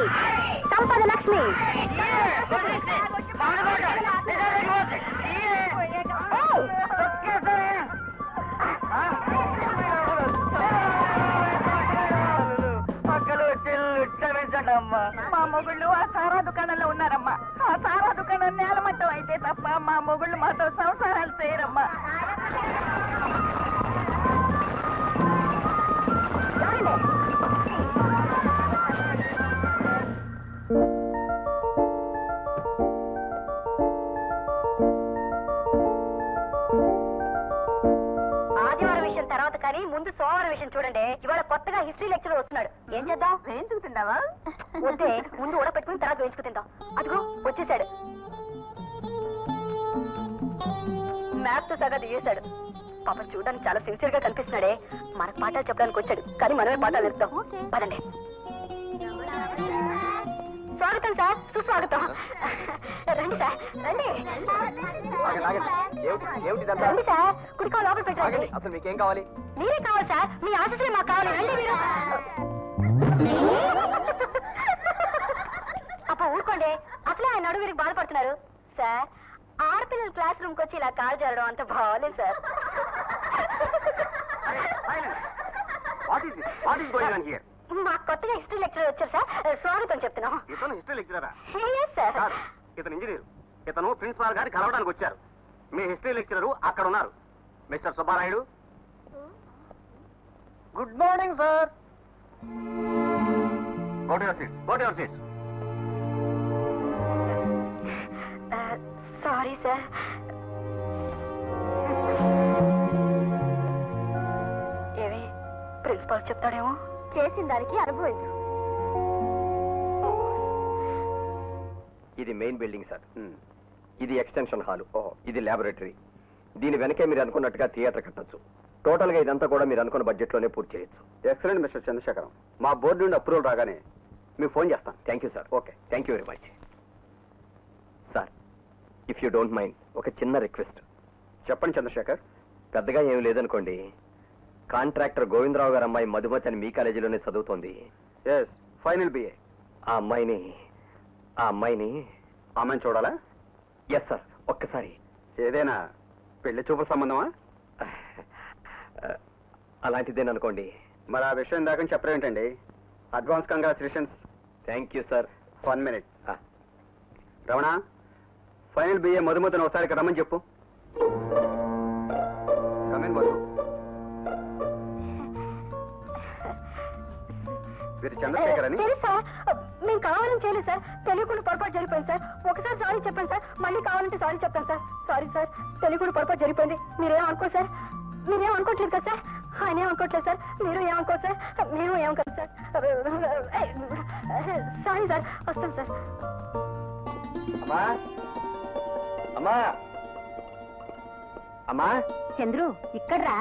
సంపద లక్ష్మి పక్కలు చెల్లు క్షమించండి అమ్మా మా మొగుళ్ళు ఆ సారా దుకాణంలో ఉన్నారమ్మా ఆ సారా దుకాణం నేలమట్టం అయితే తప్ప మా మొగుళ్ళు మాతో సంసారాలు చేయరమ్మా ఆదివారం విషయం తర్వాత కానీ ముందు సోమవారం విషయం చూడండి ఇవాళ కొత్తగా హిస్టరీ లెక్చర్ వస్తున్నాడు ఏం చేద్దాం వేయించుకుంటున్నావా వద్దే ముందు ఉడపెట్టుకుని తర్వాత వేయించుకు తిందాం అదిగో వచ్చేసాడు మ్యాప్ తో సగా దిగేశాడు పాపం చూడడానికి చాలా సిన్సియర్ గా కనిపిస్తున్నాడే మనకు పాఠాలు చెప్పడానికి వచ్చాడు కానీ మనమే పాఠాలు నేర్పుతాం పదండి స్వాగతం సార్ సుస్వాగతం రండి సార్ రండి ఆగండి, ఆగండి. ఏమిటి ఏమిటిదంతా రండి సార్ కుడికా లోపల పెట్టండి ఆగండి అసలు మీకేం కావాలి మీరే కావాలి సార్ మీ ఆశీస్సులే మాకు కావాలి రండి మీరు అప్ప ఊరుకోండి అసలే ఆయన నడువు వీరికి బాధపడుతున్నారు సార్ ఆడపిల్లల క్లాస్ రూమ్ కి వచ్చి ఇలా కాల్ జరగడం అంత బాగోలేదు sir what is what is going on here మాకు కొత్తగా హిస్టరీ లెక్చర్ వచ్చారు సార్ స్వాగతం చెప్తున్నాం ఇతను హిస్టరీ లెక్చరరా Yes, sir. కాదు ఇతను ఇంజనీర్ ఇతను ప్రిన్సిపాల్ గారిని కలవడానికి వచ్చారు మీ హిస్టరీ లెక్చరరు అక్కడ ఉన్నారు mister Subbarayudu good morning sir get your seats get your seats sorry sir ఏమి ప్రిన్సిపాల్ చెప్తాడేమో చేసిన దానికి అనుభవించు ఇది మెయిన్ బిల్డింగ్ సార్ ఇది ఎక్స్టెన్షన్ హాల్ ఇది ల్యాబొరేటరీ దీని వెనకే మీరు అనుకున్నట్టుగా థియేటర్ కట్టొచ్చు టోటల్ గా ఇదంతా కూడా మీరు అనుకున్న బడ్జెట్ లోనే పూర్తి చేయొచ్చు ఎక్సలెంట్ మిస్టర్ చంద్రశేఖరం మా బోర్డు నుండి అప్రూవల్ రాగానే మీకు ఫోన్ చేస్తాను thank you sir okay thank you very much sir if you don't mind ఒక చిన్న రిక్వెస్ట్ చెప్పండి చంద్రశేఖర్ పెద్దగా ఏం లేదనుకోండి కాంట్రాక్టర్ గోవిందరావు గారు అమ్మాయి మధుమతి అని మీ కాలేజీలోనే చదువుతోంది ఎస్ ఫైనల్ బిఏ ఆ అమ్మాయిని ఆ అమ్మాయిని ఆమెను చూడాలా ఎస్ సార్ ఒక్కసారి ఏదైనా పెళ్లి చూపు సంబంధమా అలాంటిదేననుకోండి మరి ఆ విషయం దాకా చెప్పరేంటండి advance congratulations thank you sir one minute Ramana final BA మధుమతిని ఒకసారి ఇక్కడ రమ్మని చెప్పు కమిన్ మధు వీరు చంద్రశేఖర్ అని తెలుసు సార్ మేము కావాలని చేయలేదు సార్ తెలియకుండా పొరపాటు జరిగిపోయింది సార్ ఒకసారి సారీ చెప్పండి సార్ మళ్ళీ కావాలంటే సారీ చెప్తాను సార్ సారీ సార్ తెలియకుండా పొరపాటు జరిగిపోయింది మీరేం అనుకో సార్ మీరేం అనుకోవట్లేదు కదా సార్ ఆయన ఏం అనుకోవట్లేదు సార్ మీరు ఏమనుకో సార్ మీరు ఏమనుకోదు సార్ సారీ సార్ వస్తాను సార్ అమ్మా అమ్మా అమ్మా చంద్రు ఇక్కడ్రా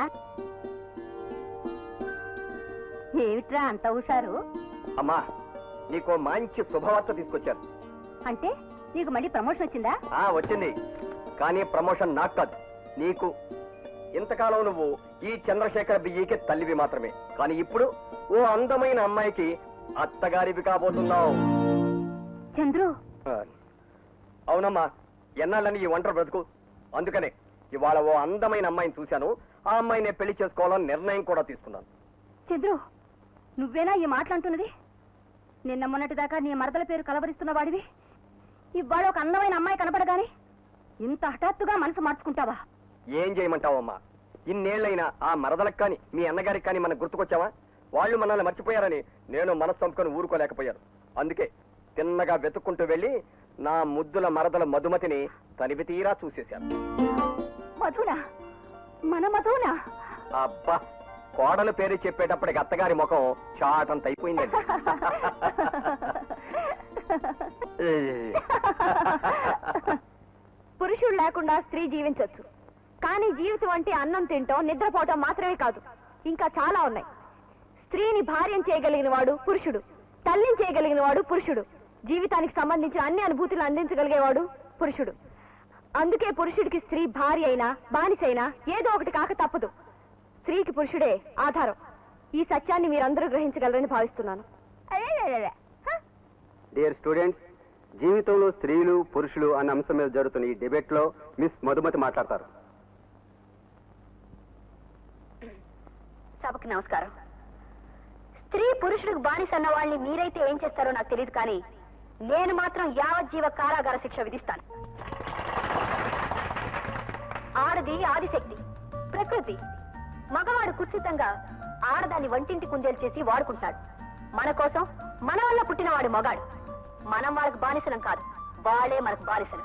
ఏమిట్రా అంత హుషారు అమ్మా నీకు మంచి శుభవార్త తీసుకొచ్చాను అంటే నీకు మళ్ళీ ప్రమోషన్ వచ్చిందా ఆ వచ్చింది కానీ ప్రమోషన్ నాకు కాదు నీకు ఇంతకాలం నువ్వు ఈ చంద్రశేఖర్ బియ్యకి తల్లివి మాత్రమే కానీ ఇప్పుడు ఓ అందమైన అమ్మాయికి అత్తగారివి కాబోతున్నావు చంద్రు ఆ, అవునమ్మా ఎన్నాళ్ళని ఈ ఒంటరి బ్రతుకు అందుకనే ఇవాళ ఓ అందమైన అమ్మాయిని చూశాను ఆ అమ్మాయిని పెళ్లి చేసుకోవాలని నిర్ణయం కూడా తీసుకున్నాను చంద్రు నువ్వేనా ఈ మాటలంటున్నది నిన్న మొన్నటి దాకా నీ మరదల పేరు కలవరిస్తున్న వాడివి ఇవాళ ఒక అందమైన అమ్మాయి కనపడగానే ఇంత హఠాత్తుగా మనసు మార్చుకుంటావా ఏం చేయమంటావమ్మా ఇన్నేళ్లైనా ఆ మరదలకు కానీ మీ అన్నగారికి కానీ మనకు గుర్తుకొచ్చావా వాళ్ళు మనల్ని మర్చిపోయారని నేను మనసు చంపుకొని ఊరుకోలేకపోయాను అందుకే తిన్నగా వెతుక్కుంటూ వెళ్ళి నా ముద్దుల మరదల మధుమతిని తనివి తీరా చూసేశాను మధునా మన మధునా అబ్బా కోడలు పేరు చెప్పేటప్పటికి అత్తగారి ముఖం చాటంత అయిపోయిందండి పురుషుడు లేకుండా స్త్రీ జీవించొచ్చు కానీ జీవితం అంటే అన్నం తింటాం నిద్రపోవటం మాత్రమే కాదు ఇంకా చాలా ఉన్నాయి స్త్రీని భార్యం చేయగలిగిన వాడు పురుషుడు తల్లిని చేయగలిగిన వాడు పురుషుడు జీవితానికి సంబంధించిన అన్ని అనుభూతులు అందించగలిగేవాడు పురుషుడు అందుకే పురుషుడికి స్త్రీ భార్య అయినా బానిసైనా ఏదో ఒకటి కాక తప్పదు స్త్రీకి పురుషుడే ఆధారం ఈ సత్యాన్ని మీరందరూ గ్రహించగలరని భావిస్తున్నాను డియర్ స్టూడెంట్స్ జీవితంలో స్త్రీలు పురుషులు అన్న అంశం మీద జరుగుతున్న ఈ డిబేట్ లో మిస్ మధుమతి మాట్లాడతారు సభకు నమస్కారం స్త్రీ పురుషుడికి బానిస అన్న వాళ్ళని మీరైతే ఏం చేస్తారో నాకు తెలియదు కానీ నేను మాత్రం యావజ్జీవ కారాగార శిక్ష విధిస్తాను ఆడది ఆదిశక్తి ప్రకృతి మగవాడు కుత్సితంగా ఆడదాన్ని వంటింటి కుందేలు చేసి వాడుకుంటాడు మన కోసం మన వల్ల పుట్టినవాడు మగాడు మనం వాళ్ళకి బానిసలం కాదు వాళ్ళే మనకు బానిసలు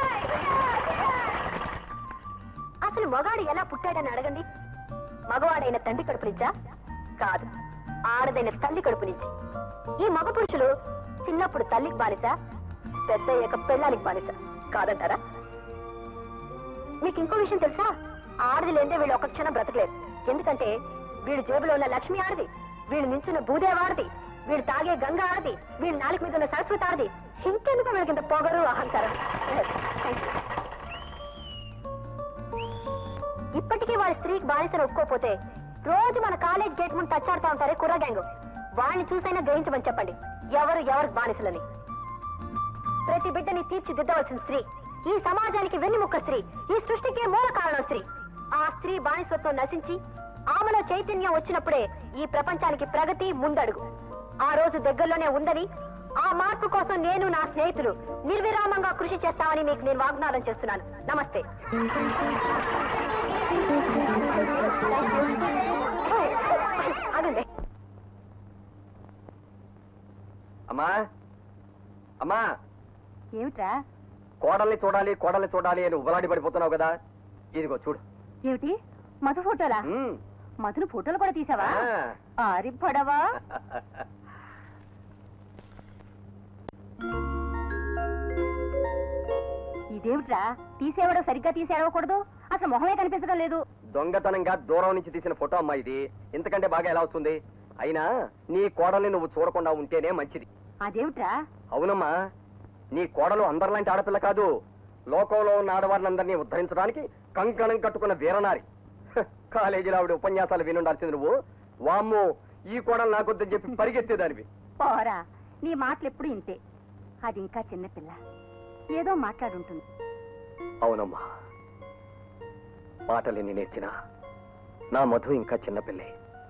అసలు మగాడు ఎలా పుట్టాడని అడగండి మగవాడైన తండ్రి కడుపు నుంచా కాదు ఆడదైన తల్లి కడుపు నుంచి ఈ మగ పురుషులు చిన్నప్పుడు తల్లికి బానిస పెద్ద అయ్యాక పెళ్ళానికి బానిస కాదంటారా మీకు ఇంకో విషయం తెలుసా ఆడది లేదే వీళ్ళు ఒక క్షణం బ్రతకలేరు ఎందుకంటే వీడు జేబులో ఉన్న లక్ష్మి ఆడది వీళ్ళు నించున్న భూదేవి ఆడది వీడు తాగే గంగ ఆడది వీడు నాలుగు మీద ఉన్న సరస్వతి ఆడది ఇంకెందుకు వీళ్ళకి ఇంత పొగరు అహంకారం Thank you. ఇప్పటికీ వాళ్ళ స్త్రీకి బానిసలు ఒప్పుకోపోతే రోజు మన కాలేజ్ గేట్ ముందు తచ్చాడుతా ఉంటారే కుర్ర గ్యాంగ్ వాళ్ళని చూసైనా గ్రహించమని చెప్పండి ఎవరు ఎవరికి బానిసలని ప్రతి బిడ్డని తీర్చిదిద్దవలసిన స్త్రీ ఈ సమాజానికి వెన్నెముక్క స్త్రీ ఈ సృష్టికే మూల కారణం స్త్రీ ఆ స్త్రీ బానిసత్వం నశించి ఆమెలో చైతన్యం వచ్చినప్పుడే ఈ ప్రపంచానికి ప్రగతి ముందడుగు ఆ రోజు దగ్గరలోనే ఉందని ఆ మార్పు కోసం నేను నా స్నేహితులు నిర్విరామంగా కృషి చేస్తామని మీకు నేను వాగ్దానం చేస్తున్నాను నమస్తే అదండి అమ్మా అమ్మా ఏమిట్రా కోడల్ని చూడాలి కోడల్ని చూడాలి అని ఉబలాడి పడిపోతున్నావు కదా ఇదిగో చూడు ఏమిటి మధు ఫోటోలా మ్మ్. మధును ఫోటోలు కూడా తీసావా ఆ. ఆరి పడవా ఇదేమిట్రా తీసేవడం సరిగ్గా తీసేయకూడదు అసలు మొహమే కనిపించడం లేదు దొంగతనంగా దూరం నుంచి తీసిన ఫోటో అమ్మా ఇది ఇంతకంటే బాగా ఎలా వస్తుంది అయినా నీ కోడల్ని నువ్వు చూడకుండా ఉంటేనే మంచిది అదేమిట్రా అవునమ్మా నీ కోడలు అందరిలాంటి ఆడపిల్ల కాదు లోకంలో ఉన్న ఆడవాళ్ళందరినీ ఉద్ధరించడానికి కంకణం కట్టుకున్న వీరనారి హ, కాలేజీలో ఆవిడ ఉపన్యాసాలు వినుండాల్సింది నువ్వు వామ్మో ఈ కోడలు నాకొద్దని చెప్పి పరిగెత్తేదానివి పోరా నీ మాటలు ఎప్పుడు ఇంతే అది ఇంకా చిన్నపిల్ల ఏదో మాట్లాడుంటుంది అవునమ్మా మాటలెన్ని నేర్చినా నా మధు ఇంకా చిన్నపిల్లే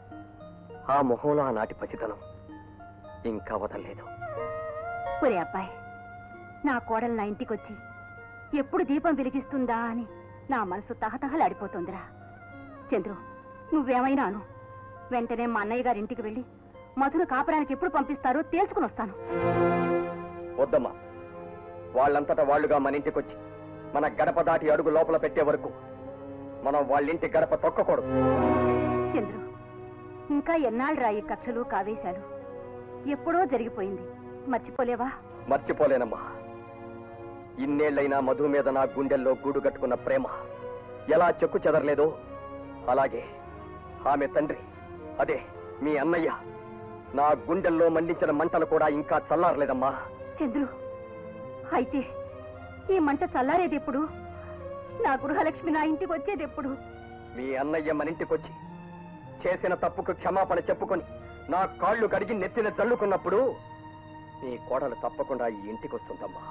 ఆ మొహంలో ఆనాటి పసితనం ఇంకా వదలలేదు ఒరే అబ్బాయి నా కోడలు నా ఇంటికొచ్చి ఎప్పుడు దీపం వెలిగిస్తుందా అని నా మనసు తహతహలాడిపోతుందిరా చంద్రు నువ్వేమైనా అను వెంటనే మా అన్నయ్య గారి ఇంటికి వెళ్ళి మధును కాపురానికి ఎప్పుడు పంపిస్తారో తేల్చుకుని వస్తాను వద్దమ్మా వాళ్ళంతటా వాళ్ళుగా మన ఇంటికొచ్చి మన గడప దాటి అడుగు లోపల పెట్టే వరకు మనం వాళ్ళింటి గడప తొక్కకూడదు చంద్రు ఇంకా ఎన్నాళ్ళు రా ఈ కక్షలు కావేశాలు ఎప్పుడో జరిగిపోయింది మర్చిపోలేవా మర్చిపోలేనమ్మా ఇన్నేళ్లైనా మధు మీద నా గుండెల్లో గూడు కట్టుకున్న ప్రేమ ఎలా చెక్కు చెదరలేదో అలాగే ఆమె తండ్రి అదే మీ అన్నయ్య నా గుండెల్లో మండించిన మంటలు కూడా ఇంకా చల్లారలేదమ్మా చంద్రు అయితే ఈ మంట చల్లారేది ఎప్పుడు నా గృహలక్ష్మి నా ఇంటికి వచ్చేది ఎప్పుడు మీ అన్నయ్య మన ఇంటికొచ్చి చేసిన తప్పుకు క్షమాపణ చెప్పుకొని నా కాళ్ళు కడిగి నెత్తిన చల్లుకున్నప్పుడు నీ కోడలు తప్పకుండా ఈ ఇంటికి వస్తుందమ్మా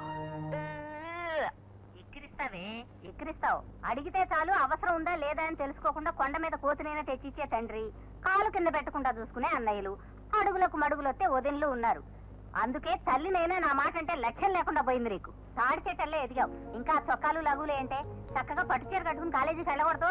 ఎక్కిరిస్తావే ఎక్కిరిస్తావు అడిగితే చాలు అవసరం ఉందా లేదా అని తెలుసుకోకుండా కొండ మీద కోతినైనా తెచ్చిచ్చే తండ్రి కాలు కింద పెట్టకుండా చూసుకునే అన్నయ్యలు అడుగులకు మడుగులొత్తే వదినలు ఉన్నారు అందుకే తల్లినైనా నా మాట అంటే లక్ష్యం లేకుండా పోయింది నీకు తాడి చెట్టల్లే ఎదిగావు ఇంకా చొక్కాలు లగులే అంటే చక్కగా పట్టుచీర కట్టుకుని కాలేజీకి వెళ్ళకూడదు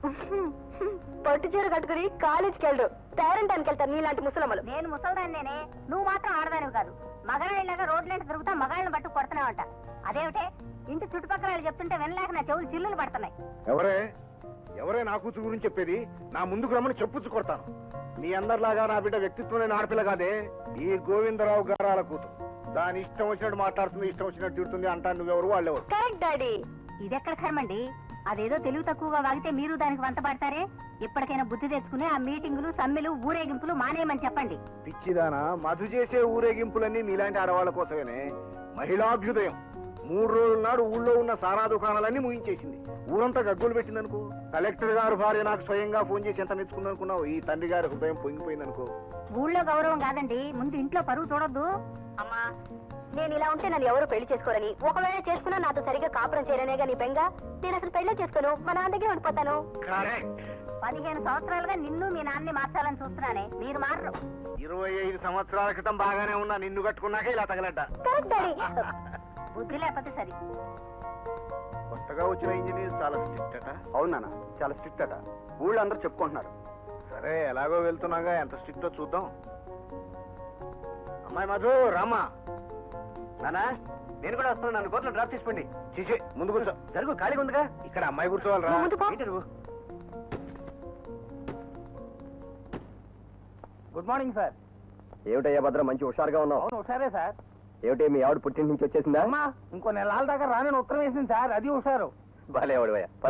పట్టు చీర కట్టుకుని కాలేజీకి వెళ్ళరు పేరెంటానికి వెళ్తారు నీలాంటి ముసలమ్మలు నేను ముసల్దాన్నేనే నువ్వు మాత్రం ఆడదానివి కాదు మగరాయిలాగా రోడ్లంట తిరుగుతా మగాళ్ళని పట్టు కొడుతున్నావంట అదేమిటే ఇంటి చుట్టుపక్కల వాళ్ళు చెప్తుంటే వినలేక నా చెవులు చిల్లులు పడుతున్నాయి ఎవరే ఎవరే నా కూతురు గురించి చెప్పేది నా ముందుకు రమ్మని చెప్పుచ్చు కొడతాను నీ అందరిలాగా నా బిడ్డ వ్యక్తిత్వం లేని ఆడపిల్ల కాదే ఈ గోవిందరావు గారాల కూతురు దాని ఇష్టం వచ్చినట్టు మాట్లాడుతుంది ఇష్టం వచ్చినట్టు తిడుతుంది అంటాను నువ్వెవరు వాళ్ళెవరు కరెక్ట్ డాడీ ఇదెక్కడ కర్మండి అదేదో తెలివి తక్కువగా వాగితే మీరు దానికి వంత పడతారే ఇప్పటికైనా బుద్ధి తెచ్చుకుని ఆ మీటింగులు సమ్మెలు ఊరేగింపులు మానేయమని చెప్పండి పిచ్చిదానా మధు చేసే ఊరేగింపులన్నీ నీలాంటి ఆడవాళ్ళ కోసమేనే మహిళాభ్యుదయం మూడు రోజుల నాడు ఊళ్ళో ఉన్న సారా దుకాణాలన్నీ ముగించేసింది ఊరంతా గగ్గులు పెట్టిందనుకో కలెక్టర్ గారు భార్య నాకు స్వయంగా ఫోన్ చేసి ఎంత మెచ్చుకుందనుకున్నావు ఈ తండ్రి గారి హృదయం పొంగిపోయిందనుకో ఊళ్ళో గౌరవం కాదండి ముందు ఇంట్లో పరువు చూడొద్దు అమ్మా నేను ఇలా ఉంటే నన్ను ఎవరు పెళ్లి చేసుకోరని ఒకవేళ చేసుకున్నా నాతో సరిగ్గా కాపురం చేయరనే గాని బెంగ నేను అసలు పెళ్లి చేసుకోను మా నాన్న దగ్గర ఉండిపోతాను కరెక్ట్ పదిహేను సంవత్సరాలుగా నిన్ను మీ నాన్నని మార్చాలని చూస్తున్నానే మీరు మారరు ఇరవై ఐదు సంవత్సరాల క్రితం బాగానే ఉన్నా నిన్ను కట్టుకున్నాకే ఇలా తగలడ్డా కరెక్ట్ డాడీ బుద్ధి లేకపోతే సరి కొత్తగా వచ్చిన ఇంజనీర్ చాలా స్ట్రిక్ట్ అట అవును నాన్న చాలా స్ట్రిక్ట్ అట ఊళ్ళో అందరూ చెప్పుకుంటున్నారు సరే ఎలాగో వెళ్తున్నాగా ఎంత స్ట్రిక్టో చూద్దాం అమ్మాయి మధు రామా నానా నేను కూడా వస్తున్నాను నన్ను కోర్టులో డ్రాప్ చేసుకోండి చీచే ముందు కూర్చో జరుగు ఖాళీగా ఉందిగా ఇక్కడ అమ్మాయి కూర్చోవాలరా నువ్వు ముందు పో. ఏంటి నువ్వు? గుడ్ మార్నింగ్ సార్ ఏమిటయ్యా భద్ర మంచి హుషారుగా ఉన్నావు అవును సరే సార్ ఏమిటి మీ ఆవిడ పుట్టింటి నుంచి వచ్చేసిందా అమ్మా ఇంకో నెలల దాకా రానని ఉత్తరం వేసింది సార్ అది హుషారు భలే ఆవిడవయ్యా పద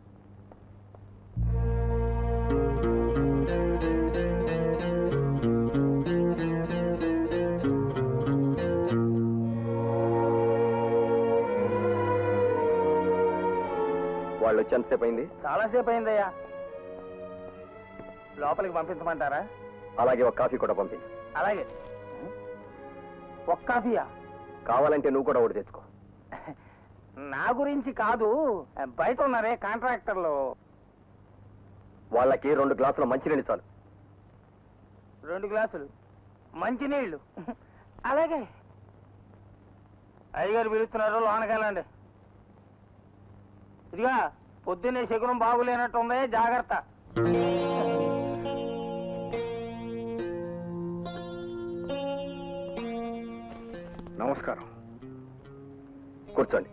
వాళ్ళు వచ్చి ఎంతసేపు అయింది చాలాసేపు అయిందయ్యా లోపలికి పంపించమంటారా అలాగే ఒక కాఫీ కూడా పంపించు అలాగే ఒక్క కాఫీయా కావాలంటే నువ్వు కూడా ఒకటి తెచ్చుకో నా గురించి కాదు బయట ఉన్నారే కాంట్రాక్టర్లు వాళ్ళకి రెండు గ్లాసుల మంచినీళ్ళు చాలు రెండు గ్లాసులు మంచినీళ్ళు అలాగే అయ్యగారు పిలుస్తున్నారు లోనకెళ్ళండి ఇదిగా పొద్దున్నే శకునం బాగులేనట్టుంది జాగ్రత్త నమస్కారం కూర్చోండి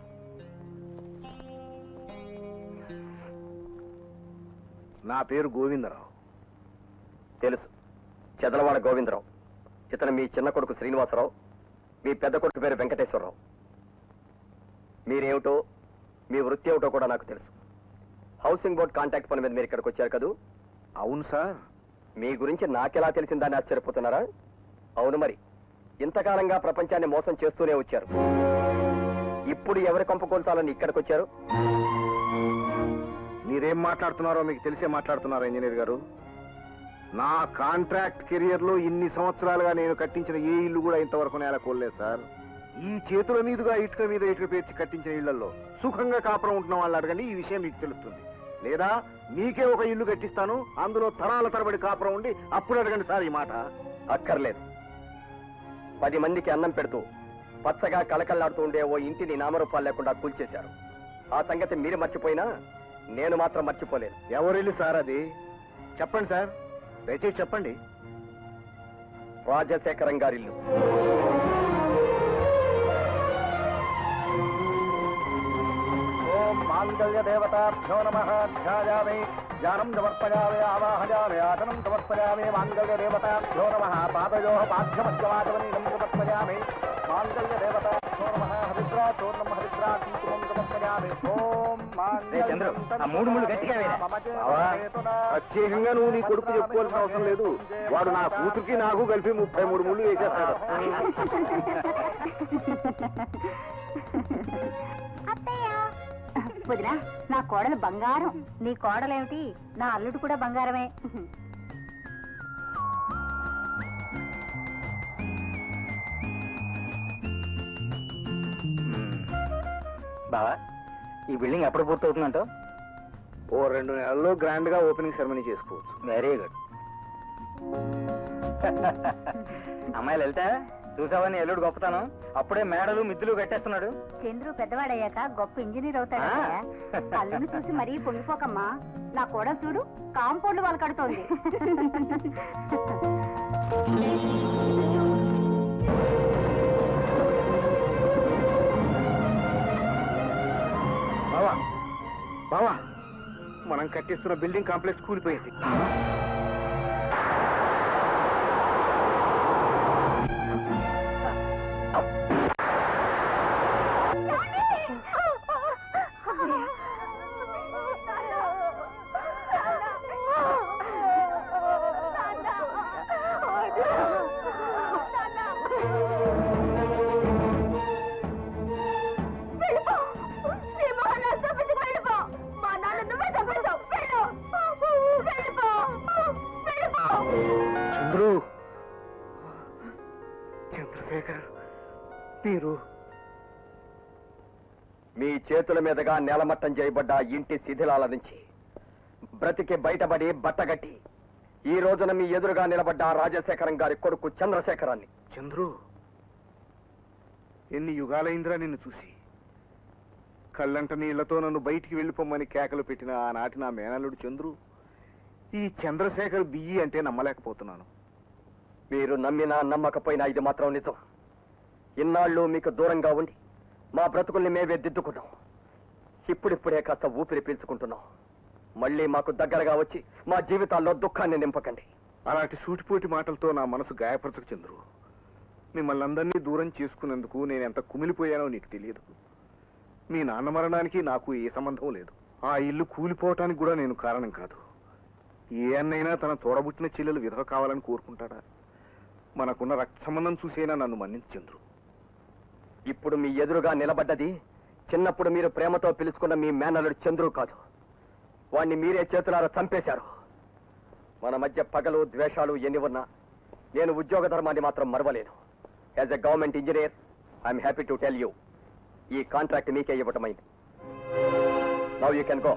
నా పేరు గోవిందరావు తెలుసు చెదలవాడ గోవిందరావు ఇతను మీ చిన్న కొడుకు శ్రీనివాసరావు మీ పెద్ద కొడుకు పేరు వెంకటేశ్వరరావు మీరేమిటో మీ వృత్తి ఏమిటో కూడా నాకు తెలుసు హౌసింగ్ బోర్డ్ కాంటాక్ట్ పని మీద మీరు ఇక్కడికి వచ్చారు కదూ అవును సార్ మీ గురించి నాకెలా తెలిసిందని ఆశ్చర్యపోతున్నారా అవును మరి ఇంతకాలంగా ప్రపంచాన్ని మోసం చేస్తూనే వచ్చారు ఇప్పుడు ఎవరి కొంప కోల్చాలని ఇక్కడికి వచ్చారు మీరేం మాట్లాడుతున్నారో మీకు తెలిసే మాట్లాడుతున్నారా ఇంజనీర్ గారు నా కాంట్రాక్ట్ కెరియర్ లో ఇన్ని సంవత్సరాలుగా నేను కట్టించిన ఏ ఇల్లు కూడా ఇంతవరకు నేల కోల్లేదు సార్ ఈ చేతుల మీదుగా ఇటుక మీద ఇటుక పేర్చి కట్టించిన ఇళ్లలో సుఖంగా కాపురం ఉంటున్న వాళ్ళు అడగండి ఈ విషయం మీకు తెలుస్తుంది లేదా మీకే ఒక ఇల్లు కట్టిస్తాను అందులో తరాల తరబడి కాపురం ఉండి అప్పుడు అడగండి సార్ ఈ మాట అక్కర్లేదు పది మందికి అన్నం పెడుతూ పచ్చగా కళకళలాడుతూ ఉండే ఓ ఇంటిని నామరూపాలు లేకుండా కూల్చేశారు ఆ సంగతి మీరు మర్చిపోయినా నేను మాత్రం మర్చిపోలేను ఎవరిల్లు సార్ అది చెప్పండి సార్ దయచేసి చెప్పండి రాజశేఖరం గారిల్లు ఓం మాంగళ్య దేవతాభ్యో నమ ధ్యాయామి ధ్యానం సమర్పయామి ఆవాహయామి ఆసనం సమర్పయామి మాంగళ్య దేవతాభ్యో నమ పాదయో పాఠ్యమధ్యమాచమనీయం సమర్పయామి మాంగళ్య దేవతాభ్యో నమ హరిద్రా చూర్ణం హరిద్రా కుంకుమం సమర్పయామి ఓం చంద్రు, ఆ మూడు ముళ్ళు గట్టిగా వేయరా? బావా, ప్రత్యేకంగా నువ్వు నీ కొడుకు చెప్పుకోవాల్సిన అవసరం లేదు వాడు నా కూతురికి నాకు కలిపి ముప్పై మూడు ముళ్ళు వేసేస్తాడు వదినా నా కోడలు బంగారం నీ కోడలేమిటి నా అల్లుడు కూడా బంగారమే బావా ఈ బిల్డింగ్ ఎప్పుడు పూర్తవుతుందంటో ఓ రెండు నెలల్లో గ్రాండ్ గా ఓపెనింగ్ సెరమనీ చేసుకోవచ్చు వెరీ గుడ్ అమ్మాయిలు వెళ్తా చూసావని ఎల్లుడు గొప్పతాను అప్పుడే మేడలు మిద్దులు కట్టేస్తున్నాడు చంద్రు పెద్దవాడయ్యాక గొప్ప ఇంజనీర్ అవుతాడు ఆ. అల్లుని చూసి మరీ పొంగిపోకమ్మా నా కోడలు చూడు కాంపౌండ్ వాళ్ళు కడుతోంది బావా బావా మనం కట్టిస్తున్న బిల్డింగ్ కాంప్లెక్స్ కూలిపోయింది మీరు మీ చేతుల మీదుగా నేలమట్టం చేయబడ్డ ఇంటి శిథిలాల నుంచి బ్రతికి బయటపడి బట్టగట్టి ఈ రోజున మీ ఎదురుగా నిలబడ్డ రాజశేఖరం గారి కొడుకు చంద్రశేఖరాన్ని చంద్రు ఎన్ని యుగాలైందిరా నిన్ను చూసి కళ్ళంట నీళ్లతో నన్ను బయటికి వెళ్ళిపోమ్మని కేకలు పెట్టిన ఆనాటి నా మేనల్లుడు చంద్రు ఈ చంద్రశేఖర్ బియ్యి అంటే నమ్మలేకపోతున్నాను మీరు నమ్మినా నమ్మకపోయినా ఇది మాత్రం నిజం ఇన్నాళ్ళు మీకు దూరంగా ఉండి మా బ్రతుకుల్ని మేమే దిద్దుకున్నాం ఇప్పుడిప్పుడే కాస్త ఊపిరి పీల్చుకుంటున్నాం మళ్ళీ మాకు దగ్గరగా వచ్చి మా జీవితాల్లో దుఃఖాన్ని నింపకండి అలాంటి సూటిపోటి మాటలతో నా మనసు గాయపరచకు చంద్రు మిమ్మల్ని అందరినీ దూరం చేసుకున్నందుకు నేను ఎంత కుమిలిపోయానో నీకు తెలియదు మీ నాన్న మరణానికి నాకు ఏ సంబంధం లేదు ఆ ఇల్లు కూలిపోవటానికి కూడా నేను కారణం కాదు ఏ అన్నైనా తన తోడబుట్టిన చెల్లెలు విధవ కావాలని కోరుకుంటాడా మనకున్న రక్త సంబంధం చూసైనా నన్ను మన్నించు చంద్రు ఇప్పుడు మీ ఎదురుగా నిలబడ్డది చిన్నప్పుడు మీరు ప్రేమతో పిలుచుకున్న మీ మేనల్లుడు చంద్రు కాదు వాణ్ణి మీరే చేతులారా చంపేశారు మన మధ్య పగలు ద్వేషాలు ఎన్ని ఉన్నా నేను ఉద్యోగ ధర్మాన్ని మాత్రం మరవలేను as a government engineer I'm happy to tell you ఈ కాంట్రాక్ట్ మీకే ఇవ్వటమైంది నవ్ యూ కెన్ గో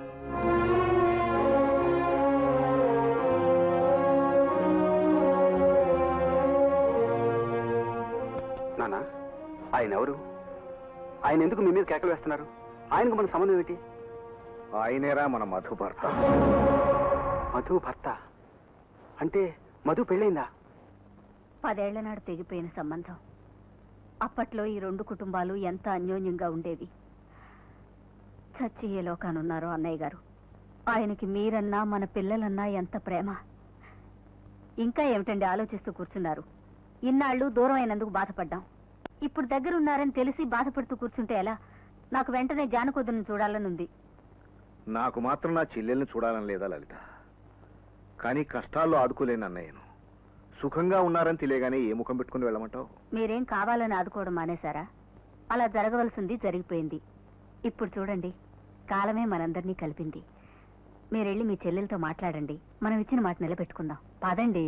నానా ఆయన ఎవరు ఆయన ఎందుకు మీ మీద కేకలు వేస్తున్నారు ఆయనకు మన సంబంధం ఏంటి ఆయనేరా మన మధు భర్త మధు భర్త అంటే మధు పెళ్ళైందా పదేళ్ల నాడు తెగిపోయిన సంబంధం అప్పట్లో ఈ రెండు కుటుంబాలు ఎంత అన్యోన్యంగా ఉండేవి చచ్చి ఏ లోకానున్నారో అన్నయ్య గారు ఆయనకి మీరన్నా మన పిల్లలన్నా ఎంత ప్రేమ ఇంకా ఏమిటండి ఆలోచిస్తూ కూర్చున్నారు ఇన్నాళ్ళు దూరం అయినందుకు బాధపడ్డాం ఇప్పుడు దగ్గరున్నారని తెలిసి బాధపడుతూ కూర్చుంటే ఎలా నాకు వెంటనే జానకొద్దును చూడాలనుంది నాకు మాత్రం నా చెల్లెల్ని చూడాలని లేదా లలిత కానీ కష్టాల్లో ఆదుకోలేను అన్నయ్యను సుఖంగా ఉన్నారని తెలియగానే ఏ ముఖం పెట్టుకుని వెళ్ళమంటావు మీరేం కావాలని ఆదుకోవడం మానేశారా అలా జరగవలసింది జరిగిపోయింది ఇప్పుడు చూడండి కాలమే మనందరినీ కలిపింది మీరెళ్ళి మీ చెల్లెలతో మాట్లాడండి మనం ఇచ్చిన మాట నిలబెట్టుకుందాం పదండి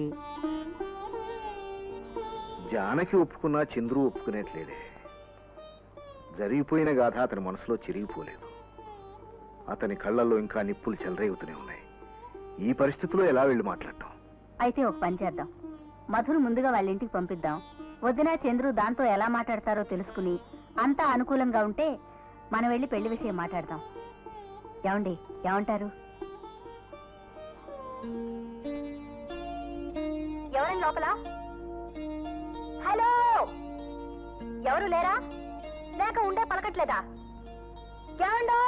జానకి ఒప్పుకున్నా చంద్రు ఒప్పుకునేట్లేదే జరిగిపోయిన గాథ అతని మనసులో చిరిగిపోలేదు అతని కళ్ళల్లో ఇంకా నిప్పులు చెలరేగుతూనే ఉన్నాయి ఈ పరిస్థితిలో ఎలా వెళ్ళి మాట్లాడటం అయితే ఒక పని చేద్దాం మధురు ముందుగా వాళ్ళ ఇంటికి పంపిద్దాం వదిన చంద్రు దాంతో ఎలా మాట్లాడతారో తెలుసుకుని అంతా అనుకూలంగా ఉంటే మనం వెళ్ళి పెళ్లి విషయం మాట్లాడదాం ఏమండి ఏమంటారు ఎవరండి లోపల హలో ఎవరు లేరా లేక ఉండే పలకట్లేదా ఏమండో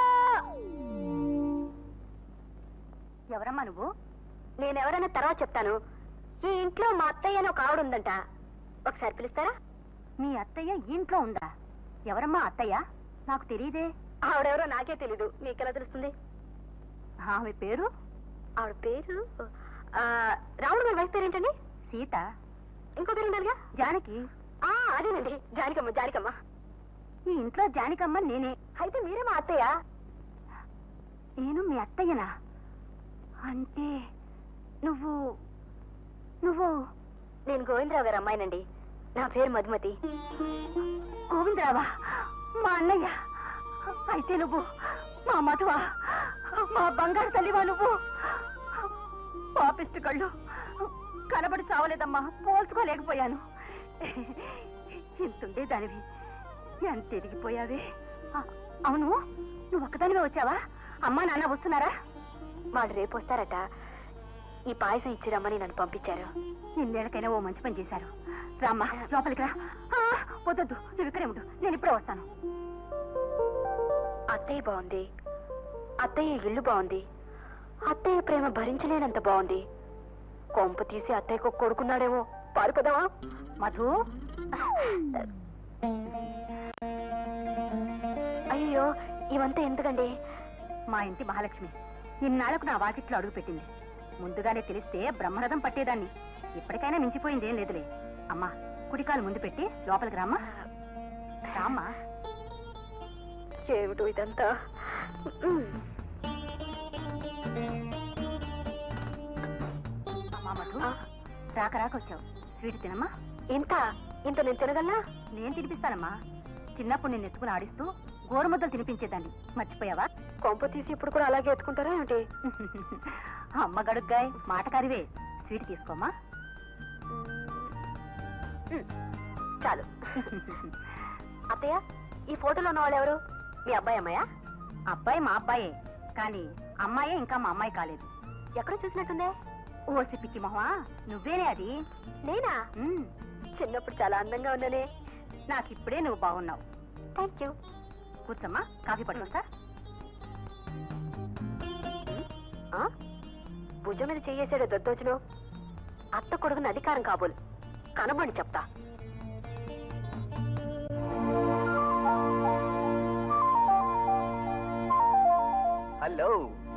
ఎవరమ్మా నువ్వు నేనెవరైనా తర్వాత చెప్తాను ఈ ఇంట్లో మా అత్తయ్య అని ఒక ఆవిడ ఉందంట ఒకసారి పిలుస్తారా మీ అత్తయ్య ఈ ఇంట్లో ఉందా ఎవరమ్మా అత్తయ్య నాకు తెలియదే ఆవిడెవరో నాకే తెలీదు మీకెలా తెలుస్తుంది ఆమె పేరు ఆవిడ పేరు ఆ, రాముడు గారి వైఫ్ పేరేంటండి సీత ఇంకో పేరు ఉండాలిగా జానకి ఆ, అదేనండి జానికమ్మ జానికమ్మ ఈ ఇంట్లో జానికమ్మ నేనే అయితే మీరే మా అత్తయ్య నేను మీ అత్తయ్యనా అంటే నువ్వు నువ్వు నేను గోవిందరావు గారి అమ్మాయినండి నా పేరు మధుమతి గోవిందరావా మా అన్నయ్య అయితే నువ్వు మా మధువా మా బంగారు తల్లివా నువ్వు పాపిష్టి కళ్ళు కనబడి చావలేదమ్మా పోల్చుకోలేకపోయాను ఇంతుండే దానివి ఎంత ఎదిగిపోయావే ఆ, అవును నువ్వు ఒక్కదానివే వచ్చావా అమ్మా నాన్న వస్తున్నారా వాళ్ళు రేపు వస్తారట ఈ పాయసం ఇచ్చి రమ్మని నన్ను పంపించారు ఇన్నేళ్ళకైనా ఓ మంచి పని చేశారు రామ్మా లోపలికి రా ఆ, వద్దొద్దు నువ్వు ఇక్కడే ఉండు నేను ఇప్పుడే వస్తాను అత్తయ్య బాగుంది అత్తయ్య ఇల్లు బాగుంది అత్తయ్య ప్రేమ భరించలేనంత బాగుంది కొంప తీసి అత్తయ్యకు ఒక కొడుకున్నాడేమో పారిపోదావా మధు అయ్యో ఇవంతా ఎందుకండి మా ఇంటి మహాలక్ష్మి ఇన్నాళ్లకు నా వాకిట్లో అడుగుపెట్టింది ముందుగానే తెలిస్తే బ్రహ్మరథం పట్టేదాన్ని ఇప్పటికైనా మించిపోయిందేం లేదులే అమ్మా కుడికాలు ముందు పెట్టి లోపలికి రామ్మా రామ్మా ఏమిటో ఇదంతా ఉమ్. అమ్మా మధు ఆ, రాక రాక వచ్చావు స్వీట్ తినమ్మా ఇంత ఇంత నేను తినగలనా నేను తినిపిస్తానమ్మా చిన్నప్పుడు నిన్ను ఎత్తుకుని ఆడిస్తూ గోరుముద్దలు తినిపించేదాన్ని మర్చిపోయావా కొంప తీసి ఇప్పుడు కూడా అలాగే ఎత్తుకుంటారా ఏంటి అమ్మ గడుగ్గాయ్ మాటకారివే స్వీట్ తీసుకోమా మ్, చాలు అత్తయ్య ఈ ఫోటోలో ఉన్న వాళ్ళు ఎవరు మీ అబ్బాయి అమ్మాయా అబ్బాయి మా అబ్బాయే కానీ అమ్మాయే ఇంకా మా అమ్మాయి కాలేదు ఎక్కడ చూసినట్టుందే ఓసి పిచ్చి మొహమా నువ్వేనే అది నేనా ఉమ్, చిన్నప్పుడు చాలా అందంగా ఉన్నానే నాకు ఇప్పుడే నువ్వు బాగున్నావు థ్యాంక్ యూ కూర్చోమ్మా కాఫీ పట్టుకొస్తా ఆ? భుజం మీద చెయ్యేసాడు దొద్దోజును అత్త కొడుకుని అధికారం కాబోలు కనబడి చెప్తా హలో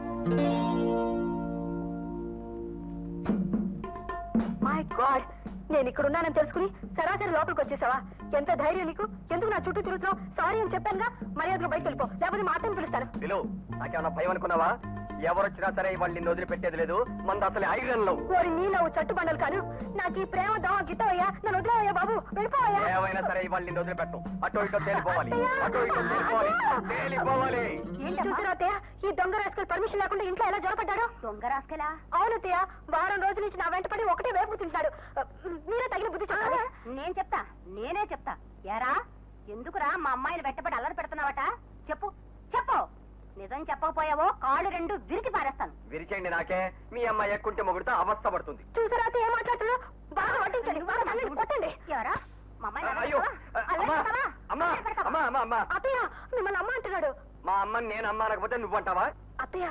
మై గాడ్ నేను ఇక్కడ ఉన్నానని తెలుసుకుని సరాసరి లోపలికి వచ్చేసావా ఎంత ధైర్యం నీకు ఎందుకు నా చుట్టూ తిరుగుతున్నావు సారీ అని చెప్పానుగా మర్యాదలో బయట వెళ్ళిపో లేకపోతే మా అత్తని పిలుస్తాను పిలు నాకేమన్నా భయం అనుకున్నావా ఎవరొచ్చినా సరే వాళ్ళు నిన్ను వదిలిపెట్టేది లేదు మంది అసలు ఐరన్ లో ఓరి నీలో చట్టు బండలు కాను నాకు ఈ ప్రేమ దోమ గిట్టవయ్యా నన్ను వదిలేవయ్యా బాబు వెళ్ళిపోవయ్యా ఏమైనా సరే వాళ్ళు నిన్ను వదిలిపెట్టు అటో ఇటో తేలిపోవాలి అటో ఇటో తేలిపోవాలి తేలిపోవాలి చూసారా అత్తయ్య ఈ దొంగ రాసుకొని పర్మిషన్ లేకుండా ఇంట్లో ఎలా జొరపడ్డాడు దొంగ రాసుకెలా అవును అత్తయ్య వారం రోజుల నుంచి నా వెంట పడి ఒకటే వేపు తింటాడు మీరే తగిన బుద్ధి చెప్పాలి నేను చెప్తా నేనే చెప్తా ఎరా ఎందుకురా మా అమ్మాయిని వెట్టబడి అల్లరి పెడుతున్నావట చెప్పు చెప్పు నిజం చెప్పకపోయావో కాళ్ళు రెండు విరిచి పారేస్తాను విరిచేయండి నాకే మీ అమ్మాయి ఎక్కుంటే మొగుడితో అవస్థ పడుతుంది చూసారా అత్తయ్య ఏం మాట్లాడుతున్నా బాగా వడ్డించండి బాగా తల్లిని కొట్టండి ఎవరా మా అమ్మాయిని అల్లరి అయ్యో పెడతావా? అల్లరి అమ్మా పెడతావా? అమ్మా అల్లరి పెడతావా? అమ్మా అమ్మా అమ్మా అత్తయ్య మిమ్మల్ని అమ్మ అంటున్నాడు మా అమ్మని నేను అమ్మ అనకపోతే నువ్వంటావా అత్తయ్య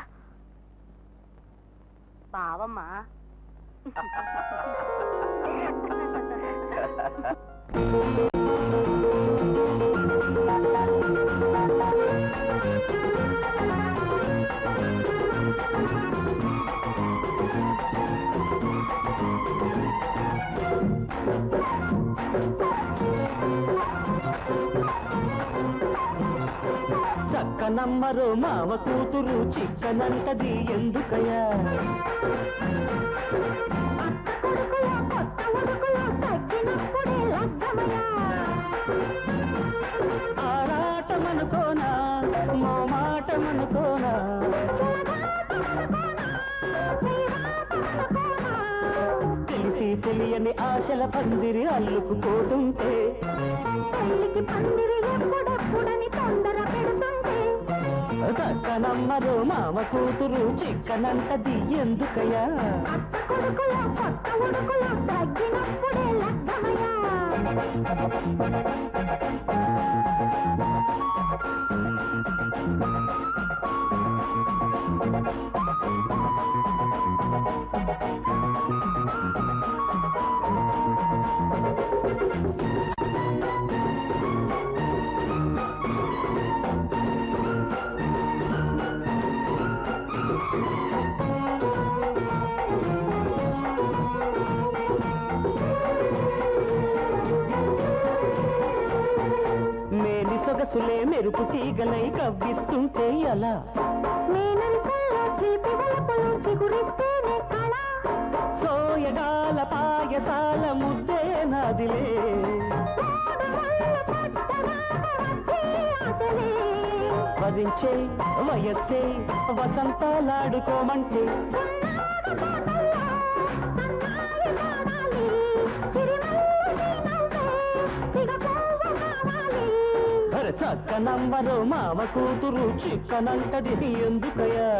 బావమ్మా చక్కనమ్మరు మావ కూతురు చిక్కనంటది ఎందుకయ్యా ఆరాటమనుకోనా మో మాటమనుకోనా తెలిసి తెలియని ఆశల పందిరి అల్లుకుపోతుంటే చక్కనమ్మరు మామ కూతురు చిక్కనంటది ఎందుకయ్యా మేలి సొగసులే మెరుపు తీగలై కవ్విస్తుంటే ఎలా సోయగాల పాయసాల ముద్దే నాదిలే వరించే వయస్సే వసంతాలాడుకోమంటే అరే చక్క నంబరు మామ కూతురు చిక్కనంటది ఎందుకయ్యా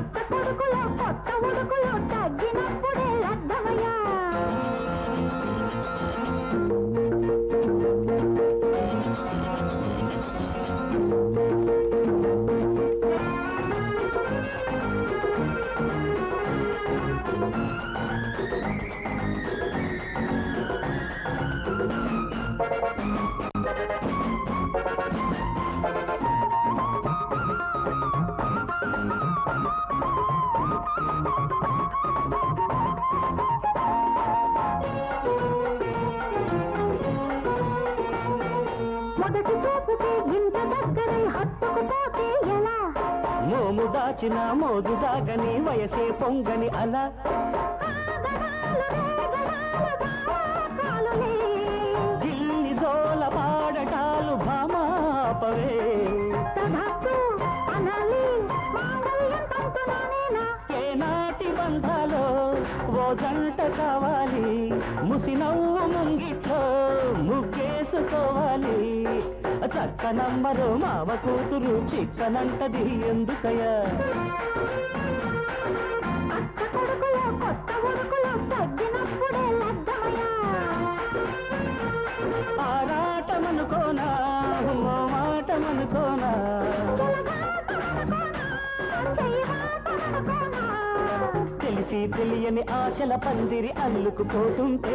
మొదటి చూపుకి ఇంత దగ్గరై హత్తుకుపోతే ఎలా మోము దాచిన మోజు దాగని వయసే పొంగని అలా గిల్లి జోల పాడటాలు భామా రావే ఏనాటి బంధాలో ఓ జంట కావాలి ముసినవ్వు ముంగిట్లో ముగ్గేసుకోవాలి చక్కనమ్మరు మావ కూతురు చిక్కనంటది ఎందుకయ్యా ఆరాటమనుకోనా ఓ మాటమనుకోనా తెలిసి తెలియని ఆశల పందిరి అల్లుకుపోతుంటే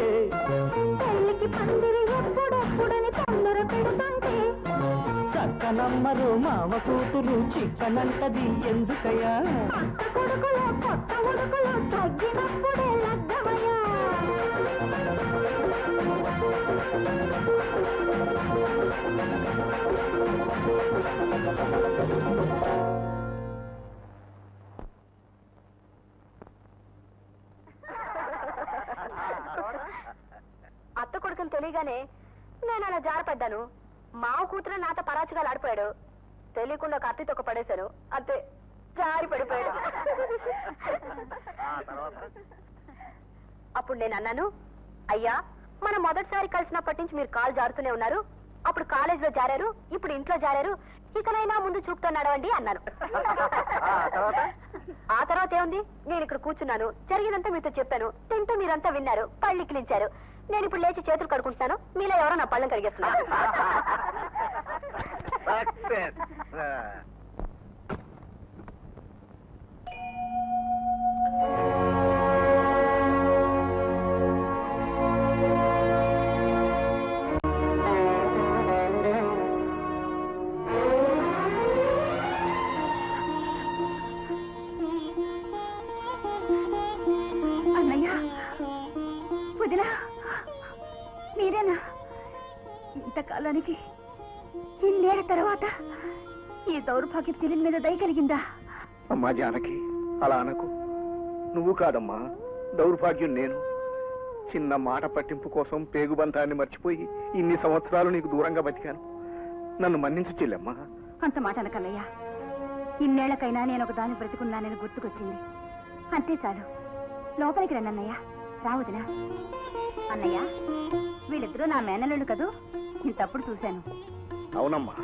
చక్కనమ్మరు మావ కూతురు చిక్కనంటది ఎందుకయ్యా అత్త కొడుకుని తెలియగానే నేను అలా జారపడ్డాను మావ కూతురు నాతో పరాచుగా ఆడిపోయాడు తెలియకుండా కత్తి తొక్క పడేశాను అంతే జారి పడిపోయాడు అప్పుడు నేను అన్నాను అయ్యా మనం మొదటిసారి కలిసినప్పటి నుంచి మీరు కాలు జారుతూనే ఉన్నారు అప్పుడు కాలేజీలో జారారు ఇప్పుడు ఇంట్లో జారారు ఇకనైనా ముందు చూపుతో నడవండి అన్నాను ఆ తర్వాత ఏముంది నేను ఇక్కడ కూర్చున్నాను జరిగినంతా మీతో చెప్పాను తింటూ మీరంతా విన్నారు పళ్ళు ఇక్కిలించారు నేను ఇప్పుడు లేచి చేతులు కడుకుంటున్నాను మీలో ఎవరో నా పళ్ళం కడిగేస్తున్నారు సక్సెస్ అన్నయ్య వదినా మీరేనా ఇంతకాలానికి ఇన్నేళ్ల తర్వాత ఈ దౌర్భాగ్యపు చెల్లి మీద దయ కలిగిందా అమ్మా జానకి అలా అనకు నువ్వు కాదమ్మా దౌర్భాగ్యం నేను చిన్న మాట పట్టింపు కోసం పేగుబంధాన్ని మర్చిపోయి ఇన్ని సంవత్సరాలు నీకు దూరంగా బతికాను నన్ను మన్నించు చెల్లెమ్మా అంత మాట అనకన్నయ్య ఇన్నేళ్లకైనా నేను ఒక దాన్ని బ్రతికున్నానని గుర్తుకొచ్చింది అంతే చాలు లోపలికి రండి అన్నయ్య రావదినా అన్నయ్య వీళ్ళిద్దరూ నా మేనల్లుడు కదూ ఇంతప్పుడు చూశాను అవునమ్మా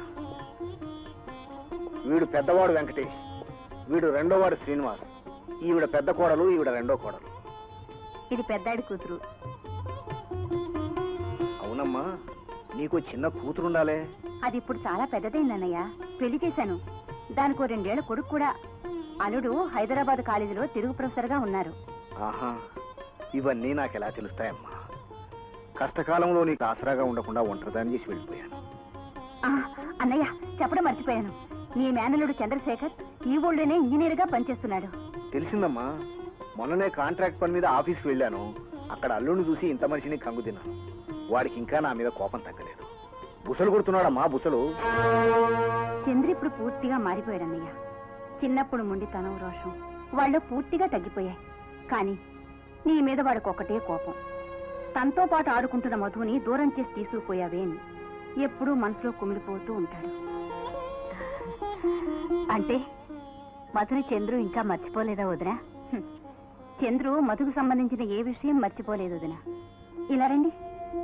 వీడు పెద్దవాడు వెంకటేష్ వీడు రెండోవాడు శ్రీనివాస్ ఈవిడ పెద్ద కోడలు ఈవిడ రెండో కోడలు ఇది పెద్దాడి కూతురు అవునమ్మా నీకు చిన్న కూతురుండాలే అది ఇప్పుడు చాలా పెద్దదైందన్నయ్య పెళ్లి చేశాను దానికో రెండేళ్ల కొడుకు కూడా అల్లుడు హైదరాబాద్ కాలేజీలో తెలుగు ప్రొఫెసర్గా ఉన్నారు ఆహా ఇవన్నీ నాకు ఎలా తెలుస్తాయమ్మా కష్టకాలంలో నీకు ఆసరాగా ఉండకుండా ఒంటరిదాన్ని చేసి వెళ్ళిపోయాను ఆ, అన్నయ్య చెప్పడం మర్చిపోయాను నీ మేనల్లుడు చంద్రశేఖర్ ఈ ఊళ్ళోనే ఇంజనీర్ గా పనిచేస్తున్నాడు తెలిసిందమ్మా మొన్ననే కాంట్రాక్ట్ పని మీద ఆఫీస్కి వెళ్ళాను అక్కడ అల్లుడిని చూసి ఇంత మనిషిని కంగు తిన్నాను వాడికి ఇంకా నా మీద కోపం తగ్గలేదు బుసలు కొడుతున్నాడమ్మా బుసలు చంద్ర ఇప్పుడు పూర్తిగా మారిపోయాడు అన్నయ్య చిన్నప్పుడు మొండితనం రోషం వాళ్ళు పూర్తిగా తగ్గిపోయాయి కానీ నీ మీద వాడికి ఒకటే కోపం తనతో పాటు ఆడుకుంటున్న మధుని దూరం చేసి తీసుకుపోయావే అని ఎప్పుడూ మనసులో కుమిలిపోతూ ఉంటాడు అంటే మధుని చంద్రు ఇంకా మర్చిపోలేదా వదినా హ్మ్. చంద్రు మధుకు సంబంధించిన ఏ విషయం మర్చిపోలేదు వదినా ఇలా రండి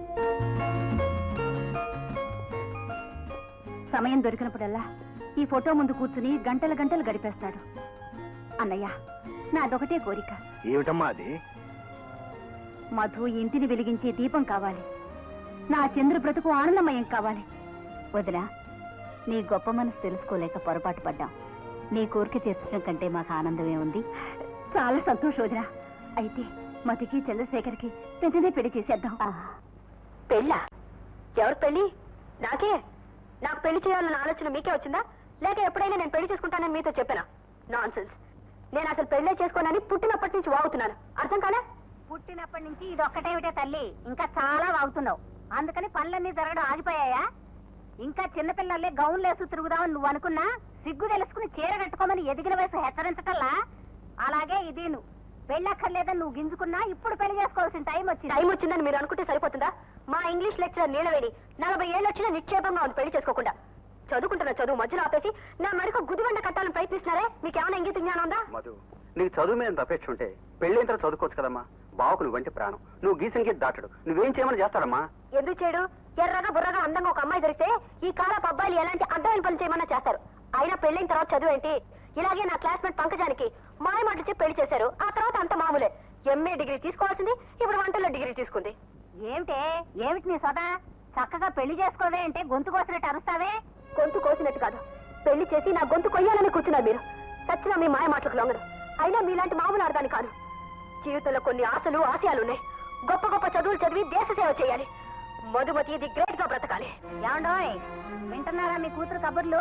సమయం దొరికినప్పుడల్లా ఈ ఫోటో ముందు కూర్చుని గంటల గంటలు గడిపేస్తాడు అన్నయ్య నాదొకటే కోరిక ఏమిటమ్మా అది మధు ఇంటిని వెలిగించే దీపం కావాలి నా చంద్ర బ్రతుకు ఆనందమయం కావాలి వదినా నీ గొప్ప మనసు తెలుసుకోలేక పొరపాటు పడ్డాం నీ కోరిక తీర్చడం కంటే మాకు ఆనందమే ఉంది చాలా సంతోషం వదినా అయితే మతికి చంద్రశేఖర్కి వెంటనే పెళ్లి చేసేద్దాం పెళ్ళా ఎవరు పెళ్లి నాకే నాకు పెళ్లి చేయాలన్న ఆలోచన మీకే వచ్చిందా లేక ఎప్పుడైనా నేను పెళ్లి చేసుకుంటానని మీతో చెప్పానా నాన్ నేను అసలు పెళ్లే చేసుకోనని పుట్టినప్పటి నుంచి వాగుతున్నాను అర్థం కాలే పుట్టినప్పటి నుంచి ఇది ఒక్కటేమిటే తల్లి ఇంకా చాలా వాగుతున్నావు అందుకని పనులన్నీ జరగడం ఆగిపోయాయా ఇంకా చిన్నపిల్లలే గౌన్లేసు తిరుగుదామని నువ్వు అనుకున్నా సిగ్గు తెలుసుకుని చీర కట్టుకోమని ఎదిగిన వయసు హెచ్చరించటల్లా అలాగే ఇది నువ్వు పెళ్ళక్కర్లేదని నువ్వు గింజుకున్నా ఇప్పుడు పెళ్లి చేసుకోవాల్సిన టైం వచ్చింది టైం వచ్చిందని మీరు అనుకుంటే సరిపోతుందా మా ఇంగ్లీష్ లెక్చరర్ నీలవేడి నలభై ఏళ్ళు వచ్చినా నిక్షేపంగా ఉంది పెళ్లి చేసుకోకుండా చదువుకుంటున్న చదువు మధ్యలో ఆపేసి నా మెడకు గుదిబండ కట్టాలని ప్రయత్నిస్తున్నారే మీకేమైనా ఇంగిత జ్ఞానం ఉందా మధు నీకు చదువు మీద అపేక్ష ఉంటే పెళ్ళైన తర్వాత చదువుకోవచ్చు కదమ్మా బావకు నువ్వంటే ప్రాణం నువ్వు గీసిన గీత దాటడు నువ్వేం చేయమని చేస్తాడమ్మా ఎందుకు చేయడు ఎర్రగా బుర్రగా అందంగా ఒక అమ్మాయి దొరికితే ఈ కాలపు అబ్బాయిలు ఎలాంటి అడ్డమైన పనులు చేయమన్నా చేస్తారు అయినా పెళ్ళైన తర్వాత చదువు ఏంటి ఇలాగే నా క్లాస్మేట్ పంకజానికి మాయ మాటలు చెప్పి పెళ్లి చేశారు ఆ తర్వాత అంత మామూలే ఎంఏ డిగ్రీ తీసుకోవాల్సింది ఇప్పుడు వంటల్లో డిగ్రీ తీసుకుంది ఏమిటే ఏమిటి నీ సొద చక్కగా పెళ్లి చేసుకోవే అంటే గొంతు కోసినట్టు అరుస్తావే గొంతు కోసినట్టు కాదు పెళ్లి చేసి నా గొంతు కొయ్యాలని కూర్చున్నారు మీరు చచ్చిన మీ మాయ మాటలకు లొంగరు అయినా మీలాంటి మామూలు అర్థాన్ని కాదు జీవితంలో కొన్ని ఆశలు ఆశయాలు ఉన్నాయి గొప్ప గొప్ప చదువులు చదివి దేశ సేవ చేయాలి మధుమతి ఇది గ్రేట్ గా బ్రతకాలి ఏమండోయ్ వింటున్నారా మీ కూతురు కబుర్లు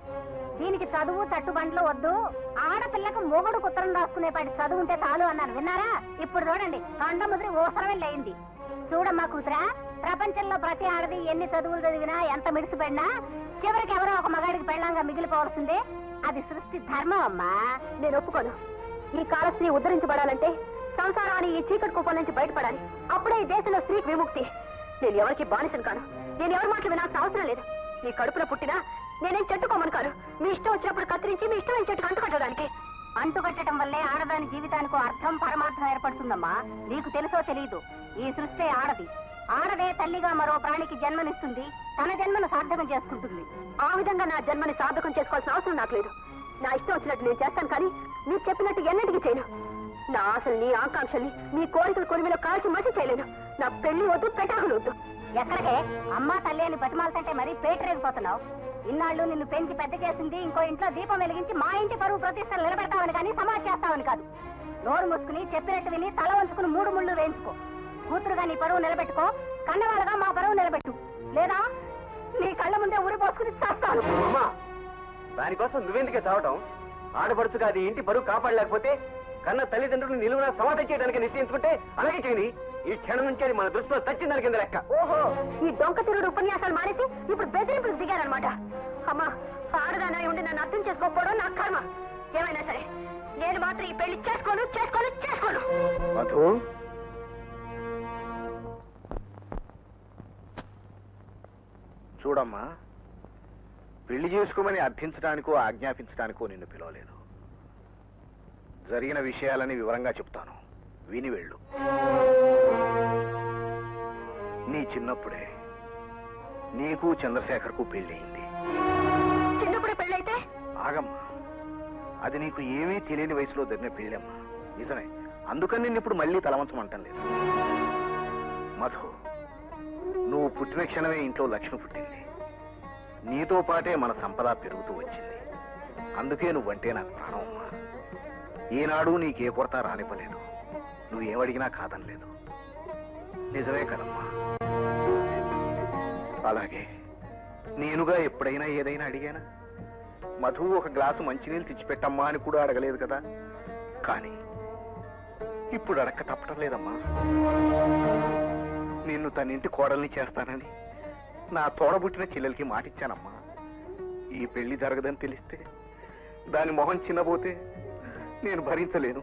దీనికి చదువు చట్టుబండ్లు వద్దు ఆడపిల్లకు మొగుడు కుత్తరం రాసుకునేపాటి చదువు ఉంటే చాలు అన్నాను విన్నారా ఇప్పుడు చూడండి కండ ముదిరి ఓసరమే లేయింది చూడమ్మా కూతురా ప్రపంచంలో ప్రతి ఆడది ఎన్ని చదువులు చదివినా ఎంత మిడిసిపడినా చివరికి ఎవరో ఒక మగాడికి పెళ్ళంగా మిగిలిపోవాల్సిందే అది సృష్టి ధర్మం అమ్మా నేను ఒప్పుకోను ఈ కాల స్త్రీ ఉద్ధరించబడాలంటే సంసారాన్ని ఈ చీకటి కుప్పల నుంచి బయటపడాలి అప్పుడే ఈ దేశంలో స్త్రీకి విముక్తి నేను ఎవరికి బానిసను కాను నేను ఎవరి మాటలు వినాల్సిన అవసరం లేదు మీ కడుపున పుట్టినా నేనేం చెట్టుకోమని కాను మీ ఇష్టం వచ్చినప్పుడు కత్తిరించి మీ ఇష్టమైన చెట్టుకు అంటుకట్టడానికి అంటుకట్టడం వల్లే ఆడదాని జీవితానికి అర్థం పరమార్థం ఏర్పడుతుందమ్మా నీకు తెలుసో తెలియదు ఈ సృష్టి ఆడది ఆడదే తల్లిగా మరో ప్రాణికి జన్మనిస్తుంది తన జన్మను సార్థకం చేసుకుంటుంది ఆ విధంగా నా జన్మని సాధకం చేసుకోవాల్సిన అవసరం నాకు లేదు నా ఇష్టం వచ్చినట్టు నేను చేస్తాను కానీ మీరు చెప్పినట్టు ఎన్నటికీ చేయను నా ఆశల్ని ఆకాంక్షల్ని మీ కోరికల కొనిమిలో కాల్చి మసి చేయలేను నా పెళ్లి వద్దు పెటాకులు వద్దు ఎక్కడికే అమ్మా తల్లి అని బతిమాలతంటే మరీ పేటరేగిపోతున్నావు ఇన్నాళ్ళు నిన్ను పెంచి పెద్ద చేసింది ఇంకో ఇంట్లో దీపం వెలిగించి మా ఇంటి పరువు ప్రతిష్టలు నిలబెడతామని కానీ సమాజ్ చేస్తామని కాదు నోరు మూసుకుని చెప్పినట్టు విని తల వంచుకుని మూడు ముళ్ళు వేయించుకో కూతురుగా నీ పరువు నిలబెట్టుకో కన్నవాళ్ళగా మా పరువు నిలబెట్టు లేదా నీ కళ్ళ ముందే ఊరి పోసుకుని చేస్తాను అమ్మా దానికోసం నువ్వెందుకే చావటం ఆడపడుచుగా అది ఇంటి బరువు కాపాడలేకపోతే కన్న తల్లిదండ్రులు నిలువున సమాధి చేయడానికి నిశ్చయించుకుంటే అలాగే చేయండి ఈ క్షణం నుంచి అది మన దృష్టిలో చచ్చిందని కింద లెక్క ఓహో ఈ డొంక తిరుగుడు ఉపన్యాసాలు మానేసి ఇప్పుడు బెదిరింపులకు దిగారనమాట అమ్మా ఆడదానా ఉండి నన్ను అర్థం చేసుకోకపోవడం నా కర్మ ఏమైనా సరే నేను మాత్రం ఈ పెళ్లి చేసుకోను చేసుకోను చేసుకోను మధు చూడమ్మా పెళ్లి చేసుకోమని అర్థించడానికో ఆజ్ఞాపించడానికో నిన్ను పిలవలేదు జరిగిన విషయాలని వివరంగా చెప్తాను విని వెళ్ళు నీ చిన్నప్పుడే నీకు చంద్రశేఖర్కు పెళ్ళయింది చిన్నప్పుడు పెళ్ళైతే ఆగమ్మా అది నీకు ఏమీ తెలియని వయసులో జరిగిన పెళ్ళమ్మా నిజమే అందుకని నిన్ను ఇప్పుడు మళ్ళీ తలవంచమంటం లేదు మధు నువ్వు పుట్టిన క్షణమే ఇంట్లో లక్ష్మి పుట్టింది నీతో పాటే మన సంపద పెరుగుతూ వచ్చింది అందుకే నువ్వంటే నాకు ప్రాణం అమ్మా ఈనాడు నీకే కొరత రానివ్వలేదు నువ్వేమడిగినా కాదనలేదు నిజమే కదమ్మా అలాగే నేనుగా ఎప్పుడైనా ఏదైనా అడిగానా మధు ఒక గ్లాసు మంచినీళ్ళు తెచ్చిపెట్టమ్మా అని కూడా అడగలేదు కదా కానీ ఇప్పుడు అడక్క తప్పటం లేదమ్మా నిన్ను తన ఇంటి కోడల్ని చేస్తానని నా తోడబుట్టిన చెల్లెలకి మాటిచ్చానమ్మా ఈ పెళ్లి జరగదని తెలిస్తే దాని మొహం చిన్నబోతే నేను భరించలేను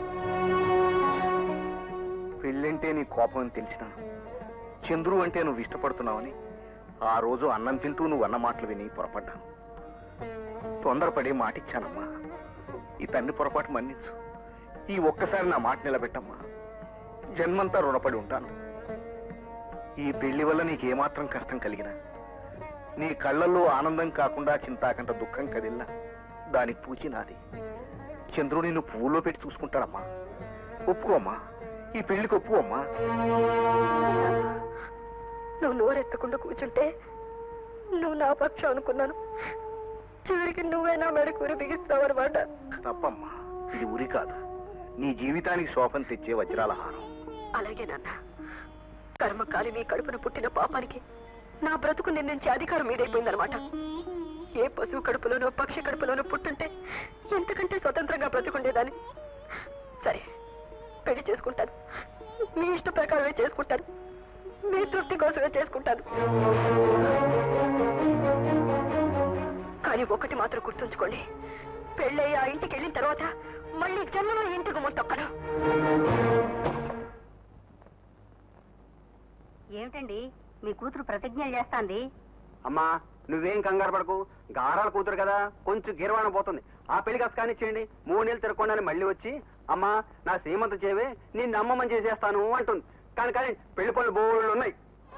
పెళ్ళంటే నీ కోపం అని తెలిసిన చంద్రు అంటే నువ్వు ఇష్టపడుతున్నావని ఆ రోజు అన్నం తింటూ నువ్వు అన్న మాటలు విని పొరపడ్డాను తొందరపడి మాటిచ్చానమ్మా ఈ తండ్రి పొరపాటు మన్నించు ఈ ఒక్కసారి నా మాట నిలబెట్టమ్మా జన్మంతా రుణపడి ఉంటాను ఈ పెళ్లి వల్ల నీకేమాత్రం కష్టం కలిగినా నీ కళ్ళల్లో ఆనందం కాకుండా చింతాకంట దుఃఖం కదిల్లా దానికి పూచి నాది చంద్రుడు నిన్ను పువ్వులో పెట్టి చూసుకుంటాడమ్మా ఒప్పుకోమ్మా ఈ పెళ్లికి ఒప్పుకోమ్మా నువ్వు నోరెత్తకుండా కూర్చుంటే నువ్వు నా పక్షం అనుకున్నాను చివరికి నువ్వే నా మెడ కూర బిగిస్తావన్నమాట తప్పమ్మా ఇది ఉరి కాదు నీ జీవితానికి శోభం తెచ్చే వజ్రాల హారం అలాగే నాన్న కర్మకాలి మీ కడుపున పుట్టిన పాపానికి నా బ్రతుకు నిందించే అధికారం మీదైపోయిందనమాట ఏ పశువు కడుపులోనో పక్షి కడుపులోనో పుట్టుంటే ఎంతకంటే స్వతంత్రంగా బ్రతుకుండేదాన్ని సరే పెళ్లి చేసుకుంటాను మీ ఇష్ట ప్రకారమే చేసుకుంటాను మీ తృప్తి కోసమే చేసుకుంటాను కానీ ఒకటి మాత్రం గుర్తుంచుకోండి పెళ్ళయ్యి ఆ ఇంటికి వెళ్ళిన తర్వాత మళ్ళీ జన్మలో ఇంటికి ముట్టొక్కను ఏమిటండి మీ కూతురు ప్రతిజ్ఞలు చేస్తాంది అమ్మా నువ్వేం కంగారు పడకు గారాల కూతురు కదా కొంచెం గిరవాణ పోతుంది ఆ పెళ్లి కాస్త కానిచ్చేయండి మూడు నెలలు తిరగకుండానే మళ్ళీ వచ్చి అమ్మా నా సీమంత చేవే నిన్ను అమ్మమ్మని చేసేస్తాను అంటుంది కానీ కానీ పెళ్లి పనులు బోళ్ళు ఉన్నాయి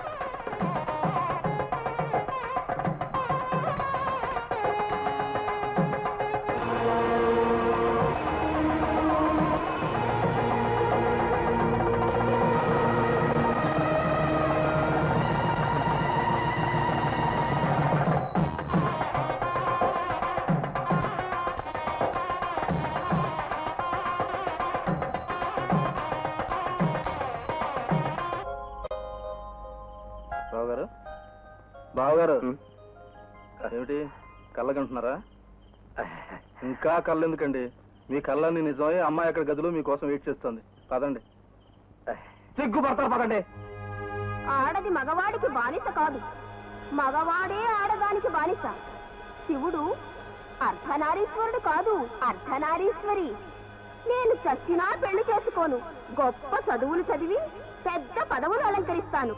బావగారు బావగారు ఏమిటి కళ్ళకంటున్నారా ఇంకా కళ్ళు ఎందుకండి మీ కళ్ళని నిజమై అమ్మాయి అక్కడ గదిలో మీకోసం వెయిట్ చేస్తుంది పదండి సిగ్గుపడతారు పదండి ఆడది మగవాడికి బానిస కాదు మగవాడే ఆడదానికి బానిస శివుడు అర్ధనారీశ్వరుడు కాదు అర్ధనారీశ్వరి నేను చచ్చినా పెళ్లి చేసుకోను గొప్ప చదువులు చదివి పెద్ద పదవులు అలంకరిస్తాను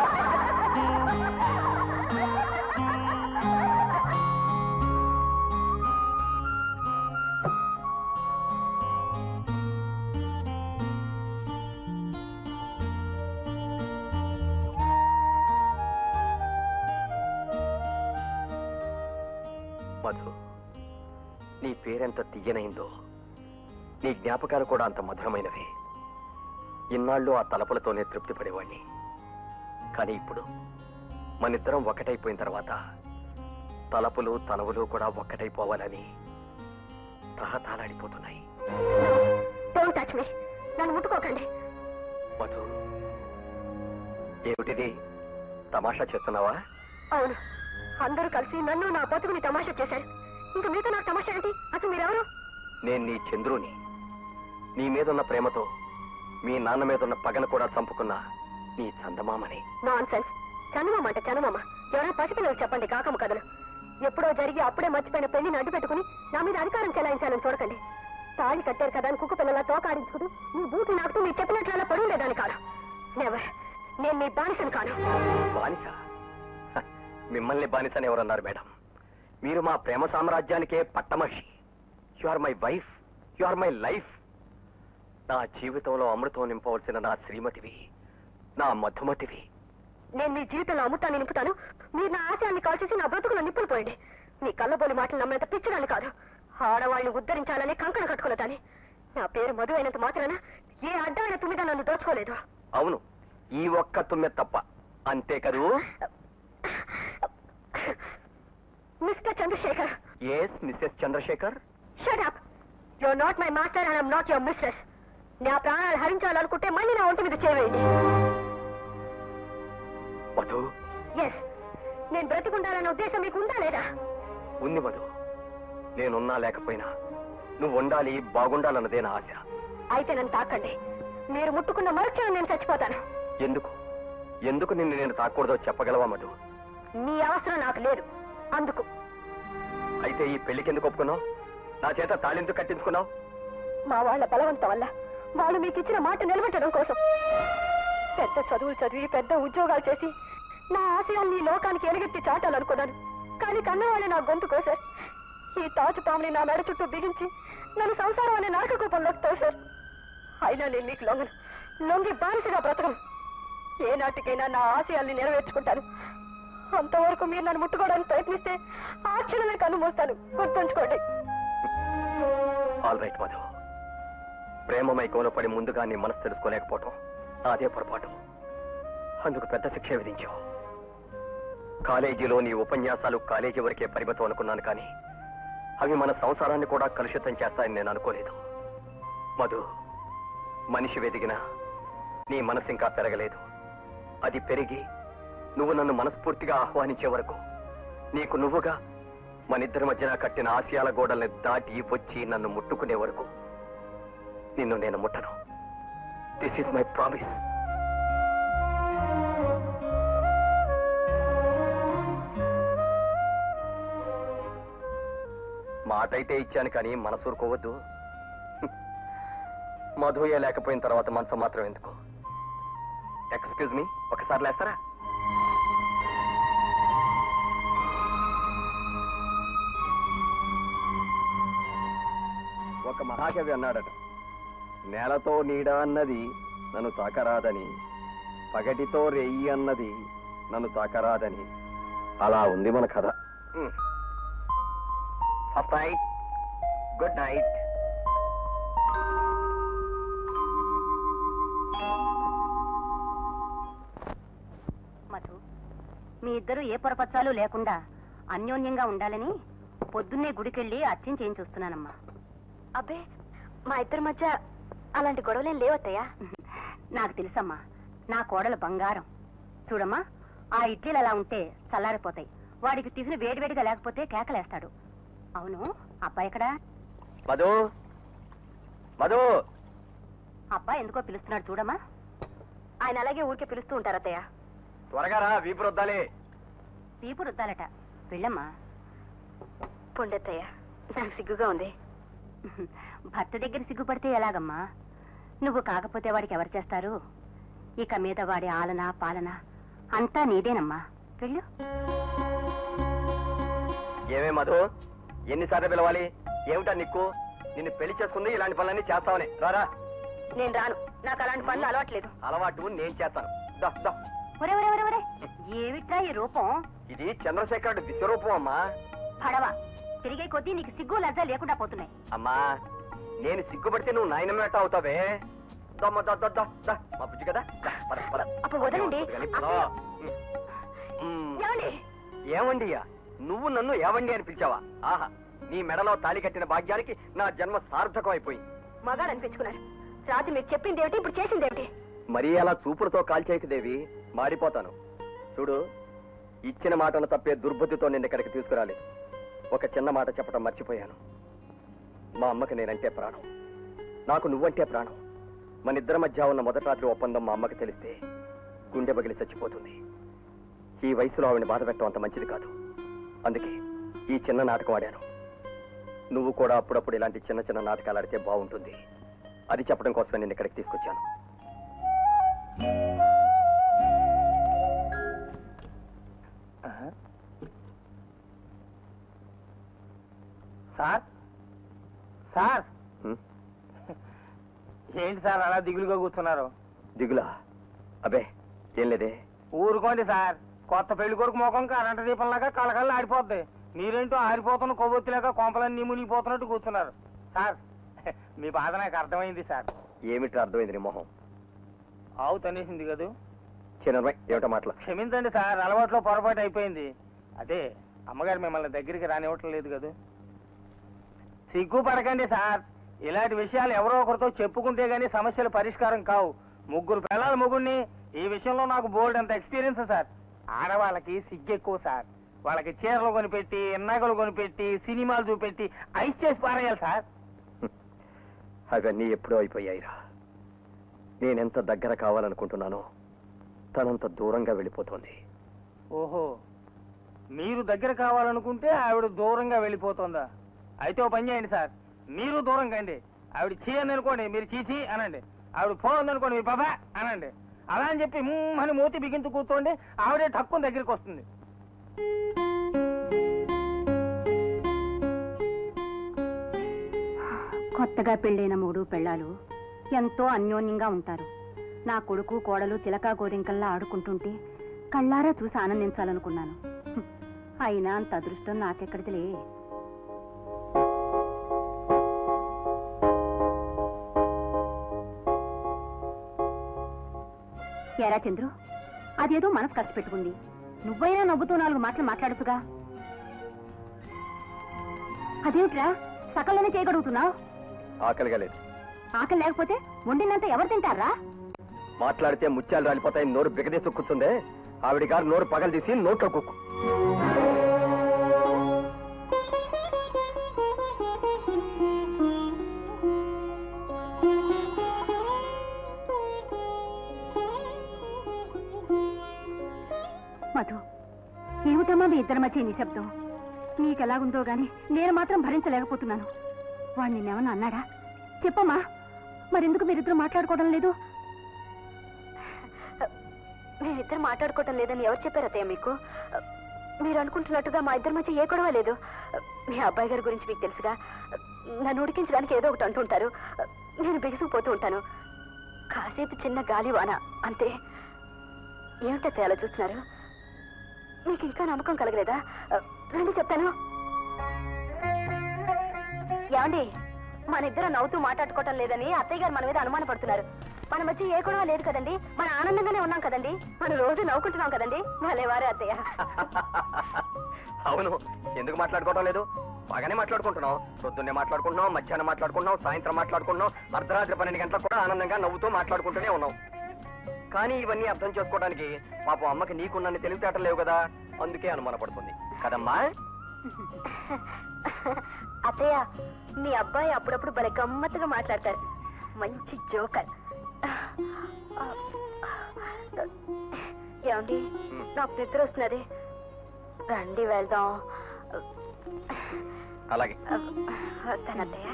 మధు నీ పేరెంత తీయనైందో నీ జ్ఞాపకాలు కూడా అంత మధురమైనవి ఇన్నాళ్ళు ఆ తలపులతోనే తృప్తి పడేవాణ్ణి కానీ ఇప్పుడు మనిద్దరం ఒకటైపోయిన తర్వాత తలపులు తనవులు కూడా ఒక్కటైపోవాలని తహతాలాడిపోతున్నాయి డోంట్ టచ్ మీ నన్ను ముట్టుకోకండి మధు ఏమిటిది తమాషా చేస్తున్నావా అవును అందరూ కలిసి నన్ను నా బతుకుని తమాషా చేశారు ఇంకా మీతో నాకు తమాషా ఏంటి అసలు మీరెవరు నేను నీ చంద్రుని నీ మీదున్న ప్రేమతో మీ నాన్న మీదున్న పగను కూడా చంపుకున్న నీ చందమామని నాన్ సెన్స్ చనుమమ్మ అంటే చనుమమ్మ ఎవరైనా పసిపిల్లలు చెప్పండి కాకమ్మ కథలు ఎప్పుడో జరిగి అప్పుడే మర్చిపోయిన పెళ్లిని అడ్డు పెట్టుకుని నా మీద అధికారం చెలాయించాలని చూడకండి తాళి కట్టారు కదా అని కుక్క పిల్లల తోకాడించుకుని మీ బూటి నాకుతూ మీరు చెప్పినట్ల పడి ఉండేదాన్ని కాదు నెవర్ నేను మీ బానిసను కాను బానిస హ, మిమ్మల్ని బానిసని ఎవరన్నారు మేడం మీరు మా ప్రేమ సామ్రాజ్యానికే పట్టమహిషి you are my wife you are my life నా జీవితంలో అమృతం నింపవలసిన నా శ్రీమతివి నా మధుమతివి నేను మీ జీవితంలో అమ్ముతాను నింపుతాను మీరు నా ఆశయాన్ని కాల్చేసి నా బ్రతుకులో నిప్పులు పోయండి మీ కళ్ళబోలి మాటలు నమ్మేంత పిచ్చడాన్ని కాదు ఆడవాళ్ళని ఉద్ధరించాలని కంకణ కట్టుకున్నదాన్ని నా పేరు మధు అయినంత మాత్రాన ఏ అడ్డమైన తుమ్మిద నన్ను దోచుకోలేదు అవును ఈ ఒక్క తుమ్మె తప్ప అంతే కదూ mister Chandrashekar yes missus Chandrashekar shut up you're not my master and I'm not your mistress నా ప్రాణాలు హరించాలనుకుంటే మళ్ళీ నా ఒంటి మీద చేయండి మధు ఎస్ నేను బ్రతికుండాలన్న ఉద్దేశం మీకు ఉందా లేదా ఉంది మధు నేనున్నా లేకపోయినా నువ్వు ఉండాలి బాగుండాలన్నదే నా ఆశ అయితే నన్ను తాకండి మీరు ముట్టుకున్న మరుక్షణం నేను చచ్చిపోతాను ఎందుకు ఎందుకు నిన్ను నేను తాకూడదో చెప్పగలవా మధు నీ అవసరం నాకు లేదు అందుకు అయితే ఈ పెళ్లికి ఎందుకు ఒప్పుకున్నావు నా చేత తాళెందుకు కట్టించుకున్నావు మా వాళ్ళ బలవంతం వల్ల వాళ్ళు మీకు ఇచ్చిన మాట నిలబెట్టడం కోసం పెద్ద చదువులు చదివి పెద్ద ఉద్యోగాలు చేసి నా ఆశయాన్ని ఈ లోకానికి ఎలుగెత్తి చాటాలనుకున్నాను కానీ కన్నవాళ్ళు నా గొంతు కోసారు ఈ తాచు పాముని నా మెడ చుట్టూ బిగించి నన్ను సంసారం అనే నరక కూపంలోకి తోశారు అయినా నేను మీకు లొంగను లొంగి బానిసగా బ్రతకను ఏ నాటికైనా నా ఆశయాల్ని నెరవేర్చుకుంటాను అంతవరకు మీరు నన్ను ముట్టుకోవడానికి ప్రయత్నిస్తే ఆ క్షణమే కన్ను మూస్తాను గుర్తుంచుకోండి ఆల్ రైట్ మధు ప్రేమమై కోలపడి ముందుగా నీ మనసు తెలుసుకోలేకపోవటం అదే పొరపాటు అందుకు పెద్ద శిక్ష విధించావు కాలేజీలో నీ ఉపన్యాసాలు కాలేజీ వరకే పరిమితం అనుకున్నాను కానీ అవి మన సంసారాన్ని కూడా కలుషితం చేస్తాయని నేను అనుకోలేదు మధు మనిషి వెదిగినా నీ మనసు ఇంకా పెరగలేదు అది పెరిగి నువ్వు నన్ను మనస్ఫూర్తిగా ఆహ్వానించే వరకు నీకు నువ్వుగా మనిద్దరి మధ్యన కట్టిన ఆశయాల గోడల్ని దాటి వచ్చి నన్ను ముట్టుకునే వరకు నిన్ను నేను ముట్టను దిస్ ఈస్ మై ప్రామిస్ మాట అయితే ఇచ్చాను కానీ మనసూరుకోవద్దు మధుయే లేకపోయిన తర్వాత మనసు మాత్రం ఎందుకు ఎక్స్క్యూజ్ మీ ఒకసారి లేస్తారా ఒక మహాకవి అన్నాడట నేలతో నీడ అన్నది నన్ను తాకరాదని పగటితో రెయ్యి అన్నది నన్ను తాకరాదని అలా ఉంది మన కథ first night good night Madhu మీ ఇద్దరు ఏ పొరపచ్చాలు లేకుండా అన్యోన్యంగా ఉండాలని పొద్దున్నే గుడికెళ్ళి అర్చన చేయించి వస్తున్నానమ్మా అబ్బే మా ఇద్దరి మధ్య అలాంటి గొడవలేం లేవత్తయ్యా నాకు తెలుసమ్మా నా కోడలు బంగారం చూడమ్మా ఆ ఇడ్లీలు అలా ఉంటే చల్లారిపోతాయి వాడికి టిఫిన్ వేడివేడిగా లేకపోతే కేకలేస్తాడు అవును అబ్బాయి ఎక్కడా మధు మధు అబ్బాయి ఎందుకో పిలుస్తున్నాడు చూడమ్మా ఆయన అలాగే ఊరికే పిలుస్తూ ఉంటారు అత్తయ్య త్వరగా రా వీపు రుద్దాలి పీపు రుద్దాలట వెళ్ళమ్మా పొండత్తయ్య నాకు సిగ్గుగా ఉంది భర్త దగ్గర సిగ్గుపడితే ఎలాగమ్మా నువ్వు కాకపోతే వాడికి ఎవరు చేస్తారు ఇక మీద వాడి ఆలన పాలన అంతా నీదేనమ్మా వెళ్ళు ఏమే మధు ఎన్నిసార్లు పిలవాలి ఏమిటా నిక్కు నిన్ను పెళ్లి చేసుకుంది ఇలాంటి పనులన్నీ చేస్తావని రారా నేను రాను నాకు అలాంటి పనులు అలవాట్లేదు అలవాటు నేను చేస్తాను దా, దా. ఒరే ఒరే ఒరే ఒరే ఏమిట్రా ఈ రూపం ఇది చంద్రశేఖరుడు విశ్వరూపం అమ్మా పడవ తిరిగే కొద్దీ నీకు సిగ్గు లజ్జ లేకుండా పోతున్నాయి అమ్మా నేను సిగ్గుపడితే నువ్వు నాయనమేట అవుతావే దమ్మ దా, దా, దా, దా. మా బుజ్జి కదా దా, పద, పద. అప్పుడు వదలండి. పొద్దుగాలి, పద. ఉమ్. ఏమండి ఏవండియా నువ్వు నన్ను ఏవండి అని పిలిచావా ఆహా నీ మెడలో తాళి కట్టిన భాగ్యానికి నా జన్మ సార్థకం అయిపోయింది మగాడు అనిపించుకున్నారు రాత్రి మీరు చెప్పింది ఏమిటి ఇప్పుడు చేసింది ఏమిటి మరీ అలా చూపులతో కాల్చేయకు దేవి మారిపోతాను చూడు ఇచ్చిన మాటను తప్పే దుర్బుద్ధితో నిన్న ఇక్కడికి తీసుకురాలేదు ఒక చిన్న మాట చెప్పడం మర్చిపోయాను మా అమ్మకి నేనంటే ప్రాణం నాకు నువ్వంటే ప్రాణం మన ఇద్దరి మధ్య ఉన్న మొదటి రాత్రి ఒప్పందం మా అమ్మకి తెలిస్తే గుండె బగిలి చచ్చిపోతుంది ఈ వయసులో ఆవిడని బాధ పెట్టడం అంత మంచిది కాదు అందుకే ఈ చిన్న నాటకం ఆడాను నువ్వు కూడా అప్పుడప్పుడు ఇలాంటి చిన్న చిన్న నాటకాలు ఆడితే బాగుంటుంది అది చెప్పడం కోసమే నేను ఇక్కడికి తీసుకొచ్చాను సార్ సార్ హ్మ్? ఏంటి సార్ అలా దిగులుగా కూర్చున్నారు దిగులా అబే ఏం లేదే ఊరుకోండి సార్ కొత్త పెళ్లి కొడుకు ముఖం కరెంటు దీపంలాగా కలకల్లా ఆడిపోద్ది మీరేంటో ఆరిపోతున్న కొవ్వొత్తిలాగా కొంపలన్నీ మునిగిపోతున్నట్టు కూర్చున్నారు సార్ మీ బాధ నాకు అర్థమైంది సార్ ఏమిట్రా అర్థమైంది నీ మొహం ఆవు తనేసింది కదూ చిన్నమ్మాయి ఏమిటో మాటలు క్షమించండి సార్ అలవాట్లో పొరపాటు అయిపోయింది అదే అమ్మగారు మిమ్మల్ని దగ్గరికి రానివ్వటం లేదు కదా సిగ్గు పడకండి సార్ ఇలాంటి విషయాలు ఎవరో ఒకరితో చెప్పుకుంటే గానీ సమస్యలు పరిష్కారం కావు ముగ్గురు పిల్లల ముగ్గురిని ఈ విషయంలో నాకు బోల్డ్ అంత ఎక్స్పీరియన్స్ సార్ ఆడవాళ్ళకి సిగ్గు ఎక్కువ సార్ వాళ్ళకి చీరలు కొనిపెట్టి నగలు కొనిపెట్టి సినిమాలు చూపెట్టి ఐస్ చేసి పారేయాలి సార్ అవన్నీ ఎప్పుడో అయిపోయాయిరా నేనెంత దగ్గర కావాలనుకుంటున్నానో తనంత దూరంగా వెళ్ళిపోతోంది ఓహో మీరు దగ్గర కావాలనుకుంటే ఆవిడ దూరంగా వెళ్ళిపోతుందా అయితే ఓ పని చేయండి సార్ మీరు దూరం కండి ఆవిడ చీ అని అనుకోండి మీరు చీచి అనండి ఆవిడ పో అనుకోండి మీరు బాబా అనండి అలా అని చెప్పి మ్మ్ అని మూతి బిగించు కూర్చోండి ఆవిడే తక్కువ దగ్గరికి వస్తుంది కొత్తగా పెళ్ళైన మూడు పెళ్ళాలు ఎంతో అన్యోన్యంగా ఉంటారు నా కొడుకు కోడలు చిలకా గోరింకల్లా ఆడుకుంటుంటే కళ్ళారా చూసి ఆనందించాలనుకున్నాను హ్మ్. అయినా అంత అదృష్టం నాకెక్కడిదిలే ఎరా చంద్రు అదేదో మనసు కష్టపెట్టుకుంది నువ్వైనా నవ్వుతూ నాలుగు మాటలు మాట్లాడచ్చుగా అదేమిట్రా సకల్లోనే చేయగలుగుతున్నావు ఆకలిగా లేదు ఆకలి లేకపోతే వండినంత ఎవరు తింటారా మాట్లాడితే ముత్యాలు రాలిపోతాయి నోరు బిగదీసి కూర్చుందే ఆవిడ గారు నోరు పగలు తీసి నోట్లో కుక్కు మధు ఏమిటమ్మా మీ ఇద్దరి మధ్య ఈ నిశ్శబ్దం నీకెలాగుందో గాని నేను మాత్రం భరించలేకపోతున్నాను వాడు నిన్నేమన్నా అన్నాడా చెప్పమ్మా మరెందుకు మీరిద్దరు మాట్లాడుకోవడం లేదు మేమిద్దరు మాట్లాడుకోవటం లేదని ఎవరు చెప్పారు అత్తయ్య మీకు మీరు అనుకుంటున్నట్టుగా మా ఇద్దరి మధ్య ఏ గొడవ లేదు మీ అబ్బాయి గారి గురించి మీకు తెలుసుగా నన్ను ఉడికించడానికి ఏదో ఒకటి అంటుంటారు నేను బిగుసుకుపోతూ ఉంటాను కాసేపు చిన్న గాలి వాన అంతే ఏమిటో తేలా చూస్తున్నారు మీకు ఇంకా నమ్మకం కలగలేదా రండి చెప్తాను ఏమండి మన ఇద్దరు నవ్వుతూ మాట్లాడుకోవటం లేదని అత్తయ్య గారు మన మీద అనుమానపడుతున్నారు మన మధ్య ఏ గొడవ లేదు కదండి మన ఆనందంగానే ఉన్నాం కదండి మనం రోజు నవ్వుకుంటున్నాం కదండి భలే వారే అత్తయ్య అవును ఎందుకు మాట్లాడుకోవడం లేదు బాగానే మాట్లాడుకుంటున్నాం పొద్దున్నే మాట్లాడుకుంటున్నాం మధ్యాహ్నం మాట్లాడుకుంటున్నాం సాయంత్రం మాట్లాడుకుంటున్నాం అర్ధరాత్రి పన్నెండు గంటలకు కూడా ఆనందంగా నవ్వుతూ మాట్లాడుకుంటూనే ఉన్నాం కానీ ఇవన్నీ అర్థం చేసుకోవడానికి పాపం అమ్మకి నీకున్నన్ని తెలివితేటలు లేవు కదా అందుకే అనుమానపడుతుంది కదమ్మా అత్తయ్య మీ అబ్బాయి అప్పుడప్పుడు భలే గమ్మత్తుగా మాట్లాడతారు మంచి జోకర్ ఏమండి నాకు నిద్ర వస్తున్నది రండి వెళ్దాం అలాగే వస్తాను అత్తయ్య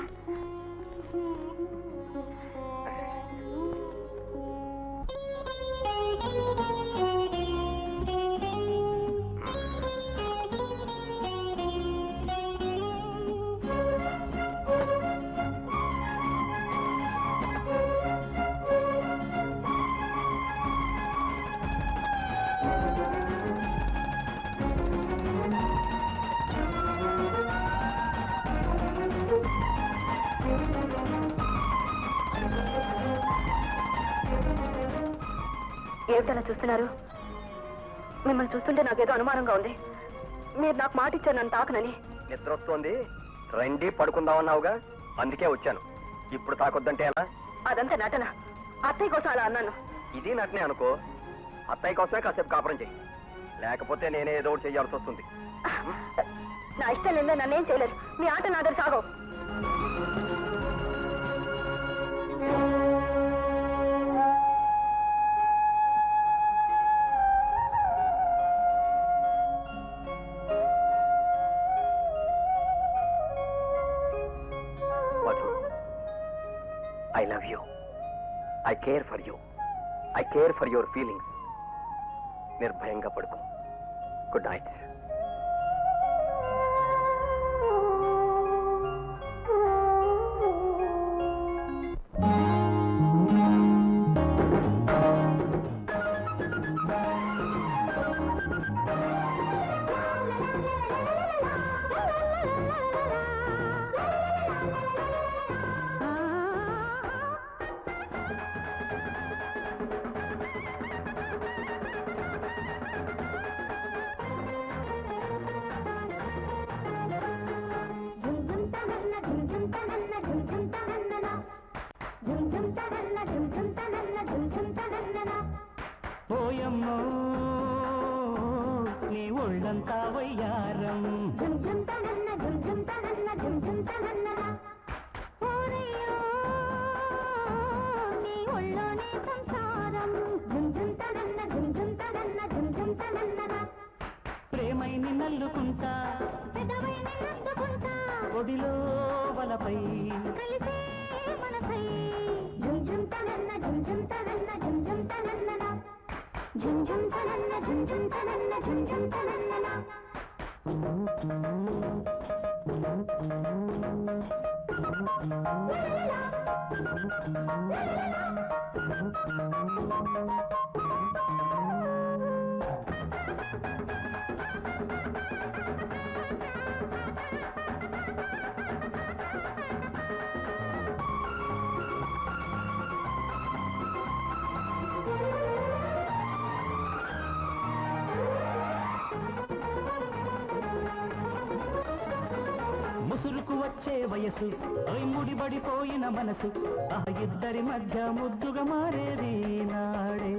ఏమిటలా చూస్తున్నారు మిమ్మల్ని చూస్తుంటే నాకేదో అనుమానంగా ఉంది మీరు నాకు మాట ఇచ్చారు నన్ను తాకనని నిద్ర వస్తోంది రండి పడుకుందామన్నావుగా అందుకే వచ్చాను ఇప్పుడు తాకొద్దంటే ఎలా అదంతా నటన అత్తయ్య కోసం అలా అన్నాను ఇది నటనే అనుకో అత్తయ్య కోసమే కాసేపు కాపురం చెయ్యి లేకపోతే నేనే ఏదో ఒకటి చెయ్యాల్సి వస్తుంది నా ఇష్టం లేదా నన్నేం చేయలేదు మీ ఆట నా దగ్గర సాగవు Madhu I love you I care for you I care for your feelings నిర్భయంగా పడుకో గుడ్ నైట్ పోయమ్మో నీ ఒళ్ళంతా వయ్యారం ప్రేమై నిన్నల్లుకుంటా ఒడిలో వలపై ముసురుకు వచ్చే వయసు ఓయ్ ముడిబడిపోయిన మనసు ఆ ఇద్దరి మధ్య ముద్దుగా మారేది నాడే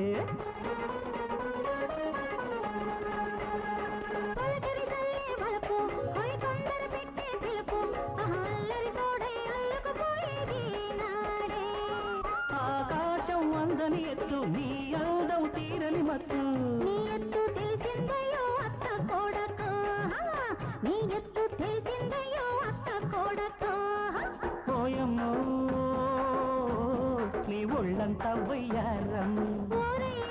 ఆకాశం అందని ఎత్తు నీ అందం తీరని మత్తు పోయమ్మో నీ ఒళ్ళంతా వయ్యారం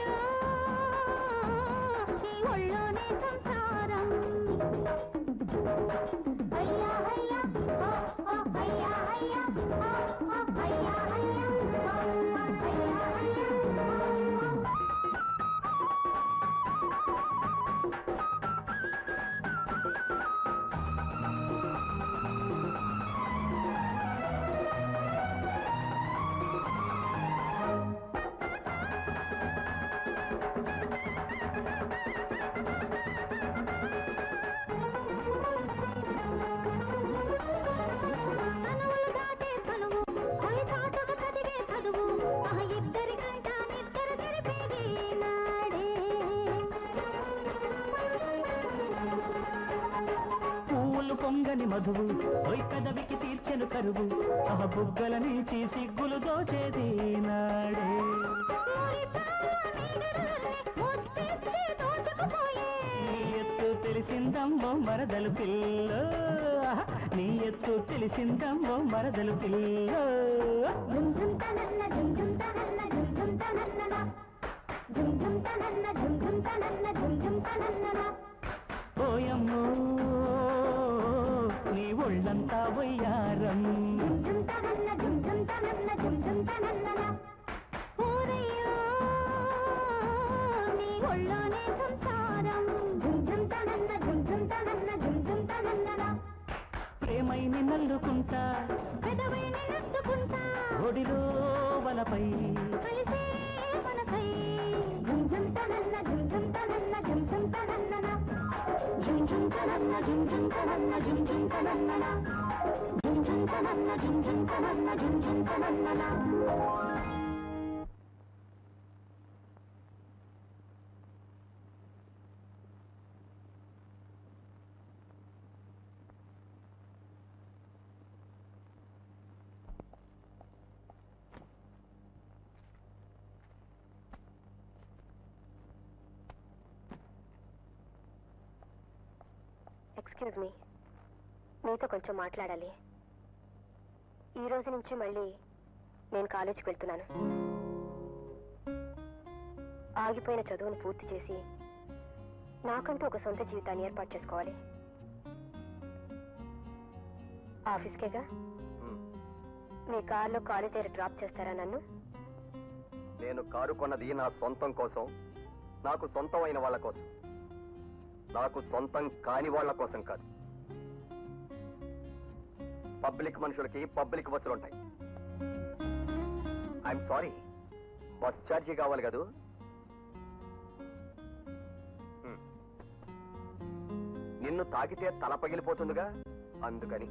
ఒళ్ళోనే సంసారం తనువులు దాటే తనువు అవి చాటుగా చదివే చదువు ఆ ఇద్దరి కంట నిద్దరు తెరిపేది నాడే పువ్వులు పొంగని మధువు ఒయ్ కదవికి తీర్చెను కరువు ఆ బుగ్గల నుంచి సిగ్గులు దోచేది నాడే ఊరి ప్రాణ నీడలన్నీ ముద్దెత్తి దోచుకుపోయే నీ ఎత్తు తెలిసిందమ్మో మరదలు పిల్ల నీ ఎత్తు తెలిసిందమ్మో మరదలు పిల్ల జుమ్ జుమ్ తనన్న జుమ్ జుమ్ తనన్న జుమ్ జుమ్ తనన్నన జుమ్ జుమ్ తనన్న జుమ్ జుమ్ తనన్న జుమ్ జుమ్ తనన్నన ఓయమ్మో నీ ఒళ్ళంతా వయ్యారం జుమ్ జుమ్ తనన్న జుమ్ జుమ్ తనన్న జుమ్ జుమ్ తనన్నన ఊరయ్యో నీ ఒళ్ళోనే సంసారం జుమ్ జుమ్ తనన్న జుమ్ జుమ్ తనన్న జుమ్ జుమ్ తనన్నన ప్రేమై నిన్నల్లుకుంటా పెదవై నిన్నందుకుంటా ఒడిలో వలపై కలిసే మనసై జుమ్ జుమ్ తనన్న జుమ్ జుమ్ తనన్న జుమ్ జుమ్ తనన్నన జుమ్ జుమ్ తనన్న జుమ్ జుమ్ తనన్న జుమ్ జుమ్ తనన్నన జుమ్ జుమ్ తనన్న జుమ్ జుమ్ తనన్న జుమ్ జుమ్ తనన్నన ఎక్స్క్యూజ్ మీ మీతో కొంచెం మాట్లాడాలి ఈ రోజు నుంచి మళ్ళీ నేను కాలేజీకి వెళ్తున్నాను ఆగిపోయిన చదువును పూర్తి చేసి నాకంటూ ఒక సొంత జీవితాన్ని ఏర్పాటు చేసుకోవాలి ఆఫీస్కేగా ఉమ్. మీ కార్లో కాలేజ్ దగ్గర డ్రాప్ చేస్తారా నన్ను నేను కారు కొన్నది నా సొంతం కోసం నాకు సొంతం అయిన వాళ్ళ కోసం నాకు సొంతం కాని వాళ్ళ కోసం కాదు పబ్లిక్ మనుషులకి పబ్లిక్ బస్సులు ఉంటాయి ఐఎమ్ సారీ బస్ ఛార్జీ కావాలి కదూ హ్మ్. నిన్ను తాకితే తల పగిలిపోతుందిగా అందుకని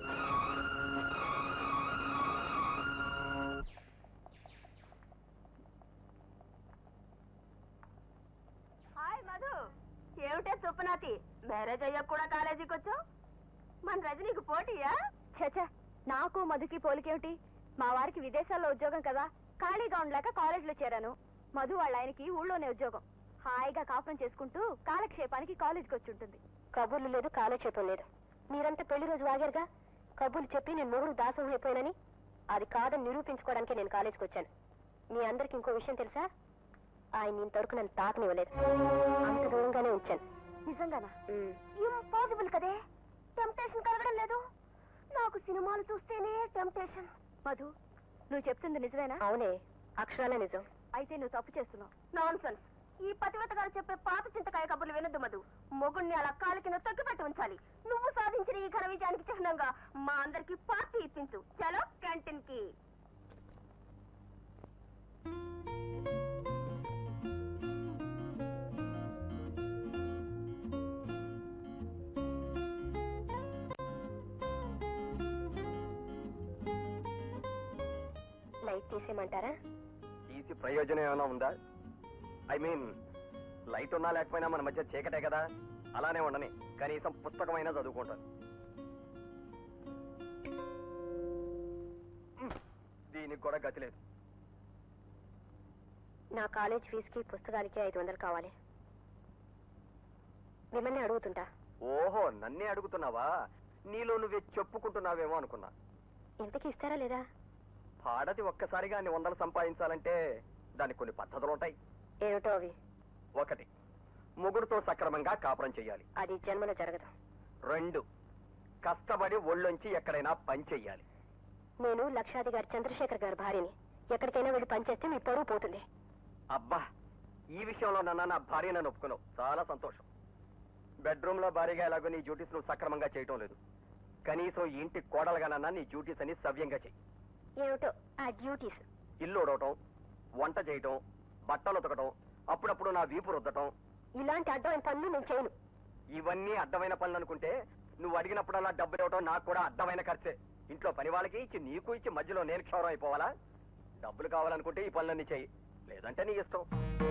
హాయ్ మధు ఏమిటే చుప్పనాతి మ్యారేజ్ అయ్యాక కూడా కాలేజీకి వచ్చావు మన రజనీకి పోటీయా చచ్చా నాకు మధుకి పోలికేమిటి మా వారికి విదేశాల్లో ఉద్యోగం కదా ఖాళీగా ఉండలేక కాలేజీలో చేరాను మధు వాళ్ళ ఆయనకి ఊళ్ళోనే ఉద్యోగం హాయిగా కాపురం చేసుకుంటూ కాలక్షేపానికి కాలేజీకి వచ్చి ఉంటుంది కబుర్లు లేదు కాలక్షేపం లేదు మీరంతా పెళ్లి రోజు వాగారుగా కబుర్లు చెప్పి నేను మొగుడు దాసం అయిపోయానని అది కాదని నిరూపించుకోవడానికి నేను కాలేజీకి వచ్చాను మీ అందరికి ఇంకో విషయం తెలుసా ఆయన ఇంతవరకు నన్ను తాకనివ్వలేదు అంత దూరంగానే ఉంచాను నిజంగానా ఇంపాసిబుల్ కదే టెంప్టేషన్ కలగడం లేదు నాకు సినిమాలు చూస్తేనే టెంప్టేషన్ మధు నువ్వు చెప్తుంది నిజమేనా అవునే అక్షరాల నిజం అయితే నువ్వు తప్పు చేస్తున్నావు నాన్ సెన్స్ ఈ పతివత గారు చెప్పే పాత చింతకాయ కబుర్లు వినొద్దు మధు మొగుణ్ణి అలా కాలి కింద తొక్కి పెట్టి ఉంచాలి నువ్వు సాధించిన ఈ ఘన విజయానికి చిహ్నంగా మా అందరికి పార్టీ ఇప్పించు చలో క్యాంటీన్ కి లైట్ తీసేయమంటారా తీసి ప్రయోజనం ఏమైనా ఉందా ఐ మీన్ లైట్ ఉన్నా లేకపోయినా మన మధ్య చీకటే కదా అలానే ఉండని కనీసం పుస్తకమైనా చదువుకుంటాను హ్మ్. దీనికి కూడా గతి లేదు నా కాలేజ్ ఫీజుకి పుస్తకాలకి ఐదు వందలు కావాలి మిమ్మల్ని అడుగుతుంటా ఓహో నన్నే అడుగుతున్నావా నీలో నువ్వే చెప్పుకుంటున్నావేమో అనుకున్నా ఇంతకీ ఇస్తారా లేదా పాడది ఒక్కసారిగా అన్ని వందలు సంపాదించాలంటే దానికి కొన్ని పద్ధతులు ఉంటాయి ఏమిటో అవి ఒకటి ముగ్గురుతో సక్రమంగా కాపురం చెయ్యాలి అది జన్మలో జరగదు రెండు కష్టపడి ఒళ్ళొంచి ఎక్కడైనా పని చెయ్యాలి నేను లక్షాది గారి చంద్రశేఖర్ గారి భార్యని ఎక్కడికైనా వెళ్ళి పనిచేస్తే మీ పరువు పోతుంది అబ్బా ఈ విషయంలో నన్న నా భార్య నన్ను ఒప్పుకున్నావు చాలా సంతోషం బెడ్రూమ్ లో భారీగా ఎలాగో నీ డ్యూటీస్ నువ్వు సక్రమంగా చేయటం లేదు కనీసం ఈ ఇంటి కోడలుగానన్నా నీ డ్యూటీస్ అని సవ్యంగా చెయ్యి ఏమిటో ఆ డ్యూటీస్ ఇల్లు ఉడవటం వంట చేయటం బట్టలు ఉతకటం అప్పుడప్పుడు నా వీపు రుద్దటం ఇలాంటి అడ్డమైన పనులు నేను చేయను ఇవన్నీ అడ్డమైన పనులు అనుకుంటే నువ్వు అడిగినప్పుడల్లా డబ్బులు ఇవ్వటం నాకు కూడా అడ్డమైన ఖర్చే ఇంట్లో పని వాళ్ళకి ఇచ్చి నీకు ఇచ్చి మధ్యలో నేను క్షౌరం అయిపోవాలా డబ్బులు కావాలనుకుంటే ఈ పనులన్నీ చెయ్యి లేదంటే నీ ఇష్టం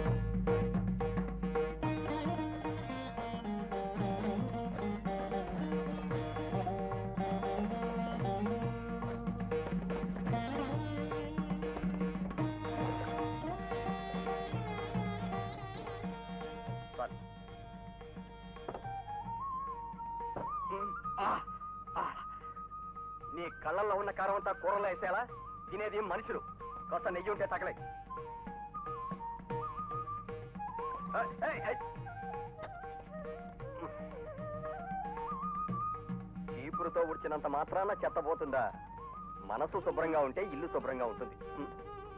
చాలు. ఉమ్, ఆ, ఆ. నీ కళ్ళల్లో ఉన్న కారం అంతా కూరలో వేసేలా తినేది మనుషులు కాస్త నెయ్యి ఉంటే తగలే ఏయ్, ఏయ్, ఏయ్. చీపురుతో ఉడిచినంత మాత్రాన చెత్తపోతుందా మనసు శుభ్రంగా ఉంటే ఇల్లు శుభ్రంగా ఉంటుంది ఉమ్.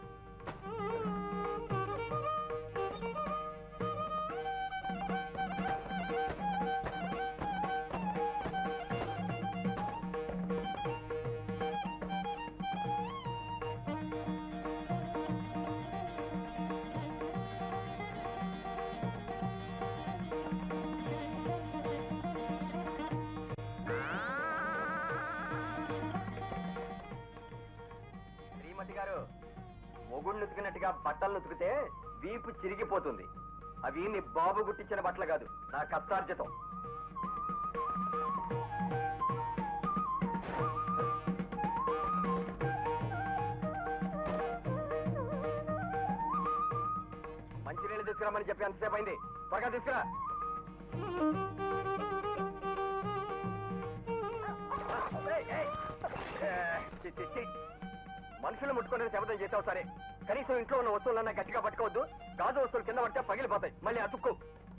శ్రీమతి గారు మొగుళ్ళు ఉతికినట్టుగా బట్టలు ఉతికితే వీపు చిరిగిపోతుంది అవి నీ బాబు గుట్టించిన బట్టలు కాదు నా కష్టార్జితం మంచినీళ్ళు తీసుకురామని చెప్పి ఎంతసేపు అయింది త్వరగా తీసుకురా ఏయ్, ఏయ్. ఏ, చి, చి, చి. మనుషులు ముట్టుకునేది శబ్దం చేసావు సరే కనీసం ఇంట్లో ఉన్న వస్తువులన్నా గట్టిగా పట్టుకోవద్దు గాజు వస్తువులు కింద పడితే పగిలిపోతాయి మళ్ళీ అతుక్కు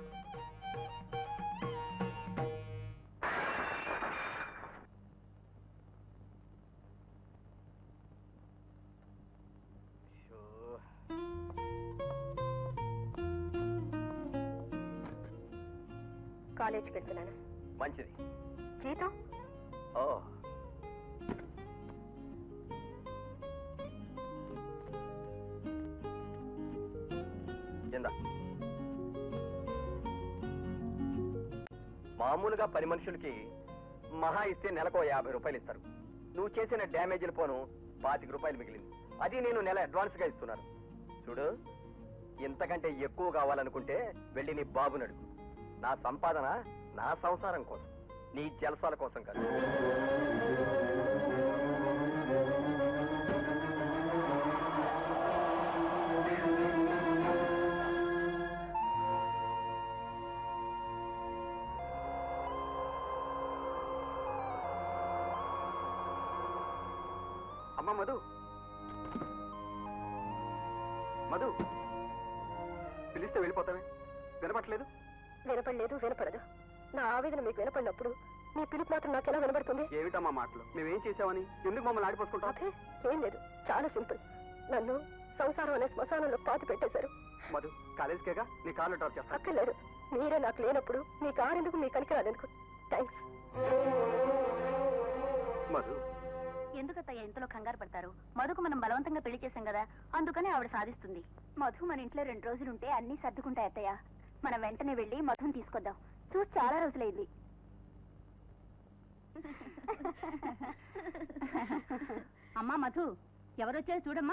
షో. కాలేజీకి వెళ్తున్నాను మంచిది జీతం ఓ కింద మామూలుగా పని మనుషులకి మహా ఇస్తే నెలకు యాభై రూపాయలు ఇస్తారు నువ్వు చేసిన డ్యామేజీల పోను పాతిక రూపాయలు మిగిలింది అది నేను నెల అడ్వాన్స్ గా ఇస్తున్నాను చూడు ఇంతకంటే ఎక్కువ కావాలనుకుంటే వెళ్ళి నీ బాబుని అడుగు నా సంపాదన నా సంసారం కోసం నీ జలసాల కోసం కాదు అమ్మ మధు మధు పిలిస్తే వెళ్ళిపోతావే వినపట్లేదు వినపడలేదు వినపడదు నా ఆవేదన మీకు వినపడినప్పుడు మీ పిలుపు మాత్రం నాకు ఎలా వినపడుతుంది ఏమిటమ్మా మాటలు మేమేం చేసావని ఎందుకు మమ్మల్ని ఆడిపోసుకుంటావు అదే ఏం లేదు చాలా సింపుల్ నన్ను సంసారం అనే శ్మశానంలో పాతి పెట్టేశారు మధు కాలేజీకేగా నీ కార్లో డ్రాప్ చేస్తా అక్కర్లేదు మీరే నాకు లేనప్పుడు మీ కారు ఎందుకు మీ కనికి రాదనుకో థ్యాంక్స్ మధు ఎందుకత్తయ్య ఇంతలో కంగారు పడతారు మధుకు మనం బలవంతంగా పెళ్లి చేశాం కదా అందుకని ఆవిడ సాధిస్తుంది మధు మన ఇంట్లో రెండు రోజులుంటే అన్ని సర్దుకుంటాయి అత్తయ్య మనం వెంటనే వెళ్ళి మధుని తీసుకొద్దాం చూసి చాలా రోజులైంది అమ్మా మధు ఎవరొచ్చారో చూడమ్మా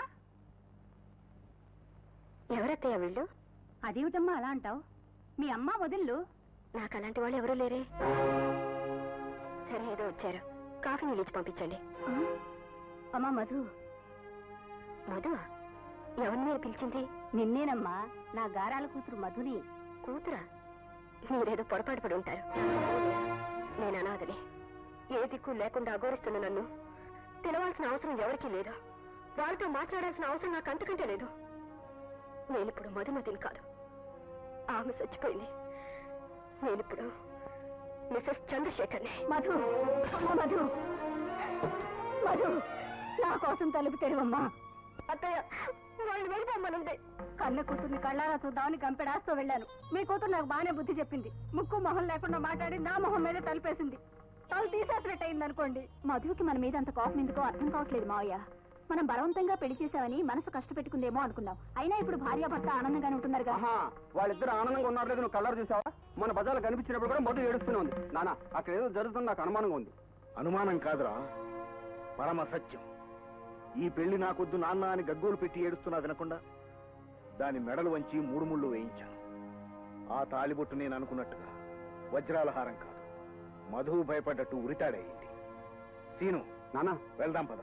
ఎవరత్తయ్య వీళ్ళు అదేమిటమ్మా అలా అంటావు మీ అమ్మ వదిళ్ళు నాకు అలాంటి వాళ్ళు ఎవరూ లేరే సరే ఏదో వచ్చారు కాఫీ నీళ్ళు ఇచ్చి పంపించండి అమ్మా మధు మధు ఎవరిని మీరు పిలిచింది నిన్నేనమ్మా నా గారాల కూతురు మధుని కూతురా మీరేదో పొరపాటు పడి ఉంటారు నేను అనాథని ఏ దిక్కు లేకుండా అఘోరిస్తున్న నన్ను పిలవాల్సిన అవసరం ఎవరికీ లేదు వాళ్ళతో మాట్లాడాల్సిన అవసరం నాకు అంతకంటే లేదు నేనిప్పుడు మధుమతిని కాదు ఆమె చచ్చిపోయింది నేనిప్పుడు మిస్సెస్ చంద్రశేఖర్ని మధు అమ్మ మధు మధు నా కోసం తలుపు తెరువమ్మా అత్తయ్య వాళ్ళు వెళ్ళిపోమ్మనుంది కన్న కూతుర్ని కళ్ళారా చూద్దామని గంపెడాస్తో వెళ్ళాను మీ కూతురు నాకు బాగానే బుద్ధి చెప్పింది ముక్కు మొహం లేకుండా మాట్లాడి నా మొహం మీద తలుపేసింది తలు తీసేసినట్టు అయింది అనుకోండి మధుకి మన మీద అంత కోపం ఎందుకో అర్థం కావట్లేదు మావయ్య మనం బలవంతంగా పెళ్లి చేశామని మనసు కష్టపెట్టుకుందేమో అనుకున్నాం అయినా ఇప్పుడు భార్యాభర్త ఆనందంగానే ఉంటున్నారుగా ఆహా వాళ్ళిద్దరు ఆనందంగా ఉన్నారు లేదు నువ్వు కలర్ చూసావా మన బజార్లో కనిపించినప్పుడు కూడా మొదలు ఏడుస్తూనే ఉంది నానా అక్కడ ఏదో జరుగుతుంది నాకు అనుమానంగా ఉంది అనుమానం కాదురా పరమ సత్యం ఈ పెళ్లి నాకొద్దు నాన్న అని గగ్గోలు పెట్టి ఏడుస్తున్నా వినకుండా దాని మెడలు వంచి మూడు ముళ్ళు వేయించాను ఆ తాలిబొట్టు నేను అనుకున్నట్టుగా వజ్రాల హారం కాదు మధువు భయపడ్డట్టు ఉరితాడయింది సీను నానా వెళ్దాం పద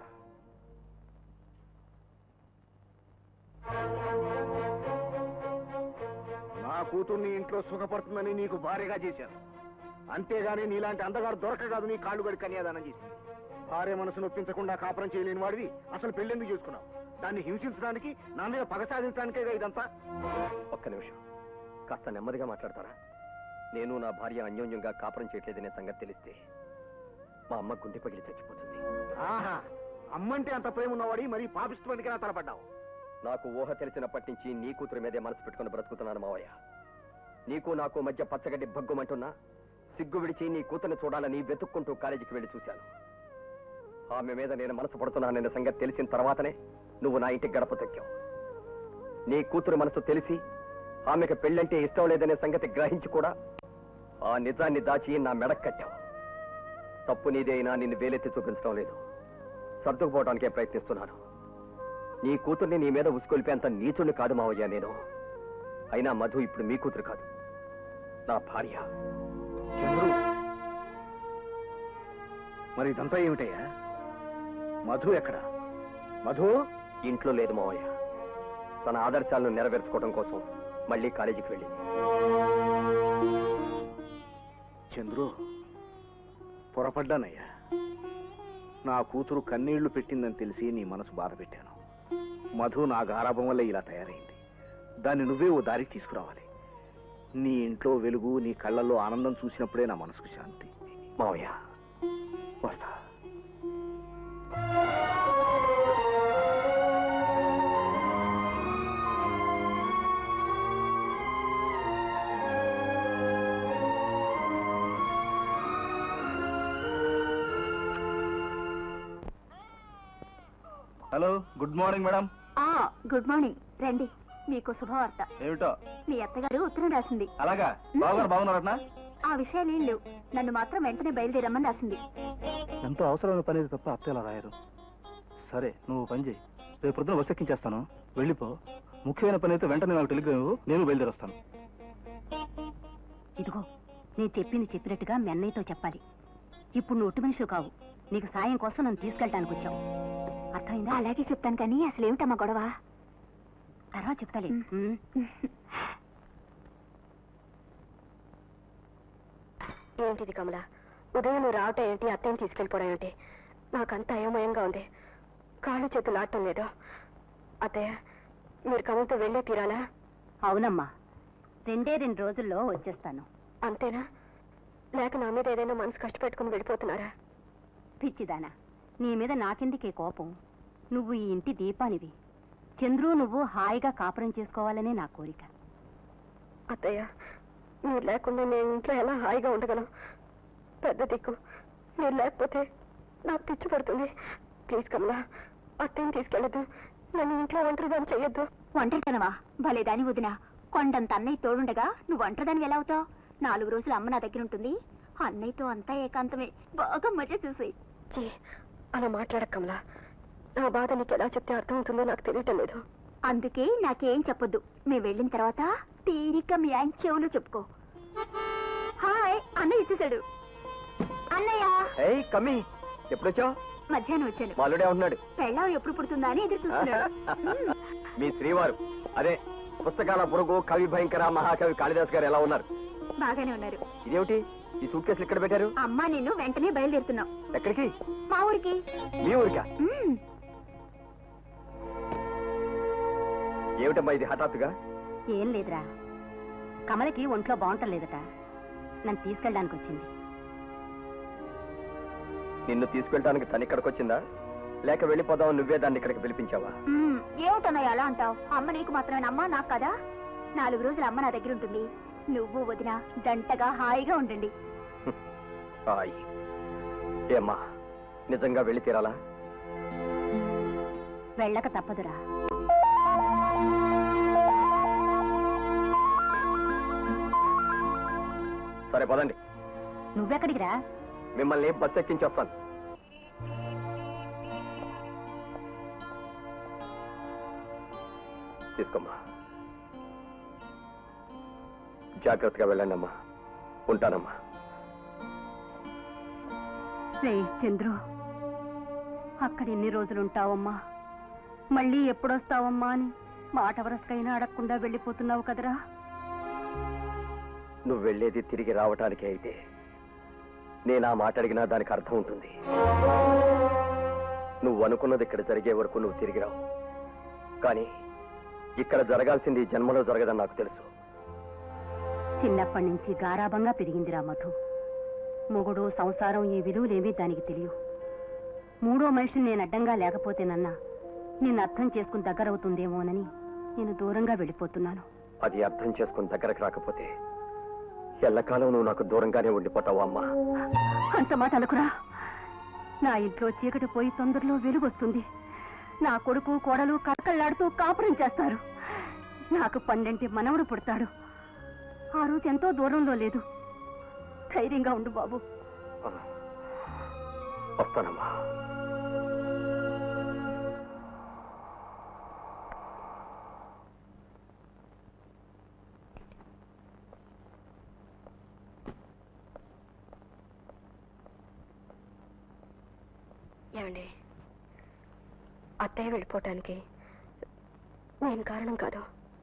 నా కూతుర్ని ఇంట్లో సుఖపడుతుందని నీకు భార్యగా చేశాను అంతేగాని నీలాంటి అందగాడు దొరక కాదు నీ కాళ్ళు గడి కన్యాదానం చేసింది భార్య మనసు నొప్పించకుండా కాపురం చేయలేని వాడివి అసలు పెళ్ళెందుకు చేసుకున్నావు దాన్ని హింసించడానికి నా మీద పగ సాధించడానికే ఇదంతా ఒక్క నిమిషం కాస్త నెమ్మదిగా మాట్లాడతారా నేను నా భార్య అన్యోన్యంగా కాపురం చేయట్లేదనే సంగతి తెలిస్తే మా అమ్మ గుండె పగిలి చచ్చిపోతుంది ఆహా అమ్మంటే అంత ప్రేమ ఉన్నవాడి మరి పాపిస్తున్నందుకే నా తలపడ్డావు నాకు ఊహ తెలిసినప్పటి నుంచి నీ కూతురు మీదే మనసు పెట్టుకుని బ్రతుకుతున్నాను మావయ్య నీకు నాకు మధ్య పచ్చగడ్డి భగ్గుమంటున్నా సిగ్గు విడిచి నీ కూతుర్ని చూడాలని వెతుక్కుంటూ కాలేజీకి వెళ్ళి చూశాను ఆమె మీద నేను మనసు పడుతున్నానన్న సంగతి తెలిసిన తర్వాతనే నువ్వు నా ఇంటికి గడప తొక్కావు నీ కూతురు మనసు తెలిసి ఆమెకు పెళ్ళంటే ఇష్టం లేదనే సంగతి గ్రహించి కూడా ఆ నిజాన్ని దాచి నా మెడక్ కట్టావు తప్పు నీదే అయినా నిన్ను వేలెత్తి చూపించడం లేదు సర్దుకుపోవడానికే ప్రయత్నిస్తున్నాను నీ కూతుర్ని నీ మీద ఉసుకొలిపేంత నీచుణ్ణి కాదు మావయ్య నేను అయినా మధు ఇప్పుడు మీ కూతురు కాదు నా భార్య చంద్రు మరి ఇదంతా ఏమిటయ్యా మధు ఎక్కడ మధు ఇంట్లో లేదు మావయ్య తన ఆదర్శాలను నెరవేర్చుకోవడం కోసం మళ్ళీ కాలేజీకి వెళ్ళింది చంద్రు పొరపడ్డానయ్యా నా కూతురు కన్నీళ్లు పెట్టిందని తెలిసి నీ మనసు బాధ పెట్టాను మధు నా గారాభం వల్ల ఇలా తయారైంది దాన్ని నువ్వే ఓ దారికి తీసుకురావాలి నీ ఇంట్లో వెలుగు నీ కళ్ళల్లో ఆనందం చూసినప్పుడే నా మనసుకు శాంతి మావయ్య వస్తా హలో గుడ్ మార్నింగ్ మేడం ఆ గుడ్ మార్నింగ్ రండి మీకు శుభవార్త ఏమిటో మీ అత్తగారు ఉత్తరం రాసింది అలాగా బావగారు బాగున్నారట ఆ విషయాలు ఏం లేవు నన్ను మాత్రం వెంటనే బయలుదేరమ్మని రాసింది ఎంతో అవసరమైన పని తప్ప అత్త ఎలా రాయరు సరే నువ్వు పని చేయి రేపు పొద్దున బస్ ఎక్కించేస్తాను వెళ్ళిపో ముఖ్యమైన పని అయితే వెంటనే నాకు టెలిగ్రామ్ ఇవ్వు, నేను బయలుదేరొస్తాను ఇదిగో నేను చెప్పింది చెప్పినట్టుగా మీ అన్నయ్యతో చెప్పాలి ఇప్పుడు నువ్వు ఒట్టి మనిషి కావు నీకు సాయం కోసం నన్ను తీసుకెళ్ళటానికి వచ్చావు అర్థమైందా అలాగే చెప్తాను కానీ అసలు ఏమిటమ్మా గొడవ తర్వాత చెప్తాలే ఏంటిది కమల ఉదయం నువ్వు రావటం ఏంటి అత్తయ్యని తీసుకెళ్ళిపోవడం ఏంటి నాకంత అయోమయంగా ఉంది కాళ్ళు చేతులు ఆడటం లేదు అత్తయ్య మీరు కమలతో వెళ్ళే తీరాలా అవునమ్మా రెండే రెండు రోజుల్లో వచ్చేస్తాను అంతేనా లేక నా మీద ఏదైనా మనసు కష్టపెట్టుకుని వెళ్ళిపోతున్నారా పిచ్చిదానా నీ మీద నాకెందుకే కోపం నువ్వు ఈ ఇంటి దీపానివి చంద్రు నువ్వు హాయిగా కాపురం చేసుకోవాలనే నా కోరిక అత్తయ్య మీరు లేకుండా నేను ఇంట్లో ఎలా హాయిగా ఉండగలం పెద్ద దిక్కు మీరు లేకపోతే నాకు పిచ్చి పడుతుంది ప్లీజ్ కమలా అత్తయ్యని తీసుకెళ్ళదు నన్ను ఇంట్లో ఒంటరిదాన్ని చెయ్యొద్దు ఒంటరితనవా భలే దాని వదిన కొండంత అన్నయ్య తోడుండగా నువ్వు ఒంటరిదాని ఎలా అవుతావు నాలుగు రోజులు అమ్మ నా దగ్గర ఉంటుంది అన్నయ్యతో అంతా ఏకాంతమే బాగా మజా చూసాయి చీ అలా మాట్లాడక కమలా నా బాధ నీకు ఎలా చెప్తే అర్థమవుతుందో నాకు తెలియటం లేదు అందుకే నాకేం చెప్పొద్దు మేము వెళ్ళిన తర్వాత తీరిక మీ ఆయన చెవులు చెప్పుకో హాయ్ అన్నయ్య ఇచ్చేసాడు అన్నయ్య ఏయ్ కమ్మి ఎప్పుడొచ్చావు మధ్యాహ్నం వచ్చాను మాలుడే ఉన్నాడు పెళ్ళాం ఎప్పుడు పుడుతుందా అని ఎదురు చూస్తున్నాడు మ్మ్. మీ శ్రీవారు అదే పుస్తకాల పురుగు కవి భయంకర మహాకవి కాళిదాస్ గారు ఎలా ఉన్నారు బాగానే ఉన్నారు ఇదేమిటి ఈ సూట్ కేసులు ఎక్కడ పెట్టారు అమ్మ నేను వెంటనే బయలుదేరుతున్నాం ఎక్కడికి మా ఊరికి మీ ఊరికా మ్మ్. ఏమిటమ్మా ఇది హఠాత్తుగా ఏం లేదురా కమలకి ఒంట్లో బాగుంటలేదట నన్ను తీసుకెళ్ళడానికి వచ్చింది నిన్ను తీసుకెళ్ళడానికి తను ఇక్కడికి వచ్చిందా లేక వెళ్ళిపోదాం నువ్వే దాన్ని ఇక్కడికి పిలిపించావా మ్మ్, ఏమిటన్నయ్య అలా అంటావు అమ్మ నీకు మాత్రమే అమ్మ నాకు కదా నాలుగు రోజులు అమ్మ నా దగ్గర ఉంటుంది నువ్వు వదిన జంటగా హాయిగా ఉండండి హాయ్ ఏమ్మా నిజంగా వెళ్ళి తీరాలా వెళ్ళక తప్పదురా సరే పదండి నువ్వెక్కడికి రా మిమ్మల్ని బస్ ఎక్కించేస్తాను తీసుకోమ్మా జాగ్రత్తగా వెళ్ళండి అమ్మా ఉంటానమ్మా రే చంద్రు అక్కడ ఎన్ని రోజులు ఉంటావమ్మా మళ్ళీ ఎప్పుడొస్తావమ్మా అని మాట వరసకైనా అడగకుండా వెళ్ళిపోతున్నావు కదరా నువ్వు వెళ్ళేది తిరిగి రావటానికి అయితే నేను ఆ మాట అడిగినా దానికి అర్థం ఉంటుంది నువ్వు అనుకున్నది ఇక్కడ జరిగే వరకు నువ్వు తిరిగి రావు కానీ ఇక్కడ జరగాల్సింది ఈ జన్మలో జరగదని నాకు తెలుసు చిన్నప్పటి నుంచి గారాబంగా పెరిగిందిరా మధు మొగుడు సంసారం ఈ విలువలేమీ దానికి తెలియవు మూడో మనిషిని నేను అడ్డంగా లేకపోతేనన్నా నిన్ను అర్థం చేసుకుని దగ్గరవుతుందేమోనని నేను దూరంగా వెళ్ళిపోతున్నాను అది అర్థం చేసుకుని దగ్గరకు రాకపోతే ఎల్లకాలం నువ్వు నాకు దూరంగానే ఉండిపోతావు అమ్మా అంత మాట అనుకురా నా ఇంట్లో చీకటి పోయి తొందరలో వెలుగొస్తుంది నా కొడుకు కోడలు కక్కల్లాడుతూ కాపురం చేస్తారు నాకు పన్నెంటి మనవడు పుడతాడు ఆ రోజు ఎంతో దూరంలో లేదు ధైర్యంగా ఉండు బాబు వస్తానమ్మా ఏమండి అత్తయ్య వెళ్ళిపోవటానికి నేను కారణం కాదు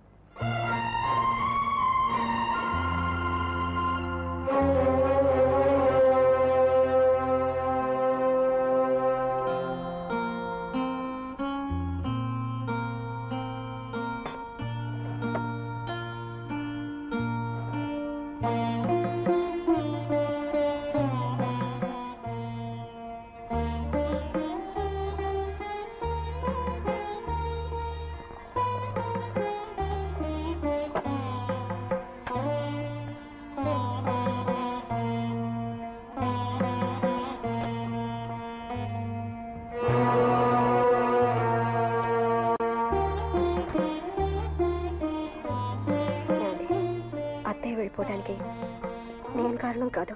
అత్తయ్య వెళ్ళిపోవటానికి నేను కారణం కాదు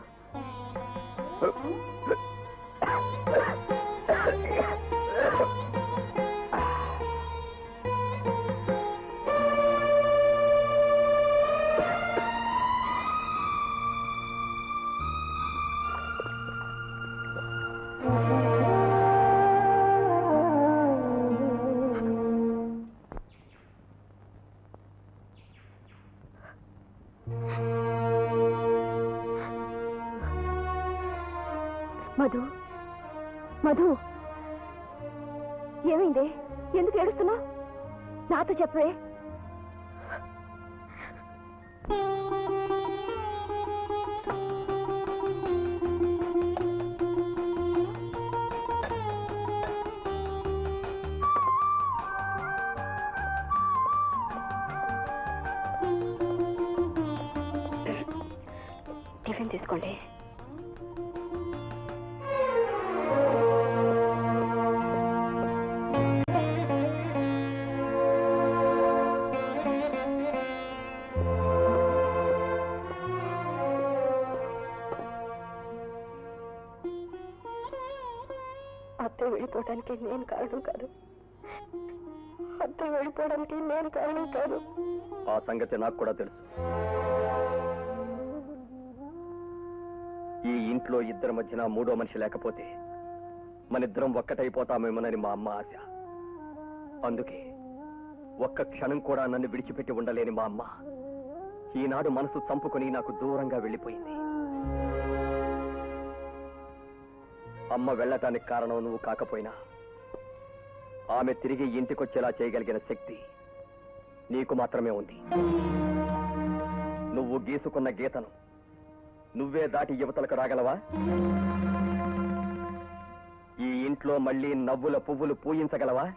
మధు మధు ఏమైంది ఎందుకు ఏడుస్తున్నావు నాతో చెప్పే టిఫిన్ తీసుకోండి అత్తయ్య వెళ్ళిపోవడానికి నేను కారణం కాదు అత్తయ్య వెళ్ళిపోవడానికి నేను కారణం కాదు ఆ సంగతి నాకు కూడా తెలుసు ఈ ఇంట్లో ఇద్దరి మధ్యన మూడో మనిషి లేకపోతే మనిద్దరం ఒక్కటైపోతామేమోనని మా అమ్మ ఆశ అందుకే ఒక్క క్షణం కూడా నన్ను విడిచిపెట్టి ఉండలేని మా అమ్మ ఈనాడు మనసు చంపుకొని నాకు దూరంగా వెళ్ళిపోయింది అమ్మ వెళ్ళటానికి కారణం నువ్వు కాకపోయినా ఆమె తిరిగి ఇంటికొచ్చేలా చేయగలిగిన శక్తి నీకు మాత్రమే ఉంది నువ్వు గీసుకున్న గీతను నువ్వే దాటి యువతలకు రాగలవా ఇంట్లో మళ్ళీ నవ్వుల పువ్వులు పూయించగలవా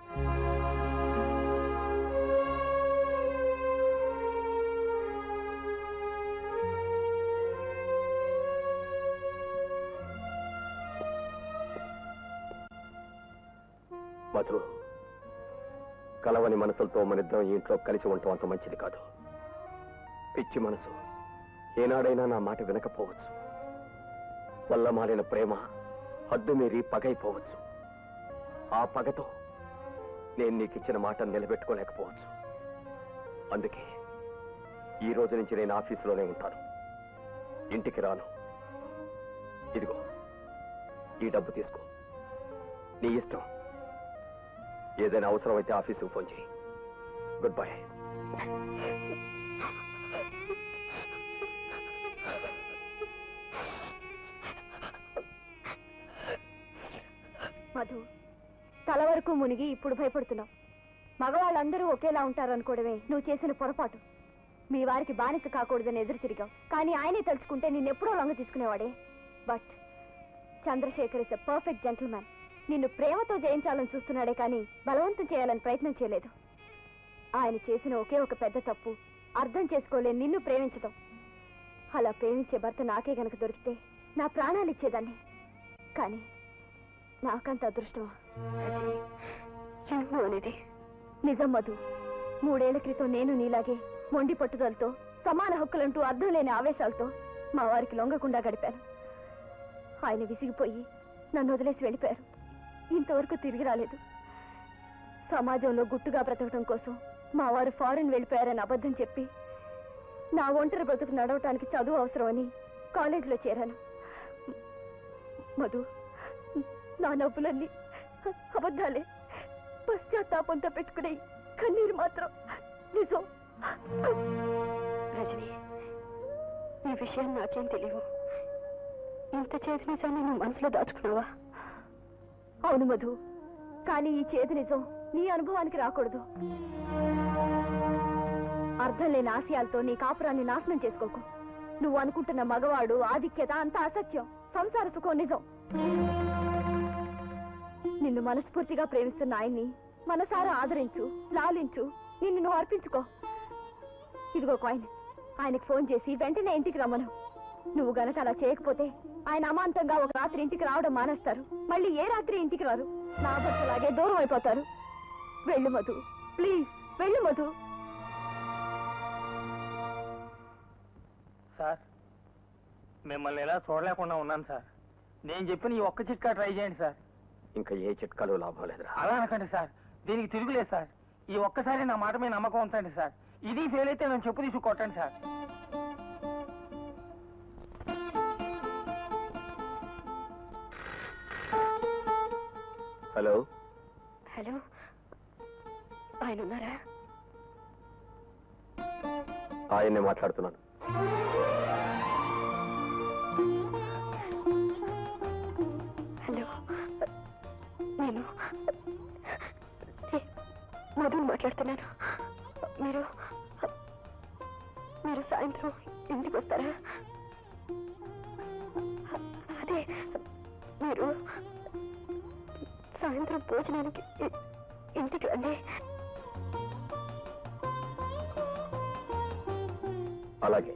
మధు కలవని మనసులతో మనిద్దరం ఈ ఇంట్లో కలిసి ఉండటం అంత మంచిది కాదు పిచ్చి మనసు ఏనాడైనా నా మాట వినకపోవచ్చు వల్ల మారిన ప్రేమ హద్దు మీరి పగైపోవచ్చు ఆ పగతో నేను నీకు ఇచ్చిన మాట నిలబెట్టుకోలేకపోవచ్చు అందుకే ఈ రోజు నుంచి నేను ఆఫీసులోనే ఉంటాను ఇంటికి రాను ఇదిగో ఈ డబ్బు తీసుకో నీ ఇష్టం ఏదైనా అవసరమైతే ఆఫీసుకు ఫోన్ చేయి గుడ్ బై మధు తల వరకు మునిగి ఇప్పుడు భయపడుతున్నావు మగవాళ్ళందరూ ఒకేలా ఉంటారు అనుకోవడమే నువ్వు చేసిన పొరపాటు మీ వారికి బానిస కాకూడదని ఎదురు తిరిగావు కానీ ఆయనే తలుచుకుంటే నిన్నెప్పుడో లొంగ తీసుకునేవాడే but Chandrashekar is a perfect gentleman నిన్ను ప్రేమతో జయించాలని చూస్తున్నాడే కానీ బలవంతం చేయాలని ప్రయత్నం చేయలేదు ఆయన చేసిన ఒకే ఒక పెద్ద తప్పు అర్థం చేసుకోలేని నిన్ను ప్రేమించడం అలా ప్రేమించే భర్త నాకే గనక దొరికితే నా ప్రాణాలు ఇచ్చేదాన్ని కానీ నాకంత అదృష్టమా నువ్వు అనేది నిజం మధు మూడేళ్ల క్రితం నేను నీలాగే మొండి పట్టుదలతో సమాన హక్కులంటూ అర్థం లేని ఆవేశాలతో మా వారికి లొంగకుండా గడిపాను ఆయన విసిగిపోయి నన్ను వదిలేసి వెళ్ళిపోయారు ఇంతవరకు తిరిగి రాలేదు సమాజంలో గుట్టుగా బ్రతకడం కోసం మా వారు ఫారెన్ వెళ్ళిపోయారని అబద్ధం చెప్పి నా ఒంటరి బ్రతుకు నడవటానికి చదువు అవసరమని కాలేజీలో చేరాను మధు నా నవ్వులన్నీ అబద్ధాలే పశ్చాత్తాపంతో పెట్టుకునే ఈ కన్నీరు మాత్రం నిజం రజని ఈ విషయం నాకేం తెలియవు ఇంత చేతి నిజాన్ని నువ్వు మనసులో దాచుకున్నావా అవును మధు కానీ ఈ చేతి నిజం నీ అనుభవానికి రాకూడదు అర్థం లేని ఆశయాలతో నీ కాపురాన్ని నాశనం చేసుకోకు నువ్వు అనుకుంటున్న మగవాడు ఆధిక్యత అంతా అసత్యం సంసార సుఖం నిజం నిన్ను మనస్ఫూర్తిగా ప్రేమిస్తున్న ఆయన్ని మనసారా ఆదరించు లాలించు నిన్ను నువ్వు అర్పించుకో ఇదిగో కాయిన్ ఆయనకు ఫోన్ చేసి వెంటనే ఇంటికి రమ్మను నువ్వు గనక అలా చేయకపోతే ఆయన అమాంతంగా ఒక రాత్రి ఇంటికి రావడం మానేస్తారు మళ్ళీ ఏ రాత్రి ఇంటికి రారు నా భర్తలాగే దూరం అయిపోతారు వెళ్ళు మధు ప్లీజ్ వెళ్ళు మధు సార్ మిమ్మల్ని ఎలా చూడలేకుండా ఉన్నాను సార్ నేను చెప్పిన ఈ ఒక్క చిట్కా ట్రై చేయండి సార్ ఇంకా ఏ చిట్కాలు లాభం లేదురా అలా అనకండి సార్ దీనికి తిరుగులేదు సార్ ఈ ఒక్కసారి నా మాట మీద నమ్మకం ఉంచండి సార్ ఇది ఫెయిల్ అయితే నేను చెప్పు తీసి కొట్టండి సార్ హలో హలో ఆయన ఉన్నారా ఆయన్నే మాట్లాడుతున్నాను హలో నేను మధుని మాట్లాడుతున్నాను మీరు మీరు సాయంత్రం ఇంటికి వస్తారా అదే మీరు సాయంత్రం భోజనానికి ఇ- ఇంటికి రండి అలాగే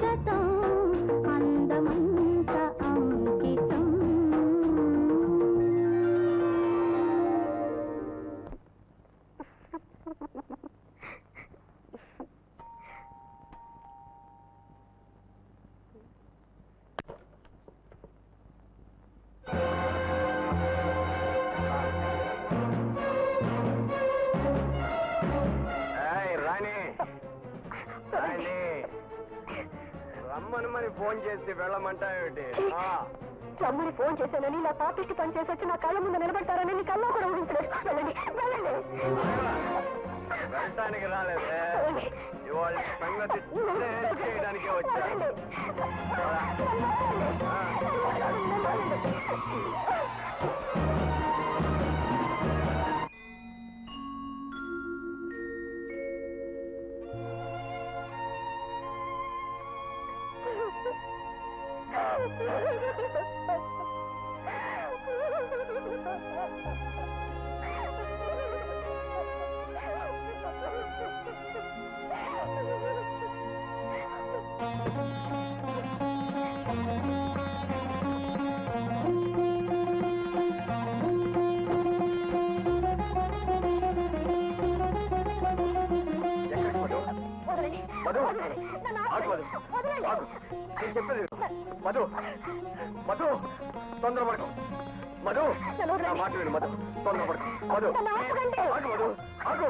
శతం అందమంత అంకితం ఏయ్, రాణి రాణి రమ్మని మరి ఫోన్ చేసి వెళ్ళమంటావేమిటి ఆ, రమ్మని ఫోన్ చేశానని నా పాపిష్టి పని చేసి వచ్చి నా కళ్ళ ముందు నిలబడతారని నీ కల్లో కూడా ఊహించలేదు వెళ్ళండి వెళ్ళండి వెళ్ళటానికి రాలేదే ఇవాళ సంగతి చేయడానికే వచ్చా ఎక్కడికి మధు? మధు ఆగు మధు ఆగు నేను చెప్పేది విను. మధు మధు తొందరపడకు మధు నా మాట విను మధు తొందరపడకు మధు ఆగు మధు ఆగు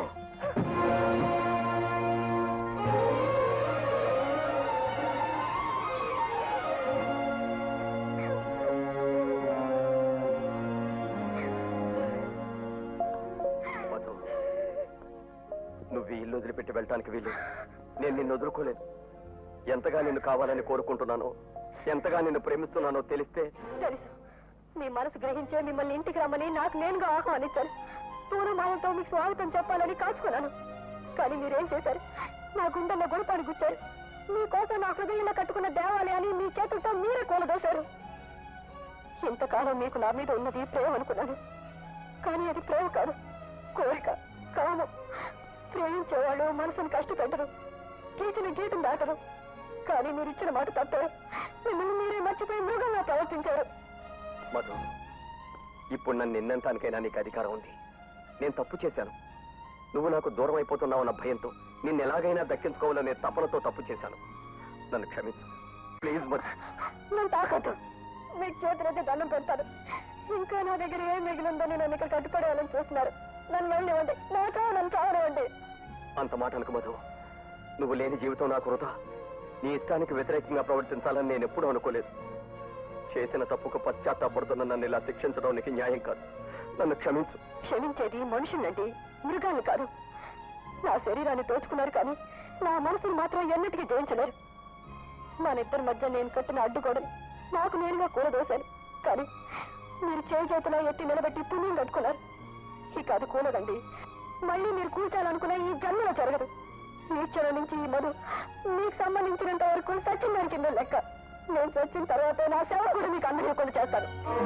మధు నువ్వు ఈ ఇల్లు వదిలిపెట్టి వెళ్ళటానికి వీలు నేను నిన్ను వదులుకోలేదు ఎంతగా నిన్ను కావాలని కోరుకుంటున్నానో ఎంతగా నిన్ను ప్రేమిస్తున్నానో తెలిస్తే తెలుసు మీ మనసు గ్రహించే మిమ్మల్ని ఇంటికి రమ్మని నాకు నేనుగా ఆహ్వానించాను తూరు మాయలతో మీకు స్వాగతం చెప్పాలని కాచుకున్నాను కానీ మీరేం చేశారు నా గుండెల్లో గుణపాన్ని గుచ్చారు మీకోసం నా హృదయంలో కట్టుకున్న దేవాలయాన్ని మీ చేతులతో మీరే కూలదోశారు ఇంతకాలం మీకు నా మీద ఉన్నది ప్రేమ అనుకున్నాను కానీ అది ప్రేమ కాదు కోరిక కామం ప్రేమించేవాళ్ళు మనసును కష్టపెట్టరు గీచిన గీతం దాటరు కానీ మీరు ఇచ్చిన మాట తప్పారు మిమ్మల్ని మీరే మర్చిపోయి మృగంగా ప్రవర్తించారు మధు ఇప్పుడు నన్ను నిన్నంతానికైనా నీకు అధికారం ఉంది నేను తప్పు చేశాను నువ్వు నాకు దూరం అయిపోతున్నావన్న భయంతో నిన్ను ఎలాగైనా దక్కించుకోవాలనే తపనతో తప్పు చేశాను నన్ను క్షమించు ప్లీజ్ మధు నన్ను తాకద్దు మీకు చేతులైతే దండం పెడతారు ఇంకా నా దగ్గర ఏం మిగిలిందని నన్ను ఇక్కడ కట్టుపడేయాలని చూస్తున్నారు నన్ను వెళ్ళనివ్వండి నా చావు నన్ను చావనివ్వండి అంత మాట అనుకు మధు నువ్వు లేని జీవితం నాకు వృధా నీ ఇష్టానికి వ్యతిరేకంగా ప్రవర్తించాలని నేను ఎప్పుడూ అనుకోలేదు చేసిన తప్పుకు పశ్చాత్తాపడుతున్న నన్ను ఇలా శిక్షించడం నీకు న్యాయం కాదు నన్ను క్షమించు క్షమించేది మనుషులండి మృగాలు కాదు నా శరీరాన్ని దోచుకున్నారు కానీ నా మనసును మాత్రం ఎన్నటికీ జయించలేరు మన ఇద్దరి మధ్య నేను కట్టిన అడ్డుగోడలు నాకు నేనుగా కూలదోశాను కానీ మీరు చేయి చేతిలో ఎత్తి నిలబెట్టి పుణ్యం కట్టుకున్నారు ఇక అది కూలదండి మళ్ళీ మీరు కూర్చాలనుకున్న ఈ జన్మలో జరగదు ఈ క్షణం నుంచి ఈ మధు మీకు సంబంధించినంత వరకు సచిన్ దాని కింద లెక్క నేను చచ్చిన తర్వాత నా సేవ కూడా మీకు అందజేయకుండా చేస్తాను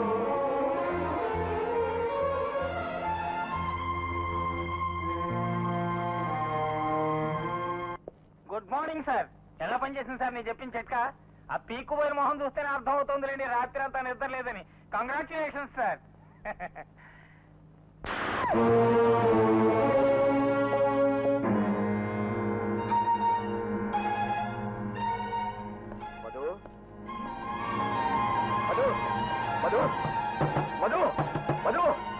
గుడ్ మార్నింగ్ సార్ ఎలా పనిచేసింది సార్ నేను చెప్పిన చెట్క ఆ పీకుపోయిన మొహం చూస్తేనే అర్థం అవుతుందిలేండి రాత్రి అంతా నిద్ర లేదని congratulations sir Madhu Madhu Madhu Madhu Madhu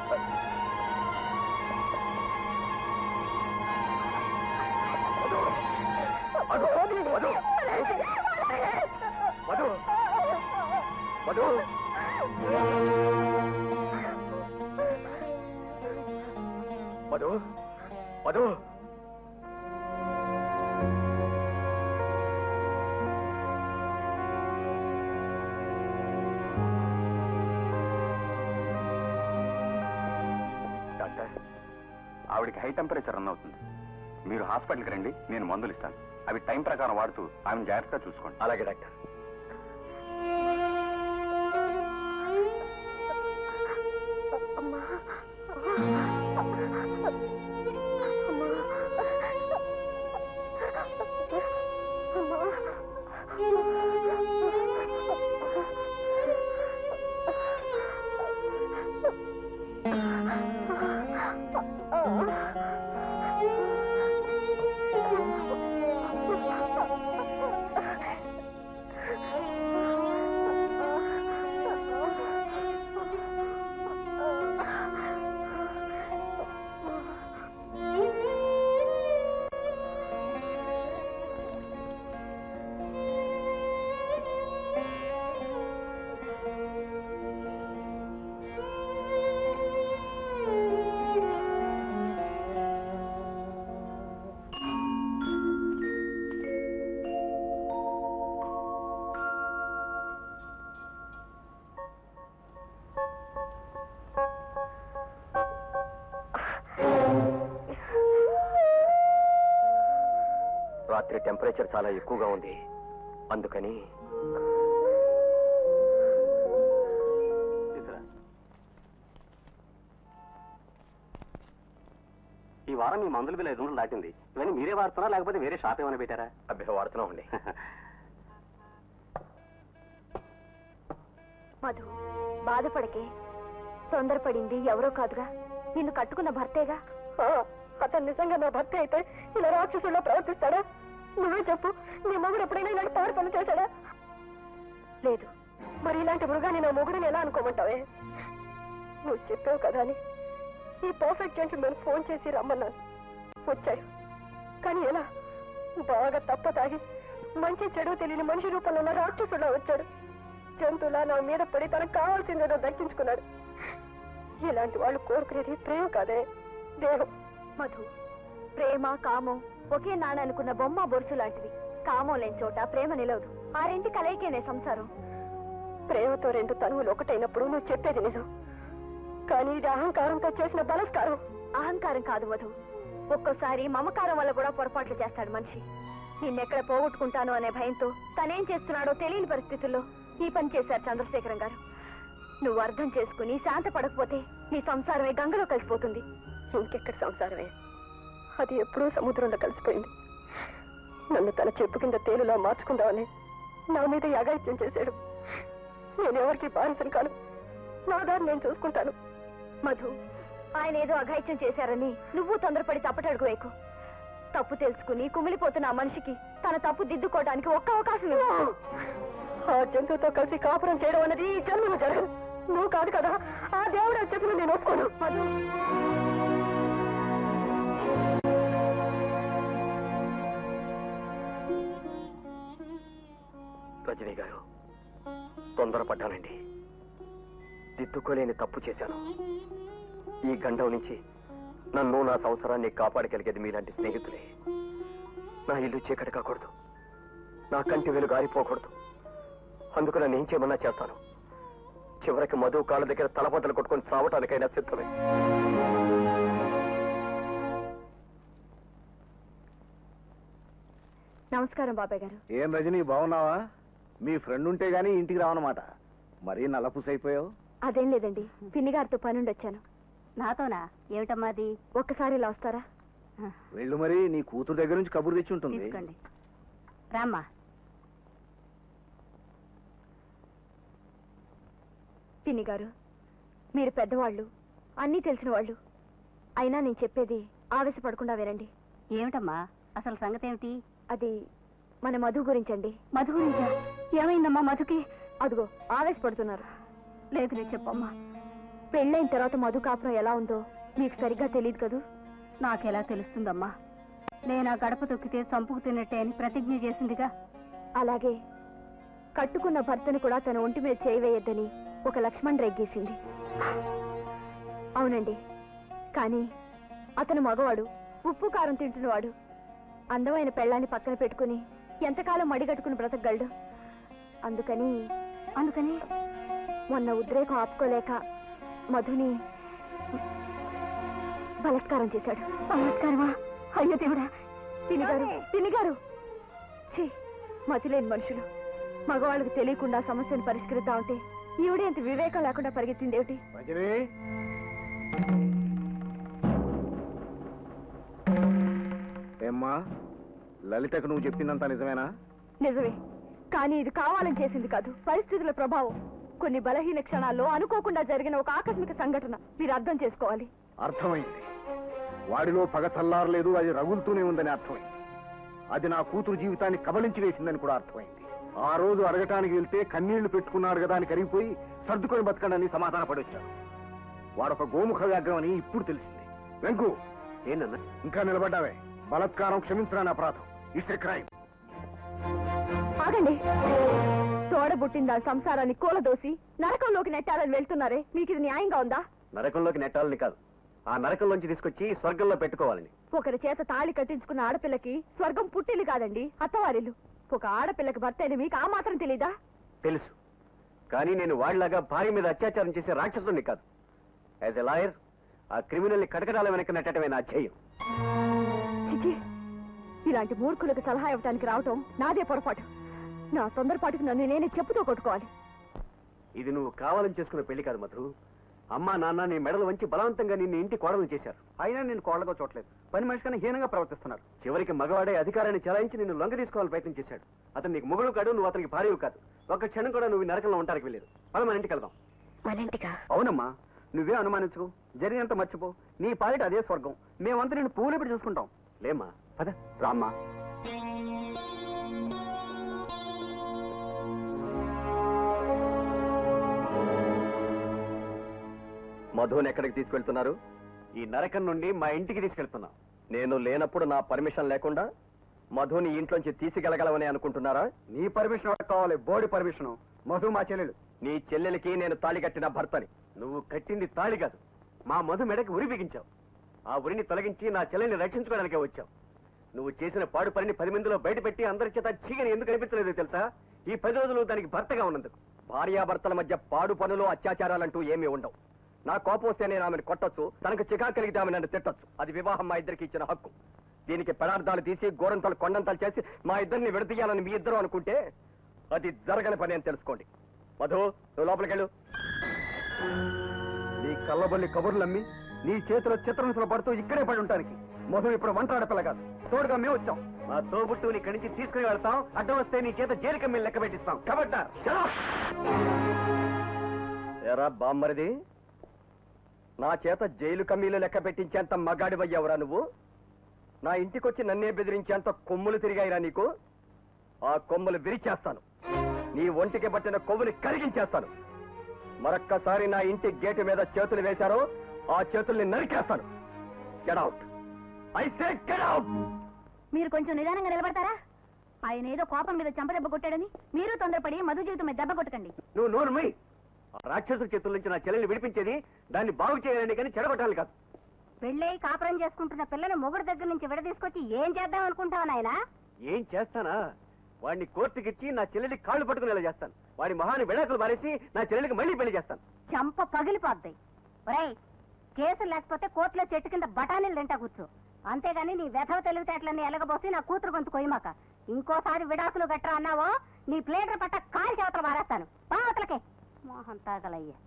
Madhu Madhu Madhu Madhu Madhu Madhu Madhu doctor ఆవిడకి హై టెంపరేచర్ రన్ అవుతుంది మీరు హాస్పిటల్కి రండి నేను మందులు ఇస్తాను అవి టైం ప్రకారం వాడుతూ ఆమెను జాగ్రత్తగా చూసుకోండి అలాగే డాక్టర్ అమ్మా రాత్రి టెంపరేచర్ చాలా ఎక్కువగా ఉంది అందుకని తీసురా ఈ వారం మీ మందుల బిల్ ఐదు వందలు దాటింది ఇవన్నీ మీరే వాడుతున్నారా లేకపోతే వేరే షాప్ ఏమైనా పెట్టారా అభ్య వాడుతున్నామండి మధు బాధపడకే తొందరపడింది ఎవరో కాదుగా నిన్ను కట్టుకున్న భర్తేగా అతను నిజంగా నా భర్త అయితే ఇలా రాక్షసుల్లో ప్రవర్తిస్తాడా నువ్వే చెప్పు నీ మొగుడు ఎప్పుడైనా ఇలాంటి పాడు పని చేశాడా లేదు మరి ఇలాంటి మృగాన్ని నా మొగుడిని ఎలా అనుకోమంటావే నువ్వు చెప్పావు కదా అని ఈ పర్ఫెక్ట్ జెంట్మెన్ ఫోన్ చేసి రమ్మన్నాను వచ్చాయి కానీ ఎలా బాగా తప్ప తాగి మంచి చెడు తెలియని మనిషి రూపంలో ఉన్న రాక్షసుడా వచ్చాడు జంతువులా నా మీద పడి తనకు కావాల్సిందేదో దక్కించుకున్నాడు ఇలాంటి వాళ్ళు కోరుకునేది ప్రేమ కాదే దేహం మధు ప్రేమ కామం ఒకే నాన్న అనుకున్న బొమ్మ బొరుసు లాంటివి కామం లేని చోట ప్రేమ నిలవదు ఆ రెంటి కలయికేనే సంసారం ప్రేమతో రెండు తనువులు ఒకటైనప్పుడు నువ్వు చెప్పేది నిజం కానీ ఇది అహంకారంతో చేసిన బలత్కారం అహంకారం కాదు మధు ఒక్కోసారి మమకారం వల్ల కూడా పొరపాట్లు చేస్తాడు మనిషి నిన్నెక్కడ పోగొట్టుకుంటాను అనే భయంతో తనేం చేస్తున్నాడో తెలియని పరిస్థితుల్లో ఈ పని చేశారు చంద్రశేఖరం గారు నువ్వు అర్థం చేసుకుని శాంత పడకపోతే నీ సంసారమే గంగలో కలిసిపోతుంది ఇంకెక్కడ సంసారమే అది ఎప్పుడూ సముద్రంలో కలిసిపోయింది నన్ను తన చెప్పు కింద తేలులా మార్చుకుందామని నా మీద యాగాయిత్యం చేశాడు నేను ఎవరికి బానిసను కాను నా దారి నేను చూసుకుంటాను మధు ఆయన ఏదో అఘాయిత్యం చేశారని నువ్వు తొందరపడి తప్పటడుగు వేకు తప్పు తెలుసుకుని కుమిలిపోతున్న ఆ మనిషికి తన తప్పు దిద్దుకోవడానికి ఒక్క అవకాశం ఇవ్వు. ఆ జంతువుతో కలిసి కాపురం చేయడం అనేది ఈ జన్మలో జరగదు నువ్వు కాదు కదా ఆ దేవుడు అని చెప్పిన నేను ఒప్పుకోను మధు రజనీ గారు తొందరపడ్డానండి దిద్దుకోలేని తప్పు చేశాను ఈ గండం నుంచి నన్ను నా సంవత్సరాన్ని కాపాడగలిగేది మీలాంటి స్నేహితులే నా ఇల్లు చీకటి కాకూడదు నా కంటి వెలుగు ఆరిపోకూడదు అందుకు నన్ను ఏం చేయమన్నా చేస్తాను చివరికి మధు కాళ్ళ దగ్గర తలబద్దలు కొట్టుకొని చావటానికైనా సిద్ధమే నమస్కారం బాబాయ్ గారు ఏం రజనీ బాగున్నావా మీ ఫ్రెండ్ ఉంటే గానీ ఇంటికి రావన్నమాట మరీ నల్లపూసైపోయావు అదేం లేదండి పిన్ని గారితో పనుండి వచ్చాను నాతోనా ఏమిటమ్మా అది ఒక్కసారి ఇలా వస్తారా వెళ్ళు మరి నీ కూతురు దగ్గర నుంచి కబురు తెచ్చి ఉంటుంది తీసుకోండి రామ్మా పిన్ని గారు మీరు పెద్దవాళ్ళు అన్నీ తెలిసిన వాళ్ళు అయినా నేను చెప్పేది ఆవేశపడకుండా వినండి ఏమిటమ్మా అసలు సంగతి ఏమిటి అది మన మధు గురించండి మధు గురించా ఏమైందమ్మా మధుకి అదిగో ఆవేశపడుతున్నారు లేదు లేదు చెప్పమ్మా పెళ్ళైన తర్వాత మధు కాపురం ఎలా ఉందో మీకు సరిగ్గా తెలియదు కదూ నాకెలా తెలుస్తుందమ్మా నేను ఆ గడప తొక్కితే సంపుకు తిన్నట్టే అని ప్రతిజ్ఞ చేసిందిగా అలాగే కట్టుకున్న భర్తను కూడా తన ఒంటి మీద చేయవేయద్దని ఒక లక్ష్మణ్ రెగ్గేసింది అవునండి కానీ అతను మగవాడు ఉప్పు కారం తింటున్నవాడు అందమైన పెళ్ళాన్ని పక్కన పెట్టుకుని ఎంతకాలం మడిగట్టుకుని బ్రతకగలడు అందుకని అందుకని మొన్న ఉద్రేకం ఆపుకోలేక మధుని బలత్కారం చేశాడు బలత్కారమా అయ్యో దేవుడా తినిగారు తినిగారు ఛీ మతిలేని మనుషులు మగవాళ్ళకి తెలియకుండా సమస్యను పరిష్కరిస్తా ఉంటే ఈవిడే అంత వివేకం లేకుండా పరిగెత్తింది ఏమిటి రజనీ ఏమ్మా లలితకు నువ్వు చెప్పిందంతా నిజమేనా నిజమే కానీ ఇది కావాలని చేసింది కాదు పరిస్థితుల ప్రభావం కొన్ని బలహీన క్షణాల్లో అనుకోకుండా జరిగిన ఒక ఆకస్మిక సంఘటన మీరు అర్థం చేసుకోవాలి అర్థమైంది వాడిలో పగ చల్లారలేదు అది రగులుతూనే ఉందని అర్థమైంది అది నా కూతురు జీవితాన్ని కబలించి వేసిందని కూడా అర్థమైంది ఆ రోజు అడగటానికి వెళ్తే కన్నీళ్లు పెట్టుకున్నాడు కదా అని కరిగిపోయి సర్దుకొని బతకండి సమాధాన పడొచ్చాను వాడొక గోముఖ వ్యాఘ్రం అని ఇప్పుడు తెలిసింది వెంకు ఏందన్నా ఇంకా నిలబడ్డావే బలత్కారం క్షమించరాని అపరాధం ఇట్స్ ఎ క్రైమ్ ఆగండి తోడబుట్టిన దాని సంసారాన్ని కూలదోసి నరకంలోకి నెట్టాలని వెళ్తున్నారే మీకు ఇది న్యాయంగా ఉందా నరకంలోకి నెట్టాలని కాదు ఆ నరకంలోంచి తీసుకొచ్చి స్వర్గంలో పెట్టుకోవాలని ఒకరి చేత తాళి కట్టించుకున్న ఆడపిల్లకి స్వర్గం పుట్టిల్లు కాదండి అత్తవారిల్లు ఒక ఆడపిల్లకి భర్త అయిన మీకు ఆ మాత్రం తెలీదా తెలుసు కానీ నేను వాడిలాగా భార్య మీద అత్యాచారం చేసే రాక్షసుని కాదు యాజ్ ఎ లాయర్ ఆ క్రిమినల్ ని కటకటాల వెనక నెట్టడమే నా ధ్యేయం చిచి ఇలాంటి మూర్ఖులకు సలహా ఇవ్వడానికి రావటం నాదే పొరపాటు నా తొందరపాటుకు నన్ను నేనే చెప్పుతో కొట్టుకోవాలి ఇది నువ్వు కావాలని చేసుకున్న పెళ్లి కాదు మధు అమ్మా నాన్న నీ మెడలు వంచి బలవంతంగా నిన్ను ఇంటి కోడలు చేశారు అయినా నేను కోడలుగా చూడలేదు పని మనిషి కన్నా హీనంగా ప్రవర్తిస్తున్నారు చివరికి మగవాడే అధికారాన్ని చెలాయించి నిన్ను లొంగ తీసుకోవాలని ప్రయత్నం చేశాడు అతను నీకు మొగుడు కాడు నువ్వు అతనికి భార్యవు కాదు ఒక్క క్షణం కూడా నువ్వు ఈ నరకంలో ఉండడానికి వెళ్ళలేదు పద మన ఇంటికి వెళ్దాం మన ఇంటికా అవునమ్మా నువ్వే అనుమానించుకో జరిగినంత మర్చిపో నీ పాలిట అదే స్వర్గం మేమంతా నేను పూలు పెట్టి చూసుకుంటాం లేమ్మా పద రామ్మా మధుని ఎక్కడికి తీసుకెళ్తున్నారు ఈ నరకం నుండి మా ఇంటికి తీసుకెళ్తున్నాం నేను లేనప్పుడు నా పర్మిషన్ లేకుండా మధుని ఇంట్లోంచి తీసుకెళ్ళగలవని అనుకుంటున్నారా నీ పర్మిషన్ ఎవరికి కావాలి బోర్డు పర్మిషన్ మధు మా చెల్లెలు నీ చెల్లెలికి నేను తాళి కట్టిన భర్తని నువ్వు కట్టింది తాళి కాదు మా మధు మెడకి ఉరి బిగించావు ఆ ఉరిని తొలగించి నా చెల్లెల్ని రక్షించుకోవడానికే వచ్చావు నువ్వు చేసిన పాడు పనిని పది మందిలో బయటపెట్టి అందరి చేత చీగని ఎందుకు అనిపించలేదో తెలుసా ఈ పది రోజులు దానికి భర్తగా ఉన్నందుకు భార్యాభర్తల మధ్య పాడు పనులు అత్యాచారాలంటూ ఏమీ ఉండవు నా కోపం వస్తే నేను ఆమెను కొట్టొచ్చు తనకు చికా కలిగితే ఆమె నన్ను తిట్టొచ్చు అది వివాహం మా ఇద్దరికి ఇచ్చిన హక్కు దీనికి పదార్థాలు తీసి గోరంతలు కొండంతలు చేసి మా ఇద్దరిని విడదీయాలని మీ ఇద్దరు అనుకుంటే అది జరగని పని అని తెలుసుకోండి మధు నువ్వు లోపలికెళ్ళు నీ కళ్ళబొల్లి కబుర్లమ్మి నీ చేతిలో చిత్రహింసలు పడుతూ ఇక్కడే పడి ఉంటానికి మధు ఇప్పుడు వంట ఆడపిల్ల కాదు తోడుగా మేము వచ్చాం మా తోబుట్టుని ఇక్కడి నుంచి తీసుకుని వెళ్తాం అడ్డం వస్తే నీ చేత జైలు మీద లెక్క పెట్టిస్తాం కాబట్టి ఎరా బామ్మరిది నా చేత జైలు కమ్మీలు లెక్క పెట్టించేంత మగాడివయ్యావురా నువ్వు నా ఇంటికొచ్చి నన్నే బెదిరించేంత కొమ్ములు తిరిగాయిరా నీకు ఆ కొమ్ములు విరిచేస్తాను నీ ఒంటికి పట్టిన కొవ్వుని కరిగించేస్తాను మరొక్కసారి నా ఇంటి గేటు మీద చేతులు వేశారో ఆ చేతుల్ని నరికేస్తాను గెడౌట్ ఐ సే గెడౌట్ మీరు కొంచెం నిదానంగా నిలబడతారా ఆయన ఏదో కోపం మీద చెంపదెబ్బ కొట్టాడని మీరు తొందరపడి మధు జీవితం మీద దెబ్బ కొట్టకండి నువ్వు నోరు మై ఆ రాక్షసుల చేతుల నుంచి నా చెల్లెల్ని విడిపించేది దాన్ని బాగు చేయాలని కానీ చెడగొట్టాలి కాదు పెళ్ళై కాపురం చేసుకుంటున్న పిల్లని మొగుడు దగ్గర నుంచి విడదీసుకొచ్చి ఏం చేద్దాం అనుకుంటావు నాయనా ఏం చేస్తానా వాడిని కోర్టుకిచ్చి నా చెల్లెలికి కాళ్ళు పట్టుకునేలా చేస్తాను వాడి మొహాన్ని విడాకులు మారేసి నా చెల్లెలికి మళ్ళీ పెళ్లి చేస్తాను చంప పగిలిపోద్ది ఒరేయ్ కేసు లేకపోతే కోర్టులో చెట్టు కింద బఠానీలు తింటా కూర్చో అంతేగాని నీ వెధవ తెలివితేటలన్నీ ఎలగబోసి నా కూతురు గొంతు కొయ్యమాక ఇంకోసారి విడాకులు గట్రా అన్నావో నీ ప్లేటర్ పట్ట కాలి చేవతలు మారేస్తాను పావతలకే మోహన్ తాగలయ్యా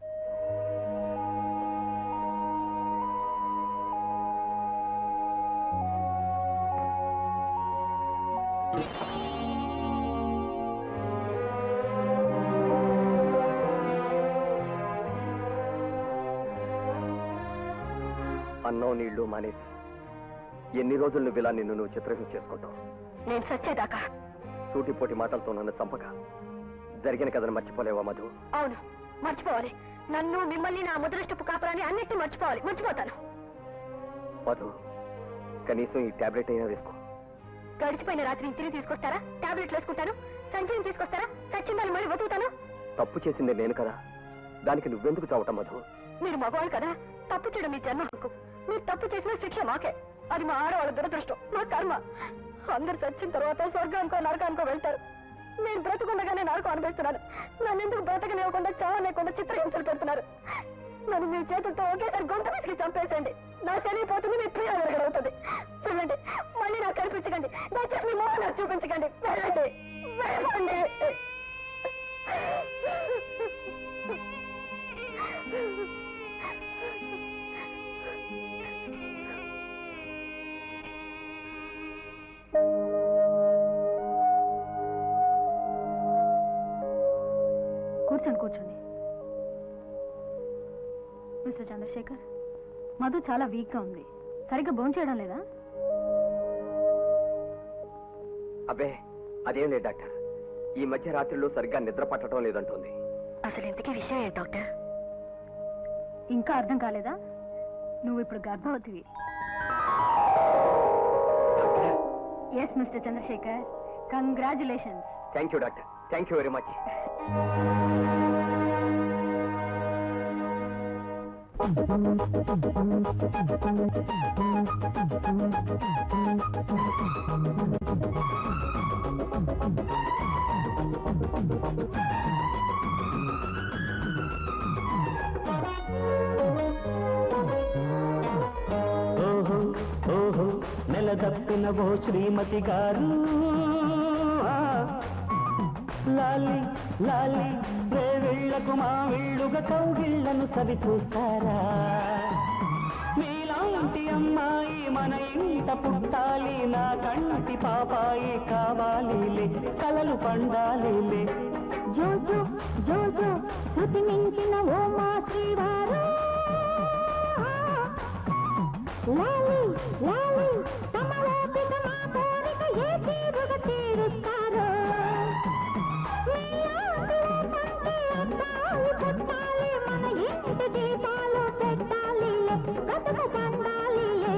అన్నం నీళ్లు మానేసి ఎన్ని రోజులు నువ్వు ఇలా నిన్ను నువ్వు చిత్రహింస చేసుకుంటావు నేను సచ్చేదాకా సూటిపోటి మాటలతో నన్ను చంపక జరిగిన కథను మర్చిపోలేవా మధు అవును మర్చిపోవాలి నన్ను మిమ్మల్ని నా ముద్రష్టపు కాపురాన్ని అన్నిటిని మర్చిపోవాలి మర్చిపోతాను మధు కనీసం ఈ టాబ్లెట్ అయినా వేసుకో గడిచిపోయిన రాత్రిని తిరిగి తీసుకొస్తారా టాబ్లెట్లు వేసుకుంటాను సంచిని తీసుకొస్తారా సచ్చిందని మళ్ళీ బతుకుతాను తప్పు చేసింది నేను కదా దానికి నువ్వెందుకు చావటం మధు మీరు మగవాళ్ళు కదా తప్పు చేయడం మీ జన్మ హక్కు మీరు తప్పు చేసిన శిక్ష మాకే అది మా ఆడవాళ్ళ దురదృష్టం మా కర్మ అందరు చచ్చిన తర్వాత స్వర్గానికో నరకానికో వెళ్తారు నేను బ్రతుకుండగానే నరకం అనిపిస్తున్నాను నన్ను ఎందుకు బ్రతకనివ్వకుండా చావలేకుండా చిత్రహింసలు పెడుతున్నారు నన్ను మీ చేతులతో ఒకేసారి గొంతు విసిగి చంపేసండి నా శరీరం పోతుంది మీ ప్రియ వెరగడవుతుంది చూడండి మళ్ళీ నాకు కనిపించకండి దయచేసి మీ మొహం నాకు చూపించకండి వెళ్ళండి వెళ్ళండి కూర్చోండి కూర్చోండి మిస్టర్ చంద్రశేఖర్ మధు చాలా వీక్ గా ఉంది సరిగ్గా భోంచేయడం లేదా అబ్బే అదేం లేదు డాక్టర్ ఈ మధ్య రాత్రిలో సరిగ్గా నిద్ర పట్టడం లేదంటుంది అసలు ఇంతకీ విషయం ఏంటి డాక్టర్ ఇంకా అర్థం కాలేదా నువ్వు ఇప్పుడు గర్భవతివి yes mister Chandrashekar congratulations thank you doctor thank you very much ఓహో ఓహో నెల నెలదప్పిన ఓ శ్రీమతి గారు ఆ, లాలి లాలి రేవిళ్లకు మా వీళ్ళుగా కౌగిళ్లను సవి చూస్తారా మీలాంటి అమ్మాయి మన ఇంట పుట్టాలి నా కంటి పాపాయి కావాలిలే కలలు పండాలిలే జోజో జోజో శృతి మించిన ఓ మా శ్రీవారు లాలి లాలి తమ ఓపిక మా కోరిక ఏ తీరుగా తీరుస్తారో మీలాంటి ఓ పంటే అద్దాలి పుట్టాలి మన ఇంటి దీపాలు పెట్టాలి కథకు పండాలిలే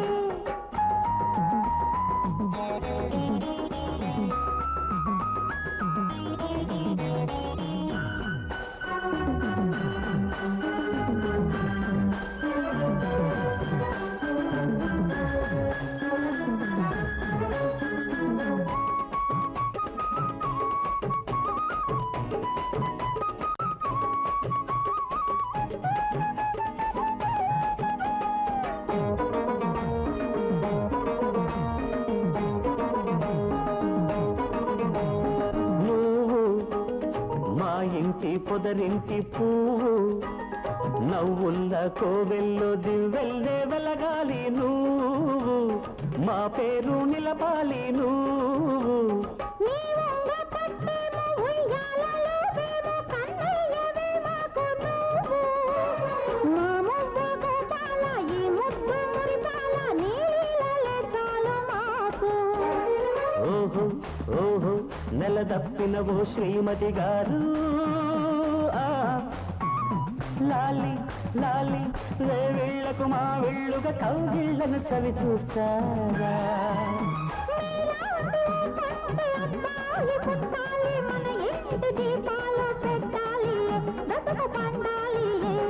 నువ్వు మా ఇంటి పొదరింటి పువ్వు నవ్వుల్ల కోవెల్లో దివ్వెల్లే వెలగాలి నువ్వు మా పేరు నిలపాలి నువ్వు నీ వంగ పట్టేమో ఉయ్యాలలో వేమో కన్నయ్యవే మాకు నువ్వు. మా మువ్వ గోపాల ఈ ముద్దు మురిపాల నీ లీలలే చాలు మాకు ఓహో ఓహో నెలదప్పిన ఓ శ్రీమతి గారు ఆ, లాలి లాలి రేవిళ్లకు మా వెళ్ళుగా కౌగిళ్లను చవి చూస్తారా నీలాంటి ఓ పంట అబ్బాయి పుట్టాలి మన ఇంటి దీపాలు పెట్టాలి బ్రతుకు పండాలి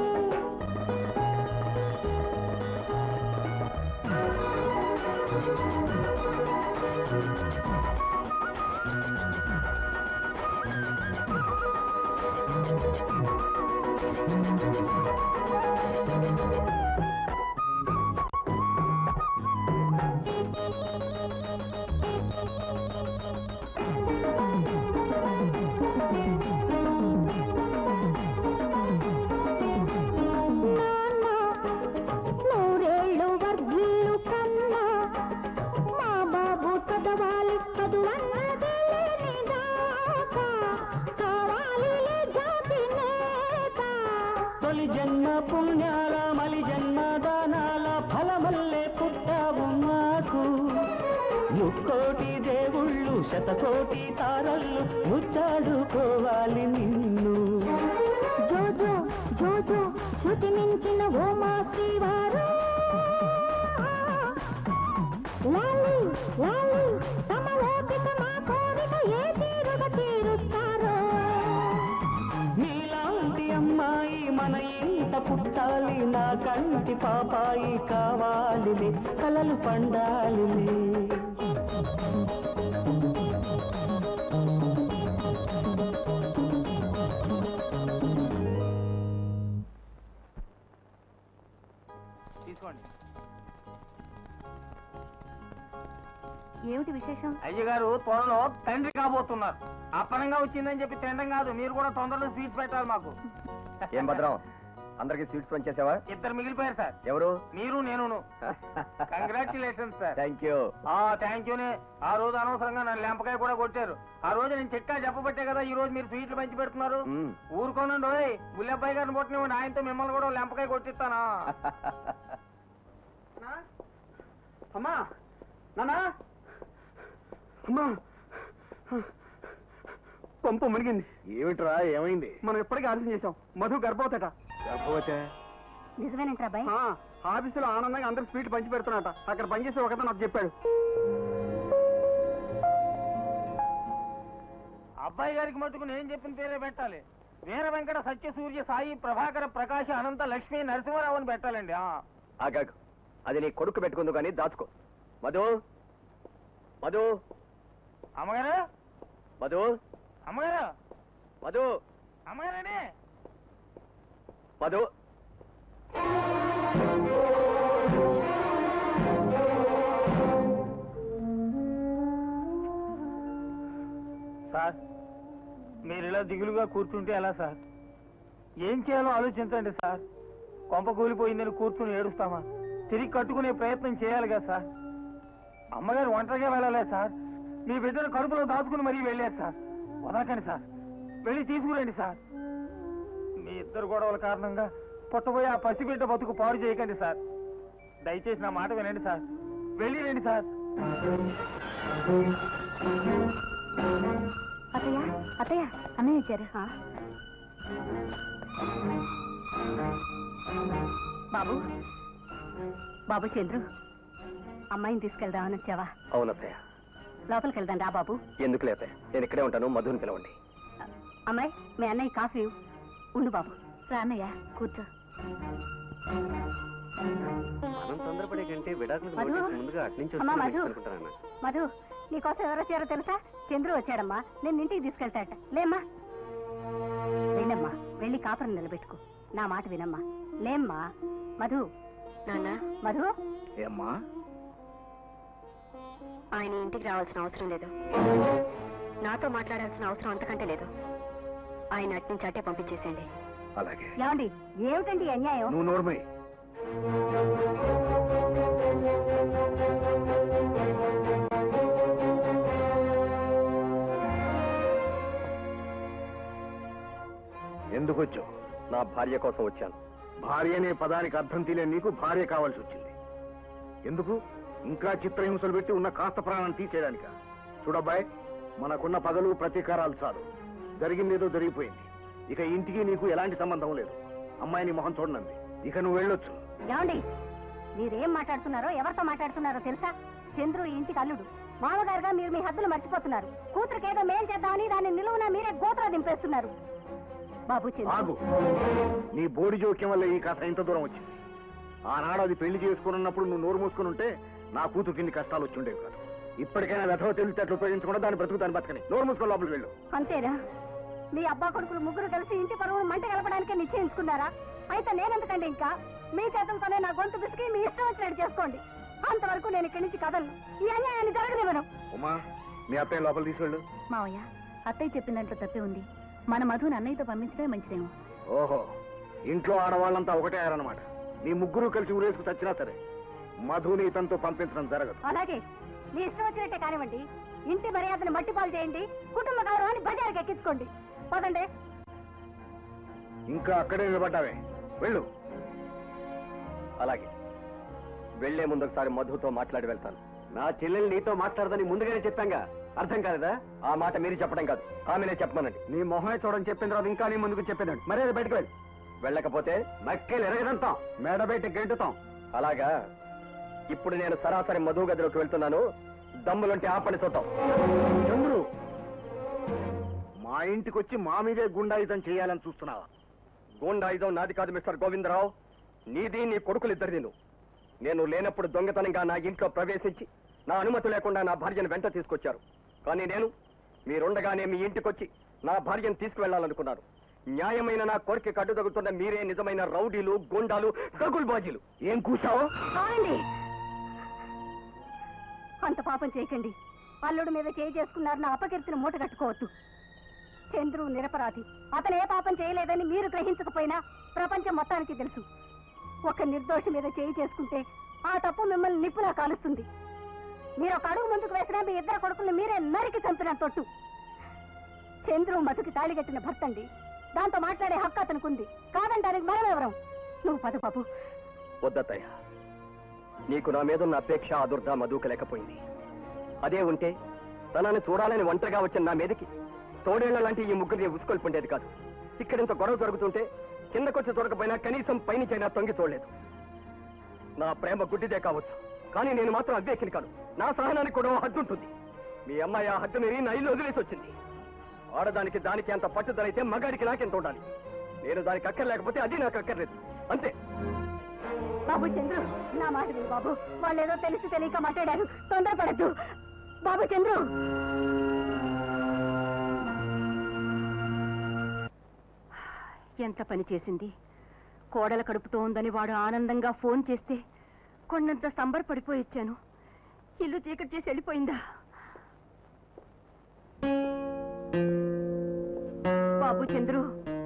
నాన్న నూరేళ్ళు వర్ధిల్లు కన్నా మా బాబు చదవాలి చదువన్నదే లేనిదాకా కావాలిలే జాతి నేత తొలి జన్మ పుణ్యాల మలి జన్మ దానాల ఫలమల్లే పుట్టావు మాకు ముక్కోటి దేవుళ్ళు శతకోటి తారళ్ళు ముద్దాడుకోవాలి నిన్ను జోజో జోజో శృతి మించిన ఓ మా శ్రీవారు లాలి లాలి తమ ఓపిక మా కోరిక ఏ తీరుగా తీరుస్తారో నీలాంటి అమ్మాయి మన ఇంట పుట్టాలి నా కంటి పాపాయి కావాలిలే కలలు పండాలిలే తీసుకోండి ఏమిటి విశేషం అయ్యగారు త్వరలో తండ్రి కాబోతున్నారు అప్పనంగా వచ్చిందని చెప్పి తినడం కాదు మీరు కూడా తొందరలో స్వీట్స్ పెట్టాలి మాకు ఏం భద్రం అందరికి సీట్స్ పంచేసావా ఇద్దరు మిగిలిపోయారు సార్ ఎవరు మీరు నేను కంగ్రాచులేషన్స్ సార్ థ్యాంక్ యూ ఆ థ్యాంక్ యూనే ఆ రోజు అనవసరంగా నన్ను లెంపకాయ కూడా కొట్టారు ఆ రోజు నేను చిట్టా చెప్పబట్టే కదా ఈ రోజు మీరు స్వీట్లు పంచి పెడుతున్నారు మ్మ్. ఊరుకోనండి ఓయ్ బుల్లబ్బాయి గారిని కొట్టినవ్వండి ఆయనతో మిమ్మల్ని కూడా లెంపకాయ కొట్టిస్తానా అమ్మా నానా అమ్మా కొంప మునిగింది ఏమిట్రా ఏమైంది మనం ఎప్పటికీ ఆలస్యం చేశాం మధు గర్భవతట గర్భవతే నిజమేనంటారా అబ్బాయి ఆ, ఆఫీసులో ఆనందంగా అందరు స్వీట్ పంచి పెడుతున్నట అక్కడ పనిచేసే ఒకతను నాకు చెప్పాడు అబ్బాయి గారికి మటుకు నేను చెప్పిన పేరే పెట్టాలి వీర వెంకట సత్య సూర్య సాయి ప్రభాకర ప్రకాశ అనంత లక్ష్మీ నరసింహరావు అని పెట్టాలండి ఆ. ఆగాగు అది నీ కొడుకు పెట్టుకుందు కానీ దాచుకో మధు మధు అమ్మగారు మధు అమ్మగారు మధు అమ్మగారండి మధు సార్ మీరు ఇలా దిగులుగా కూర్చుంటే ఎలా సార్ ఏం చేయాలో ఆలోచించండి సార్ కొంప కూలిపోయిందని కూర్చుని ఏడుస్తామా తిరిగి కట్టుకునే ప్రయత్నం చేయాలి కదా సార్ అమ్మగారు ఒంటరిగా వెళ్ళలే సార్ మీ బిడ్డను కడుపులో దాచుకుని మరీ వెళ్ళారు సార్ వదలకండి సార్ వెళ్ళి తీసుకురండి సార్ మీ ఇద్దరు గొడవల కారణంగా పుట్టబోయే ఆ పసిబిడ్డ బతుకు పాడు చేయకండి సార్ దయచేసి నా మాట వినండి సార్ వెళ్ళి రండి సార్ అత్తయ్య అత్తయ్య అన్నయ్య ఇచ్చారు బాబు బాబు చంద్రు అమ్మాయిని తీసుకెళ్దామని వచ్చావా అవునత్తయ్య లోపలికి వెళ్దాం రా బాబు ఎందుకు లేతే నేను ఇక్కడే ఉంటాను మధుని పిలవండి అమ్మాయి మీ అన్నయ్య కాఫీ ఇవ్వు. ఉండు బాబు రా అన్నయ్య కూర్చో మనం తొందరపడే కంటే విడాకులకు మధు? నోటీస్ ముందుగా అట్నుంచి అమ్మా, వస్తే మధు? అనుకుంటానన్నా మధు నీకోసం ఎవరు వచ్చారో తెలుసా చంద్రు వచ్చాడమ్మా నేను ఇంటికి తీసుకెళ్తాట లేమ్మా వెళ్ళమ్మా వెళ్ళి కాపురం నిలబెట్టుకో నా మాట వినమ్మా లేమ్మా మధు నాన్న మధు ఏమ్మా ఆయన ఇంటికి రావాల్సిన అవసరం లేదు నాతో మాట్లాడాల్సిన అవసరం అంతకంటే లేదు ఆయన అట్నుంచి అట్టే పంపించేసేయండి అలాగే ఏమండి ఏమిటండి ఈ అన్యాయం నువ్వు నోర్మై ఎందుకు వచ్చావు నా భార్య కోసం వచ్చాను భార్య అనే పదానికి అర్థం తెలియని నీకు భార్య కావాల్సి వచ్చింది ఎందుకు ఇంకా చిత్రహింసలు పెట్టి ఉన్న కాస్త ప్రాణాన్ని తీసేయడానిక చూడబ్బాయ్ మనకున్న పగలు ప్రతీకారాలు చాలు జరిగిందేదో జరిగిపోయింది ఇక ఇంటికి నీకు ఎలాంటి సంబంధం లేదు అమ్మాయిని మొహం చూడనంది ఇక నువ్వు వెళ్ళొచ్చు ఏమండి మీరేం మాట్లాడుతున్నారో ఎవరితో మాట్లాడుతున్నారో తెలుసా చంద్రు ఈ ఇంటికి అల్లుడు మామగారుగా మీరు మీ హద్దులు మర్చిపోతున్నారు కూతురికి ఏదో మేం చేద్దామని దాన్ని నిలువున మీరే గోత్ర దింపేస్తున్నారు బాబు చంద్రు ఆగు నీ బోడి జోక్యం వల్ల ఈ కథ ఇంత దూరం వచ్చింది ఆనాడు అది పెళ్లి చేసుకున్నప్పుడు నువ్వు నోరు మూసుకుని ఉంటే నా కూతురికి ఇన్ని కష్టాలు వచ్చి ఉండేవి కాదు ఇప్పటికైనా వెధవ తెలివితేటలు ఉపయోగించకుండా దాన్ని బ్రతుకు దాన్ని బతకని నోరు మూసుకొని లోపలికి వెళ్ళు అంతేనా మీ అబ్బా కొడుకులు ముగ్గురు కలిసి ఇంటి పరువును మంట కలపడానికే నిశ్చయించుకున్నారా అయితే నేనెందుకండి ఇంకా మీ చేతులతోనే నా గొంతు బిసికి మీ ఇష్టం వచ్చినట్టు చేసుకోండి అంతవరకు నేను ఇక్కడి నుంచి కదలను ఈ అన్యాయాన్ని జరగనివ్వను ఉమా మీ అత్తయ్య లోపల తీసుకెళ్ళు మావయ్య అత్తయ్య చెప్పిన దాంట్లో తప్పే ఉంది మన మధుని అన్నయ్యతో పంపించడమే మంచిదేమో ఓహో ఇంట్లో ఆడవాళ్ళంతా ఒకటే ఆరనమాట నీ ముగ్గురు కలిసి ఊరేసుకు చచ్చినా సరే మధుని ఇతనితో పంపించడం జరగదు అలాగే మీ ఇష్టం వచ్చినట్టే కానివ్వండి ఇంటి మర్యాదను మట్టిపాలు చేయండి కుటుంబ గౌరవాన్ని బజారుకి ఎక్కించుకోండి పదండి ఇంకా అక్కడే నిలబడ్డావే వెళ్ళు అలాగే వెళ్లే ముందు ఒకసారి మధుతో మాట్లాడి వెళ్తాను నా చెల్లెలు నీతో మాట్లాడదని ముందుగానే చెప్పాంగా అర్థం కాలేదా ఆ మాట మీరు చెప్పడం కాదు ఆమెనే చెప్పమనండి నీ మొహమే చూడని చెప్పిన తర్వాత ఇంకా నీ ముందుకు చెప్పేదండి మరే బయటకు వెళ్ళి వెళ్ళకపోతే నక్కేలు ఎరగదంతాం మేడ బయట గెంటుతాం అలాగా ఇప్పుడు నేను సరాసరి మధు గదిలోకి వెళ్తున్నాను దమ్ములుంటే ఆ పని చూద్దాం చంద్రు మా ఇంటికి వచ్చి మా మీదే గుండాయుధం చేయాలని చూస్తున్నావా గూండాయుధం నాది కాదు మిస్టర్ గోవిందరావు నీది నీ కొడుకులిద్దరిది నువ్వు నేను లేనప్పుడు దొంగతనంగా నా ఇంట్లో ప్రవేశించి నా అనుమతి లేకుండా నా భార్యను వెంట తీసుకొచ్చారు కానీ నేను మీరుండగానే మీ ఇంటికొచ్చి నా భార్యను తీసుకువెళ్లాలనుకున్నాను న్యాయమైన నా కోరిక కట్టుదగుతున్న మీరే నిజమైన రౌడీలు గూండాలు సగుల్బాజీలు ఏం కూసావు ఆగండి అంత పాపం చేయకండి అల్లుడు మీద చేయి చేసుకున్నారు నా అపకీర్తిని మూట కట్టుకోవద్దు చంద్రు నిరపరాధి అతను ఏ పాపం చేయలేదని మీరు గ్రహించకపోయినా ప్రపంచం మొత్తానికి తెలుసు ఒక నిర్దోషి మీద చేయి చేసుకుంటే ఆ తప్పు మిమ్మల్ని నిప్పులా కాలుస్తుంది మీరు ఒక అడుగు ముందుకు వేసినా మీ ఇద్దరు కొడుకుల్ని మీరే నరికి చంపిన తొట్టు చంద్రు మధుకి తాళిగట్టిన భర్త అండి దాంతో మాట్లాడే హక్కు అతనుకుంది కాదంటానికి మనం ఎవరం నువ్వు పద బాబు వద్దత్తయ్య నీకు నా మీద ఉన్న అపేక్ష అదుర్ధ మధుక లేకపోయింది అదే ఉంటే తనని చూడాలని ఒంటరిగా వచ్చిన నా మీదకి తోడేళ్ల లాంటి ఈ ముగ్గురిని ఉసుకొల్పుండేది కాదు ఇక్కడింత గొడవ జరుగుతుంటే కిందకొచ్చి చూడకపోయినా కనీసం పైనుంచైనా తొంగి చూడలేదు నా ప్రేమ గుడ్డిదే కావచ్చు కానీ నేను మాత్రం అవ్వేకిని కాదు నా సహనానికి కూడా ఓ హద్దు ఉంటుంది మీ అమ్మాయి ఆ హద్దు మీరి నా ఇల్లు వదిలేసి వచ్చింది ఆడదానికి దానికి అంత పట్టుదల అయితే మగాడికి నాకెంత ఉండాలి నేను దానికి అక్కర్లేకపోతే అది నాకు అక్కర్లేదు అంతే బాబు చంద్రు నా మాట విను బాబు వాళ్ళు ఏదో తెలిసి తెలియక మాట్లాడారు తొందరపడద్దు బాబు చంద్రు ఎంత పని చేసింది కోడల కడుపుతో ఉందని వాడు ఆనందంగా ఫోన్ చేస్తే కొండంత సంబరపడిపోయి వచ్చాను ఇల్లు చీకటి చేసి వెళ్ళిపోయిందా బాబు చంద్రు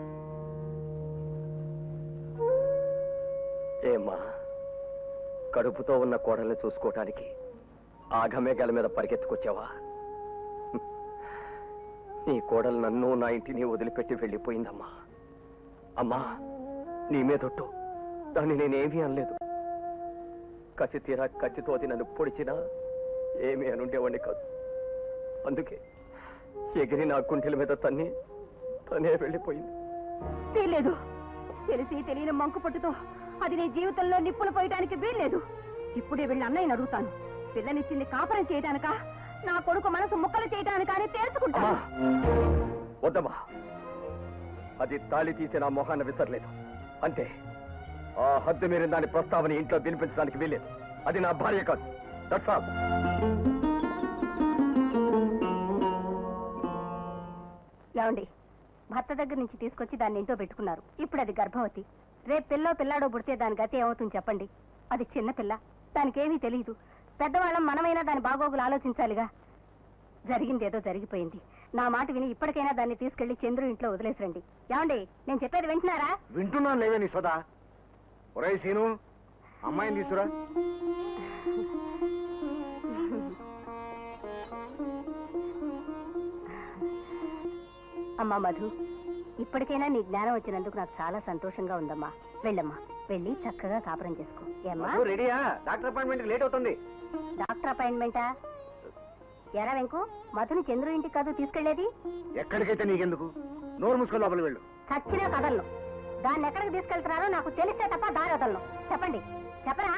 ఏమ్మా కడుపుతో ఉన్న కోడల్ని చూసుకోవటానికి ఆగమేఘాల మీద పరిగెత్తుకొచ్చావా హ్మ్. నీ కోడలు నన్ను నా ఇంటిని వదిలిపెట్టి వెళ్ళిపోయిందమ్మా అమ్మా నీ మీదొట్టు దాన్ని నేనేమీ అనలేదు కసి తీరా కత్తితో అది నన్ను పొడిచినా ఏమీ అనుండేవాడిని కాదు అందుకే ఎగిరి నా గుండెల మీద తన్ని తనే వెళ్ళిపోయింది వీల్లేదు తెలిసి తెలియని మంకు పట్టుతో అది నీ జీవితంలో నిప్పులు పోయటానికి వీల్లేదు ఇప్పుడే వెళ్ళి అన్నయ్యని అడుగుతాను పిల్లనిచ్చింది కాపురం చేయటానిక నా కొడుకు మనసు ముక్కలు చేయటానికా అని తేల్చుకుంటా అమ్మా వద్దమ్మా అది తాళి తీసి నా మొహాన్ని విసరలేదు అంతే ఆ హద్దు మీరిన దాని ప్రస్తావన ఇంట్లో వినిపించడానికి వీల్లేదు అది నా భార్య కాదు దట్స్ ఆల్ ఏమండి భర్త దగ్గర నుంచి తీసుకొచ్చి దాన్ని ఇంట్లో పెట్టుకున్నారు ఇప్పుడు అది గర్భవతి రేపు పిల్లో పిల్లాడో పుడితే దాని గతి ఏమవుతుంది చెప్పండి అది చిన్న పిల్ల దానికేమీ తెలియదు పెద్దవాళ్ళం మనమైనా దాని బాగోగులు ఆలోచించాలిగా జరిగింది ఏదో జరిగిపోయింది నా మాట విని ఇప్పటికైనా దాన్ని తీసుకెళ్లి చంద్రు ఇంట్లో వదిలేసిరండి ఏమండి నేను చెప్పేది వింటున్నారా వింటున్నాను లేవే నీ సోదా ఒరే సీను అమ్మాయిని తీసురా అమ్మా మధు ఇప్పటికైనా నీ జ్ఞానం వచ్చినందుకు నాకు చాలా సంతోషంగా ఉందమ్మా వెళ్ళమ్మా వెళ్ళి చక్కగా కాపురం చేసుకో ఏమ్మా రెడీయా డాక్టర్ అపాయింట్మెంట్ లేట్ అవుతుంది డాక్టర్ అపాయింట్మెంటా ఎరా వెంకు మధుని చంద్రు ఇంటికి కాదు తీసుకెళ్లేది ఎక్కడికైతే నీకెందుకు నోరు మూసుకొని లోపల వెళ్ళు చచ్చినా కదలను దాన్ని ఎక్కడికి తీసుకెళ్తున్నారో నాకు తెలిస్తే తప్ప దారి వదలను చెప్పండి చెప్పరా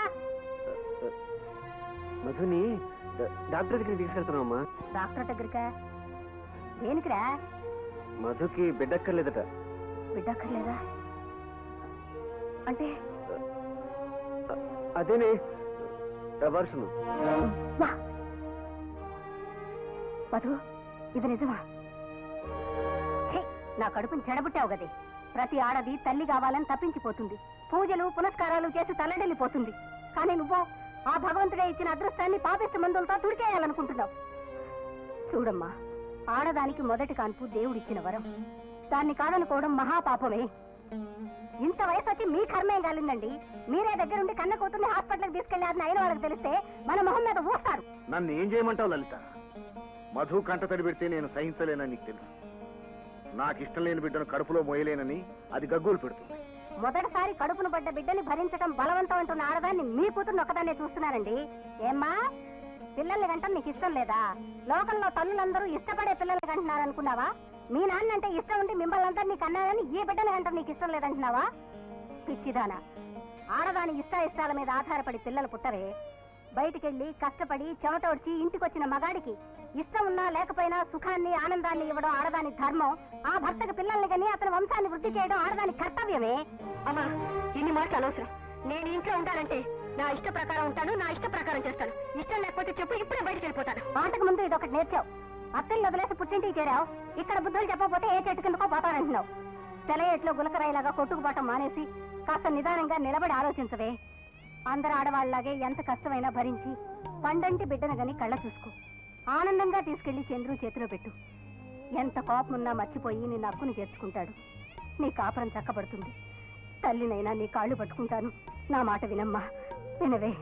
మధుని డాక్టర్ దగ్గరికి తీసుకెళ్తున్నామమ్మా డాక్టర్ దగ్గరికా దేనికిరా మధుకి బిడ్డక్కర్లేదట బిడ్డక్కర్లేదా అంటే అదేనే అబార్షన్ వా మధు ఇది నిజమా ఛీ, నా కడుపుని చెడబుట్టావు గదే ప్రతి ఆడది తల్లి కావాలని తప్పించిపోతుంది పూజలు పునస్కారాలు చేసి తల్లడెళ్ళిపోతుంది కానీ నువ్వు ఆ భగవంతుడే ఇచ్చిన అదృష్టాన్ని పాపిష్ట మందులతో తుడిచేయాలనుకుంటున్నావు చూడమ్మా ఆడదానికి మొదటి కాన్పు దేవుడిచ్చిన వరం దాన్ని కాదనుకోవడం మహాపాపమే ఇంత వయసు వచ్చి మీ కర్మేం కాలిందండి మీరే దగ్గరుండి కన్న కూతుర్ని హాస్పిటల్కి తీసుకెళ్లారని అయిన వాళ్ళకి తెలిస్తే మన మొహం మీద ఊస్తారు నన్ను ఏం చేయమంటావు లలిత మధు కంట తడి పెడితే నేను సహించలేనని నీకు తెలుసు నాకు ఇష్టం లేని బిడ్డను కడుపులో మోయలేనని అది గగ్గోలు పెడుతుంది మొదటిసారి కడుపును పడ్డ బిడ్డని భరించడం బలవంతం అంటున్న ఆడదాన్ని మీ కూతుర్ని ఒక్కదాన్నే చూస్తున్నారండి ఏమ్మా పిల్లల్ని కంటం నీకు ఇష్టం లేదా లోకంలో తల్లులందరూ ఇష్టపడే పిల్లల్ని కంటున్నారు అనుకున్నావా మీ నాన్న అంటే ఇష్టం ఉండి మిమ్మల్ని అందరినీ కన్నారని ఈ బిడ్డని కంటం నీకు ఇష్టం లేదంటున్నావా పిచ్చిదానా ఆడదాని ఇష్ట ఇష్టాల మీద ఆధారపడి పిల్లలు పుట్టరే బయటికెళ్ళి కష్టపడి చెమటోడ్చి ఇంటికొచ్చిన మగాడికి ఇష్టం ఉన్నా లేకపోయినా సుఖాన్ని ఆనందాన్ని ఇవ్వడం ఆడదాని ధర్మం ఆ భర్తకు పిల్లల్ని కని అతని వంశాన్ని వృద్ధి చేయడం ఆడదాని కర్తవ్యమే అమ్మా ఇన్ని మాటలు అనవసరం నేను ఇంట్లో ఉండాలంటే నా ఇష్ట ప్రకారం ఉంటాను నా ఇష్ట ప్రకారం చేస్తాను ఇష్టం లేకపోతే చెప్పు ఇప్పుడే బయటికి వెళ్ళిపోతాను మాటకు ముందు ఇదొకటి నేర్చావు అత్తల్ని వదిలేసి పుట్టింటికి చేరావు ఇక్కడ బుద్ధులు చెప్పకపోతే ఏ చెట్టు కిందకో పోతానంటున్నావు తెలయేట్లో గులకరాయిలాగా కొట్టుకుపోవటం మానేసి కాస్త నిదానంగా నిలబడి ఆలోచించవే అందరు ఆడవాళ్ళలాగే ఎంత కష్టమైనా భరించి పండంటి బిడ్డను గని కళ్ళ చూసుకో ఆనందంగా తీసుకెళ్లి చంద్రు చేతిలో పెట్టు ఎంత కోపమున్నా మర్చిపోయి నిన్ను అక్కుని చేర్చుకుంటాడు నీ కాపురం చక్కబడుతుంది తల్లినైనా నీ కాళ్ళు పట్టుకుంటాను నా మాట వినమ్మా వినవే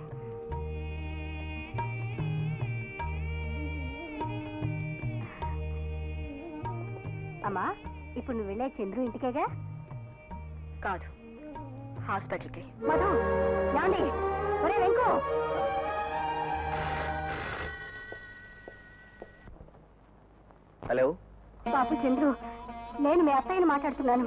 అమ్మా ఇప్పుడు నువ్వు వెళ్ళే చంద్రు ఇంటికేగా కాదు హాస్పిటల్కి మధు యాండి ఒరే వెంకు హలో బాబు చంద్రు నేను మీ అత్తయ్యని మాట్లాడుతున్నాను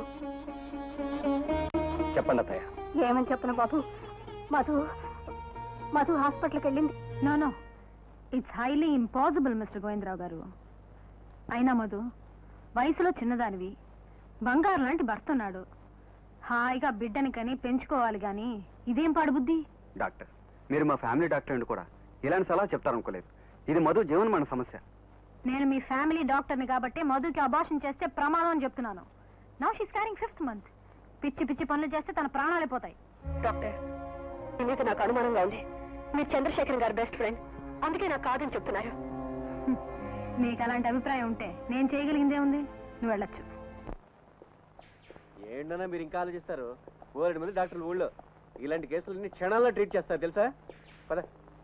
చెప్పండి అత్తయ్య ఏమని చెప్పను బాబు మధు మధు హాస్పిటల్కి వెళ్ళింది no no it's highly impossible mister Govindarao గారు అయినా మధు వయసులో చిన్నదానివి బంగారు లాంటి భర్త ఉన్నాడు హాయిగా బిడ్డని కని పెంచుకోవాలి గాని ఇదేం పాడుబుద్ధి డాక్టర్ మీరు మా ఫ్యామిలీ డాక్టర్ అండి కూడా ఇలాంటి సలహా చెప్తారనుకోలేదు ఇది మధు జీవనమైన సమస్య నేను మీ ఫ్యామిలీ డాక్టర్ని కాబట్టి మధుకి అబార్షన్ చేస్తే ప్రమాదం అని చెప్తున్నాను now she's carrying fifth month పిచ్చి పిచ్చి పనులు చేస్తే తన ప్రాణాలే పోతాయి డాక్టర్ మీ మీద నాకు అనుమానంగా ఉంది మీరు చంద్రశేఖర్ గారి బెస్ట్ ఫ్రెండ్ అందుకే నాకు కాదని చెప్తున్నారు నీకు అలాంటి అభిప్రాయం ఉంటే నేను చేయగలిగిందే ఉంది నువ్వు వెళ్ళొచ్చు ఏంటన్నా మీరు ఇంకా ఆలోచిస్తారు ఓరెడు మంది డాక్టర్లు ఊళ్ళో ఇలాంటి కేసులన్నీ క్షణాల్లో ట్రీట్ చేస్తారు తెలుసా పద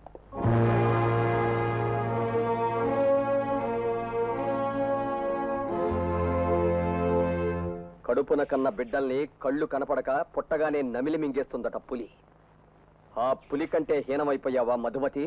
కడుపున కన్న బిడ్డల్ని కళ్ళు కనపడక పుట్టగానే నమిలి మింగేస్తుందట పులి ఆ పులి కంటే హీనమైపోయావా మధుమతి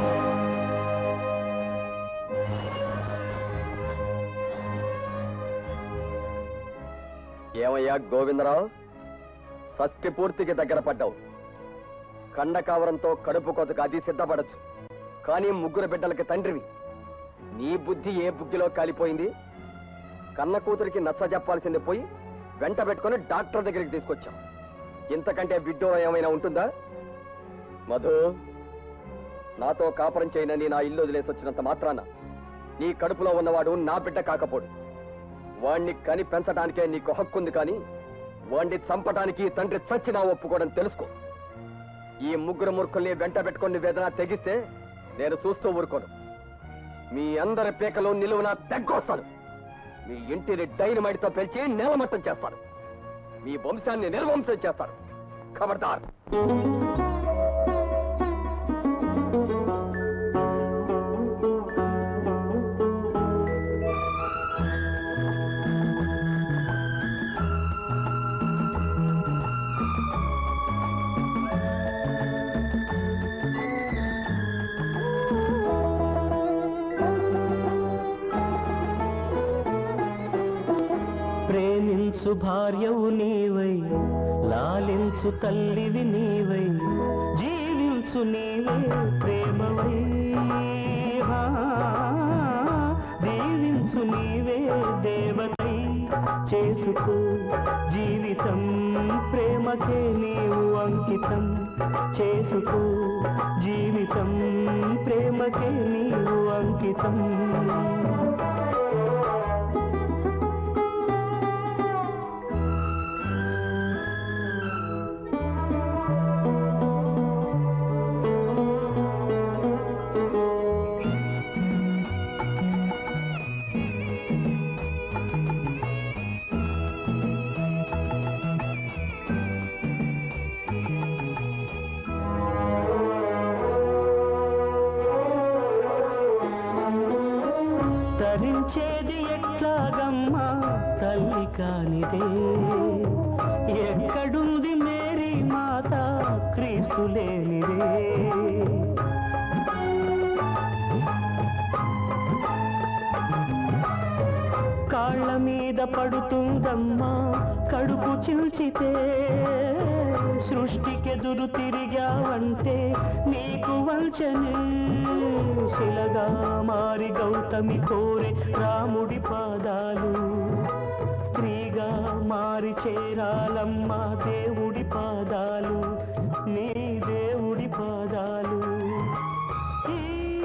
ఏమయ్యా గోవిందరావు షష్టి పూర్తికి దగ్గర పడ్డావు కండకావరంతో కడుపు కొతకు అది సిద్ధపడచ్చు కానీ ముగ్గురు బిడ్డలకి తండ్రివి నీ బుద్ధి ఏ బుగ్గిలో కాలిపోయింది కన్న కూతురికి నచ్చ చెప్పాల్సింది పోయి వెంట పెట్టుకుని డాక్టర్ దగ్గరికి తీసుకొచ్చాం ఇంతకంటే విడ్డూరం ఏమైనా ఉంటుందా మధు నాతో కాపురం చేయనని నా ఇల్లు వదిలేసి వచ్చినంత మాత్రాన నీ కడుపులో ఉన్నవాడు నా బిడ్డ కాకపోడు వాణ్ణి కని పెంచడానికే నీకు హక్కుంది కానీ వాణ్ణి చంపడానికి ఈ తండ్రి చచ్చినా ఒప్పుకోవడం తెలుసుకో ఈ ముగ్గురు మూర్ఖుల్ని వెంట పెట్టుకుని వేదన తెగిస్తే నేను చూస్తూ ఊరుకోను మీ అందరి పీకలు నిలువున తెగ్గొస్తాను మీ ఇంటిని డైనమైట్తో పెంచి నేలమట్టం చేస్తాను మీ వంశాన్ని నిర్వంశం చేస్తాను ఖబర్దార్ ప్రేమించు భార్యవు నీవై లాలించు తల్లివి నీవై జీవించు నీవే ప్రేమవై ఆ, దీవించు నీవే దేవతై చేసుకో జీవితం ప్రేమకే నీవు అంకితం చేసుకో జీవితం ప్రేమకే నీవు అంకితం తరించేది ఎట్లాగమ్మా తల్లి కానిదే ఎక్కడుంది మేరీ మాత క్రీస్తు లేనిదే కాళ్ళ మీద పడుతుందమ్మా కడుపు చిల్చితే సృష్టికెదురు తిరిగావంటే నీకు వంచనే శిలగా మారి గౌతమి కోరే రాముడి పాదాలు స్త్రీగా మారి చేరాలమ్మా దేవుడి పాదాలు నీ దేవుడి పాదాలు ఈ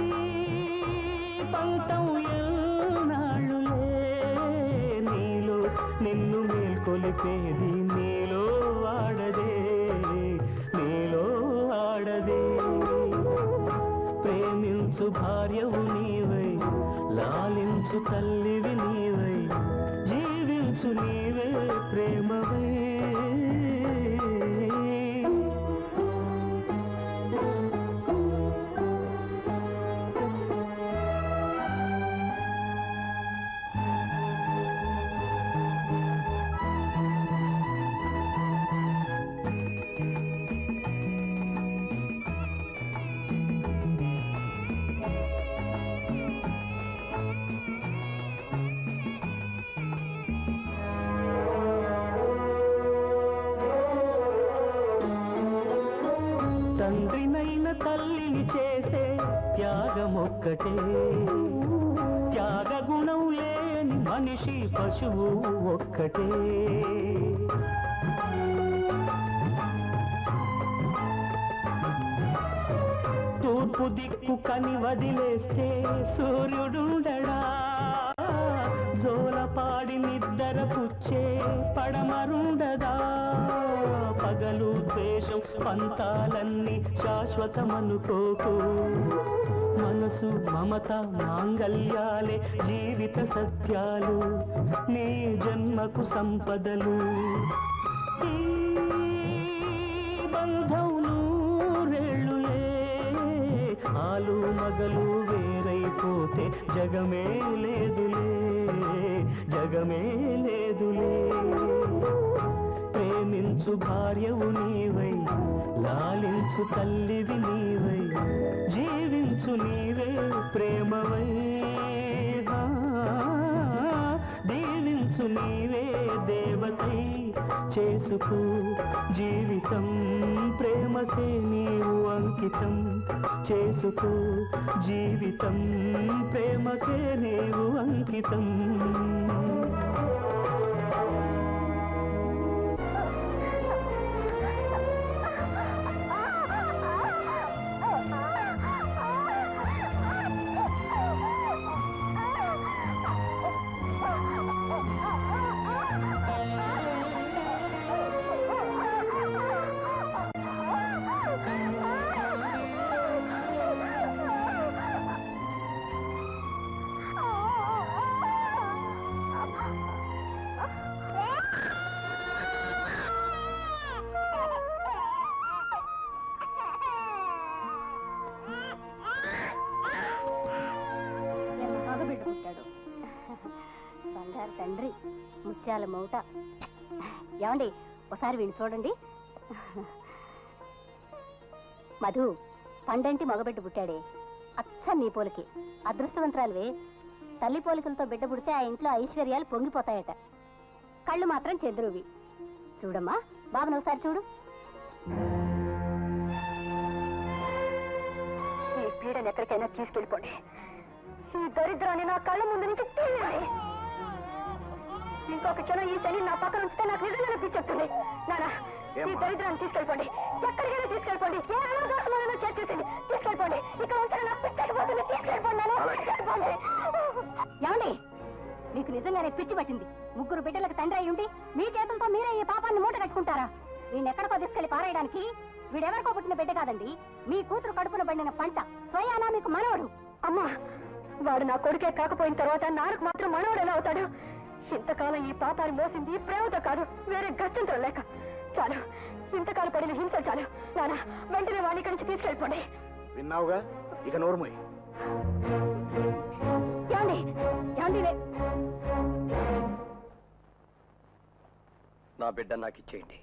పంతం ఎన్నాళ్ళులే నీలో నిన్ను మేల్కొలిపేది నీలో ఆడదే నీలో ఆడదే ప్రేమించు భార్యవు నీవై లాలించు తల్లివి నీవై జీవించు నీవే ప్రేమవై తండ్రినైన తల్లిని చేసే త్యాగమొక్కటే త్యాగ గుణం లేని మనిషి పశువు ఒక్కటే తూర్పు దిక్కు కని వదిలేస్తే సూర్యుడుండడా జోలపాడి నిద్దర పుచ్చే పడమరుండదా పగలు ద్వేషం పంతాలన్నీ శాశ్వతమనుకోకు మనసు మమత మాంగల్యాలే జీవిత సత్యాలు నీ జన్మకు సంపదలు ఈ బంధం నూరేళ్ళులే ఆలు మగలు వేరైపోతే జగమే లేదులే జగమే లేదులే ప్రేమించు భార్యవు నీవై లాలించు తల్లివి నీవై జీవించు నీవే ప్రేమవై ఆ, దీవించు నీవే దేవతై చేసుకో జీవితం ప్రేమకే నీవు అంకితం చేసుకో జీవితం ప్రేమకే నీవు అంకితం మగబిడ్డ పుట్టాడు బంగారు తండ్రి ముత్యాల మూట ఏమండి ఒకసారి వీడిని చూడండి మధు పండంటి మగబిడ్డ పుట్టాడే అచ్చ నీ పోలికి అదృష్టవంతురాలువే తల్లి పోలికలతో బిడ్డ పుడితే ఆ ఇంట్లో ఐశ్వర్యాలు పొంగిపోతాయట కళ్ళు మాత్రం చంద్రువి చూడమ్మా బాబుని ఒకసారి చూడు ఈ పీడను ఎక్కడికైనా తీసుకెళ్ళిపోండి ఈ దరిద్రాన్ని నా కళ్ళ ముందు నుంచి తీయండి ఇంకొక క్షణం ఈ శని నా పక్కన ఉంచితే నాకు నిజంగానే పిచ్చెత్తుంది నానా ఈ ఏమ్మా? దరిద్రాన్ని తీసుకెళ్ళిపోండి ఎక్కడికైనా తీసుకెళ్ళిపోండి ఏ అనాథాశ్రమంలో చేర్చేసింది తీసుకెళ్ళిపోండి ఇక్కడ ఉంచిన నా పిచ్చెక్కిపోతుంది తీసుకెళ్ళిపోండి నాన్న, అలాగే. తీసుకెళ్ళిపోండి ఏమండి మీకు నిజంగానే పిచ్చి పట్టింది ముగ్గురు బిడ్డలకు తండ్రి అయి ఉండి మీ చేతులతో మీరే ఈ పాపాన్ని మూట కట్టుకుంటారా వీడిని ఎక్కడికో తీసుకెళ్లి పారేయడానికి వీడెవరికో పుట్టిన బిడ్డ కాదండి మీ కూతురు కడుపున పండిన పంట స్వయానా మీకు మనవడు అమ్మా వాడు నా కొడుకే కాకపోయిన తర్వాత నాకు మాత్రం మనవడు ఎలా అవుతాడు ఇంతకాలం ఈ పాపాన్ని మోసింది ప్రేమతో కాదు వేరే గచ్చంతో లేక చాలు ఇంతకాలం పడిన హింసలు చాలు నానా వెంటనే వాడిని ఇక్కడి నుంచి తీసుకెళ్ళిపోండి విన్నావుగా ఇక నోరుమోయ్ ఏమండి ఏమండి వే- నా బిడ్డ నాకు ఇచ్చేయండి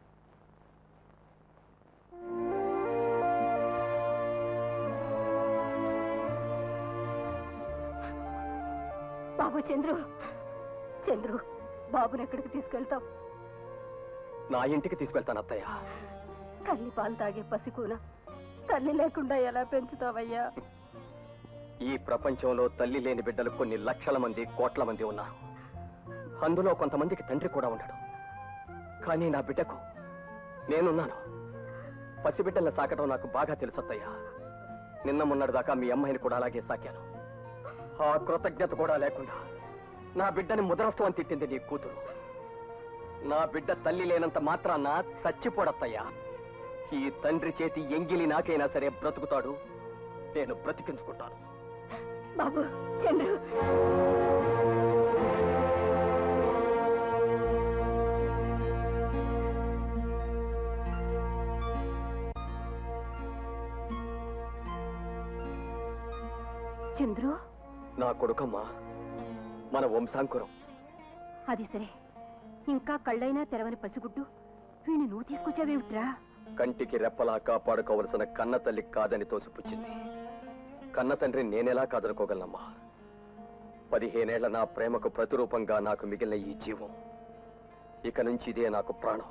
బాబు చంద్రు చంద్రు బాబుని ఎక్కడికి తీసుకెళ్తావు నా ఇంటికి తీసుకెళ్తాను అత్తయ్య తల్లి పాలు తాగే పసికూన తల్లి లేకుండా ఎలా పెంచుతావయ్యా ఈ ప్రపంచంలో తల్లి లేని బిడ్డలు కొన్ని లక్షల మంది కోట్ల మంది ఉన్నారు అందులో కొంతమందికి తండ్రి కూడా ఉండడు కానీ నా బిడ్డకు నేనున్నాను పసిబిడ్డల్ని సాకటం నాకు బాగా తెలుసత్తయ్యా నిన్న మొన్నటి దాకా మీ అమ్మాయిని కూడా అలాగే సాకాను ఆ కృతజ్ఞత కూడా లేకుండా నా బిడ్డని ముదరస్తు అని తిట్టింది నీ కూతురు నా బిడ్డ తల్లి లేనంత మాత్రాన చచ్చిపోడత్తయ్యా ఈ తండ్రి చేతి ఎంగిలి నాకైనా సరే బ్రతుకుతాడు నేను బ్రతికించుకుంటాను బాబు చంద్రు చంద్రు నా కొడుకమ్మా మన వంశాంకురం అది సరే ఇంకా కళ్ళైనా తెరవని పసిగుడ్డు వీణి నువ్వు తీసుకొచ్చావేమిట్రా కంటికి రెప్పలా కాపాడుకోవలసిన కన్న తల్లి కాదని తోసిపుచ్చింది కన్న తండ్రి నేనెలా కాదనుకోగలనమ్మా పదిహేనేళ్ల నా ప్రేమకు ప్రతిరూపంగా నాకు మిగిలిన ఈ జీవం ఇక నుంచి ఇదే నాకు ప్రాణం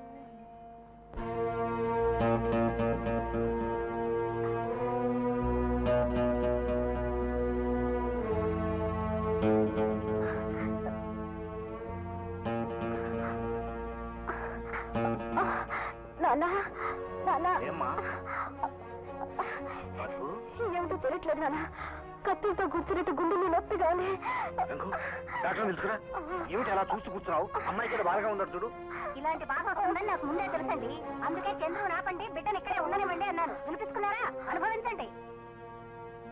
నాన్న నాన్న ఏమ్మా ఏమిటో తెలియట్లేదు నాన్న కత్తులతో కూర్చున్నట్టు గుండెలు నొప్పిగానే డాక్టర్ నిలుచుకురా ఏమిటి అలా చూస్తూ కూర్చున్నావు అమ్మాయి కూడా బాగా ఉన్నాడు చూడు ఇలాంటి బాధ వస్తుందని నాకు ముందే తెలుసండి అందుకే చంద్రుడు నాపండి బిడ్డను ఇక్కడే ఉండనివ్వండి అన్నాను వినిపించుకున్నారా అనుభవించండి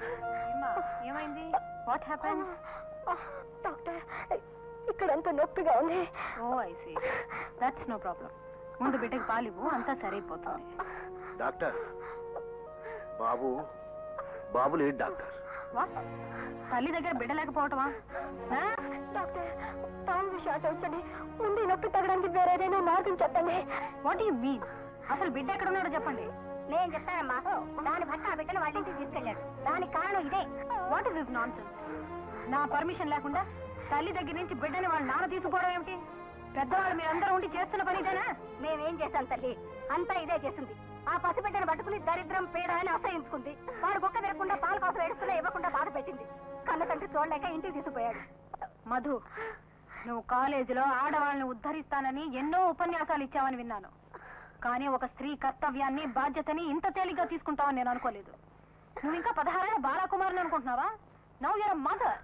ఏమైంది వాట్ హ్యాపెన్ డాక్టర్ ఇక్కడంతా నొప్పిగా ఉంది oh I see that's no problem ముందు బిడ్డకి పాలివ్వు అంతా సరైపోతుంది డాక్టర్ బాబు బాబు లేడు డాక్టర్ వాట్ తల్లి దగ్గర బిడ్డ లేకపోవటమా డాక్టర్ టామ్ షార్ట్ వచ్చండి ముందు ఈ నొప్పి తగ్గడానికి వేరే ఏదైనా మార్గం చెప్పండి వాట్ యు మీన్ అసలు బిడ్డ ఎక్కడ ఉన్నాడో చెప్పండి నేను చెప్తానమ్మా దాని భర్త ఆ బిడ్డను వాళ్ళ ఇంటికి తీసుకెళ్ళాడు దానికి కారణం ఇదే వాట్ ఇస్ దిస్ నాన్ నా పర్మిషన్ లేకుండా తల్లి దగ్గర నుంచి బిడ్డని వాళ్ళ నాన్న తీసుకుపోవడం ఏమిటి పెద్దవాళ్ళు మీరందరూ ఉండి చేస్తున్న పని ఇదేనా మేమేం చేశాం తల్లి అంతా ఇదే చేసింది ఆ పసిబిడ్డను పట్టుకుని దరిద్రం పీడ అని అసహించుకుంది వాడు బొక్క తిరగకుండా పాలు కోసం ఏడుస్తున్నా ఇవ్వకుండా బాధ పెట్టింది కన్న తండ్రి చూడలేక ఇంటికి తీసుకుపోయాడు మధు నువ్వు కాలేజీలో ఆడవాళ్ళని ఉద్ధరిస్తానని ఎన్నో ఉపన్యాసాలు ఇచ్చావని విన్నాను కానీ ఒక స్త్రీ కర్తవ్యాన్ని బాధ్యతని ఇంత తేలిగ్గా తీసుకుంటావని నేను అనుకోలేదు నువ్వు ఇంకా పదహారేళ్ళ బాలకుమారుని అనుకుంటున్నావా నవ్ యూర్ మదర్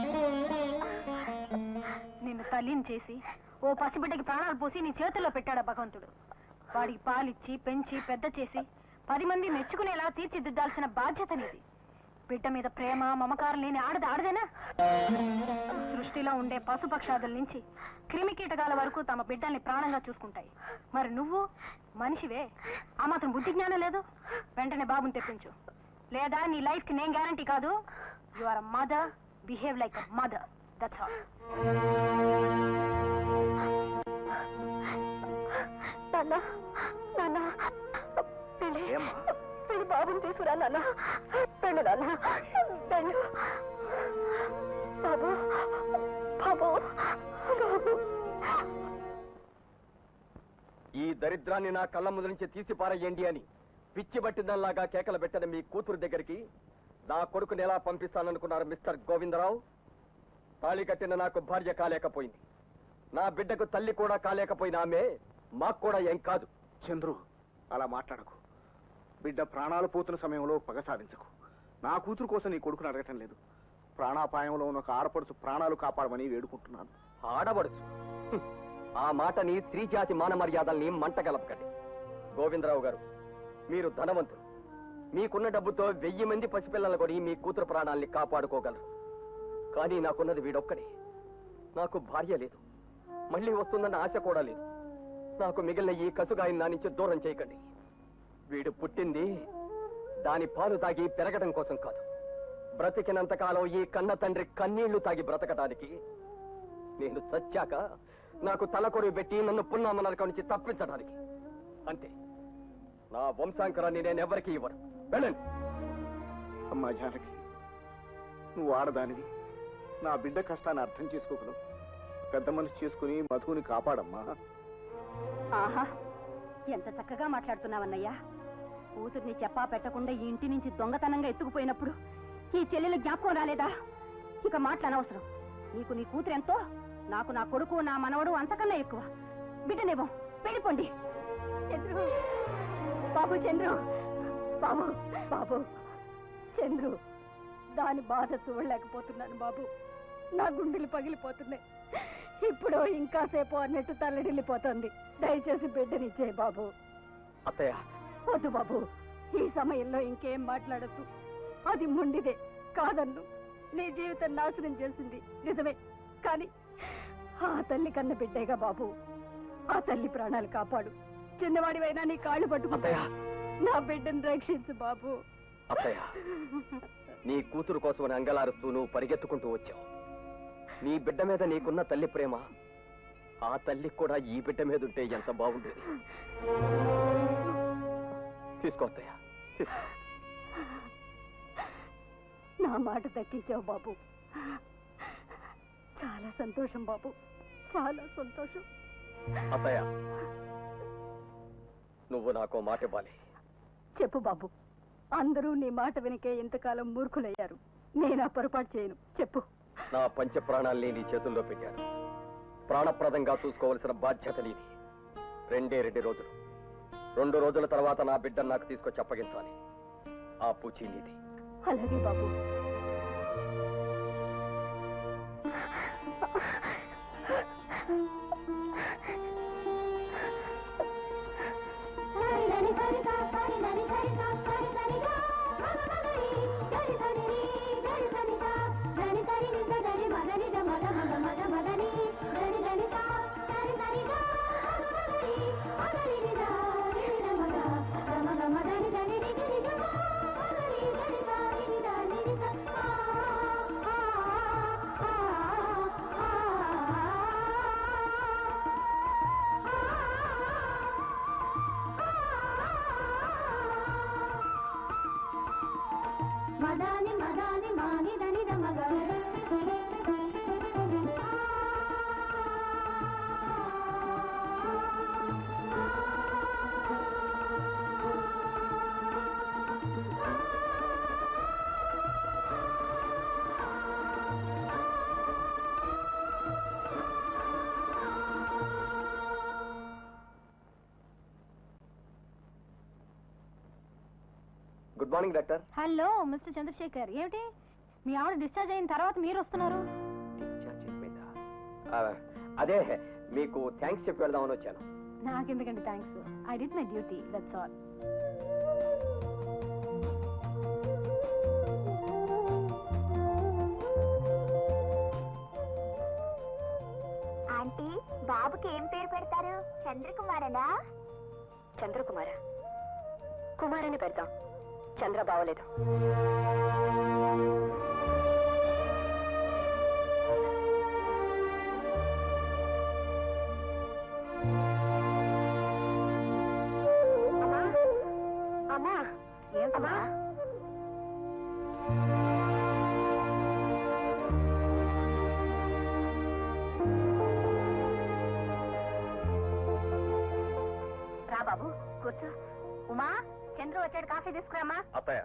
నిన్ను తల్లిని చేసి ఓ పసిబిడ్డకి ప్రాణాలు పోసి నీ చేతుల్లో పెట్టాడు భగవంతుడు వాడికి పాలిచ్చి పెంచి పెద్ద చేసి పది మంది మెచ్చుకునేలా తీర్చిదిద్దాల్సిన బాధ్యత నీది బిడ్డ మీద ప్రేమ మమకారం లేని ఆడది ఆడదేనా సృష్టిలో ఉండే పశుపక్షాదుల నుంచి క్రిమి కీటకాల వరకు తమ బిడ్డల్ని ప్రాణంగా చూసుకుంటాయి మరి నువ్వు మనిషివే ఆ మాత్రం బుద్ధి జ్ఞానం లేదు వెంటనే బాబుని తెప్పించు లేదా నీ లైఫ్ కి నేను గ్యారంటీ కాదు you are mother behave like a mother that's all నాన్న నాన్న పెళ్ళి ఏమ్మా? పెళ్ళి బాబుని తీసుకురా నాన్న పెళ్ళు నాన్న పెళ్ళు బాబు బాబు బాబు ఈ దరిద్రాన్ని నా కళ్ళ ముందు నుంచి తీసి పారేయండి అని పిచ్చి పట్టిందల్లాగా కేకలు పెట్టిన మీ కూతురు దగ్గరికి నా కొడుకుని ఎలా పంపిస్తాననుకున్నారు మిస్టర్ గోవిందరావు తాళి కట్టిన నాకు భార్య కాలేకపోయింది నా బిడ్డకు తల్లి కూడా కాలేకపోయిన ఆమె మాకు కూడా ఏం కాదు చంద్రు అలా మాట్లాడకు బిడ్డ ప్రాణాలు పోతున్న సమయంలో పగ సాధించకు నా కూతురు కోసం నీ కొడుకుని అడగటం లేదు ప్రాణాపాయంలో ఉన్న ఒక ఆడపడుచు ప్రాణాలు కాపాడమని వేడుకుంటున్నాను ఆడబడుచు హ్మ్. ఆ మాటని స్త్రీ జాతి మాన మర్యాదల్ని మంట గలపకండి గోవిందరావు గారు మీరు ధనవంతులు మీకున్న డబ్బుతో వెయ్యి మంది పసిపిల్లలు కొని మీ కూతురు ప్రాణాల్ని కాపాడుకోగలరు కానీ నాకున్నది వీడొక్కడే నాకు భార్య లేదు మళ్ళీ వస్తుందన్న ఆశ కూడా లేదు నాకు మిగిలిన ఈ కసుగాయని నా నుంచి దూరం చేయకండి వీడు పుట్టింది దాని పాలు తాగి పెరగడం కోసం కాదు బ్రతికినంతకాలం ఈ కన్న తండ్రి కన్నీళ్లు తాగి బ్రతకటానికి నేను చచ్చాక నాకు తలకొరి పెట్టి నన్ను పున్నామ నరకం నుంచి తప్పించడానికి అంతే నా వంశాంకరాన్ని నేను ఎవరికి ఇవ్వను వెళ్ళండి అమ్మా జానకి నువ్వు ఆడదానివి నా బిడ్డ కష్టాన్ని అర్థం చేసుకోగలవు పెద్ద మనసు చేసుకుని మధువుని కాపాడమ్మా ఆహా ఎంత చక్కగా మాట్లాడుతున్నావన్నయ్యా కూతుర్ని చెప్పా పెట్టకుండా ఈ ఇంటి నుంచి దొంగతనంగా ఎత్తుకుపోయినప్పుడు ఈ చెల్లెల జ్ఞాపకం రాలేదా ఇక మాటలు అనవసరం నీకు నీ కూతురు ఎంతో నాకు నా కొడుకు నా మనవడు అంతకన్నా ఎక్కువ బిడ్డనేమో పెళ్ళిపోండి చంద్రు బాబు చంద్రు బాబు బాబు చంద్రు దాని బాధ చూడలేకపోతున్నాను బాబు నా గుండెలు పగిలిపోతున్నాయి ఇప్పుడు ఇంకాసేపు అన్నట్టు తల్లడిల్లిపోతుంది దయచేసి బిడ్డనిచ్చే బాబు అత్తయ్య వద్దు బాబు ఈ సమయంలో ఇంకేం మాట్లాడద్దు అది ముండిదే కాదన్ను నీ జీవితం నాశనం చేసింది నిజమే కానీ ఆ తల్లి కన్న బిడ్డేగా బాబు ఆ తల్లి ప్రాణాలు కాపాడు చిన్నవాడివైనా నీ కాళ్ళు పట్టుకుంటా అత్తయ్య నా బిడ్డను రక్షించు బాబు అత్తయ్య నీ కూతురు కోసం అంగలారుస్తూ నువ్వు పరిగెత్తుకుంటూ వచ్చావు నీ బిడ్డ మీద నీకున్న తల్లి ప్రేమ ఆ తల్లికి కూడా ఈ బిడ్డ మీద ఉంటే ఎంత బాగుండేది తీసుకో అత్తయ్య తీసుకో నా మాట దక్కించావు బాబు చాలా సంతోషం బాబు చాలా సంతోషం అత్తయ్య నువ్వు నాకు మాట ఇవ్వాలి చెప్పు బాబు అందరూ నీ మాట వెనకే ఇంతకాలం మూర్ఖులయ్యారు నేను ఆ పొరపాటు చేయను చెప్పు నా పంచ ప్రాణాల్ని నీ చేతుల్లో పెట్టాను ప్రాణప్రదంగా చూసుకోవలసిన బాధ్యత నీది రెండే రెండు రోజులు రెండు రోజుల తర్వాత నా బిడ్డను నాకు తీసుకొచ్చి అప్పగించాలి ఆ పూచి నీది అలాగే బాబు సరి సరి సరి సరి సరి సరి సరి సరి సరి సరి సరి good morning doctor hello mister Chandrashekar ఏమిటి మీ ఆవిడ డిశ్చార్జ్ అయిన తర్వాత మీరు వస్తున్నారు డిశ్చార్జ్ అయిపోయిందా? ఆ, అదే మీకు థ్యాంక్స్ చెప్పి వెళ్దామని వచ్చాను నాకెందుకండి thanks I did my duty that's all aunty బాబుకి ఏం పేరు పెడతారు చంద్రకుమారనా చంద్రకుమార కుమారని పెడతాం చంద్ర బావలేదు అమ్మా ఏంటమ్మా రా బాబు కూర్చో ఉమా చంద్రు వచ్చాడు కాఫీ తీసుకురామా అత్తయ్య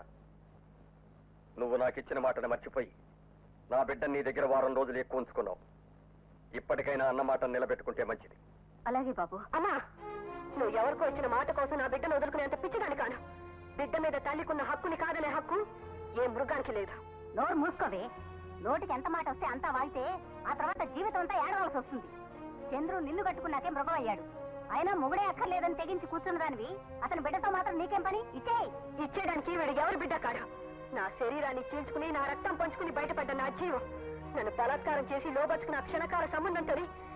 నువ్వు నాకు ఇచ్చిన మాటను మర్చిపోయి నా బిడ్డ నీ దగ్గర వారం రోజులు ఎక్కువ ఉంచుకున్నావు ఇప్పటికైనా అన్న మాటను నిలబెట్టుకుంటే మంచిది అలాగే బాబు అమ్మా నువ్వు ఎవరికో ఇచ్చిన మాట కోసం నా బిడ్డను వదులుకునేంత పిచ్చిదాని కాను బిడ్డ మీద తల్లికున్న హక్కుని కాదనే హక్కు ఏ మృగానికి లేదు నోరు మూసుకోవే నోటికి ఎంత మాట వస్తే అంతా వాగితే ఆ తర్వాత జీవితం అంతా ఏడవలసి వస్తుంది చంద్రు నిన్ను కట్టుకున్నాకే మృగం అయ్యాడు అయినా మొగుడే అక్కర్లేదని తెగించి కూర్చున్న దానివి అతని బిడ్డతో మాత్రం నీకేం పని ఇచ్చేయ్ ఇచ్చేయడానికి వీడు ఎవరి బిడ్డ కాడు నా శరీరాన్ని చీల్చుకుని నా రక్తం పంచుకుని బయటపడ్డ నా జీవం నన్ను బలాత్కారం చేసి లోబచ్చుకున్న ఆ క్షణకాల సంబంధంతో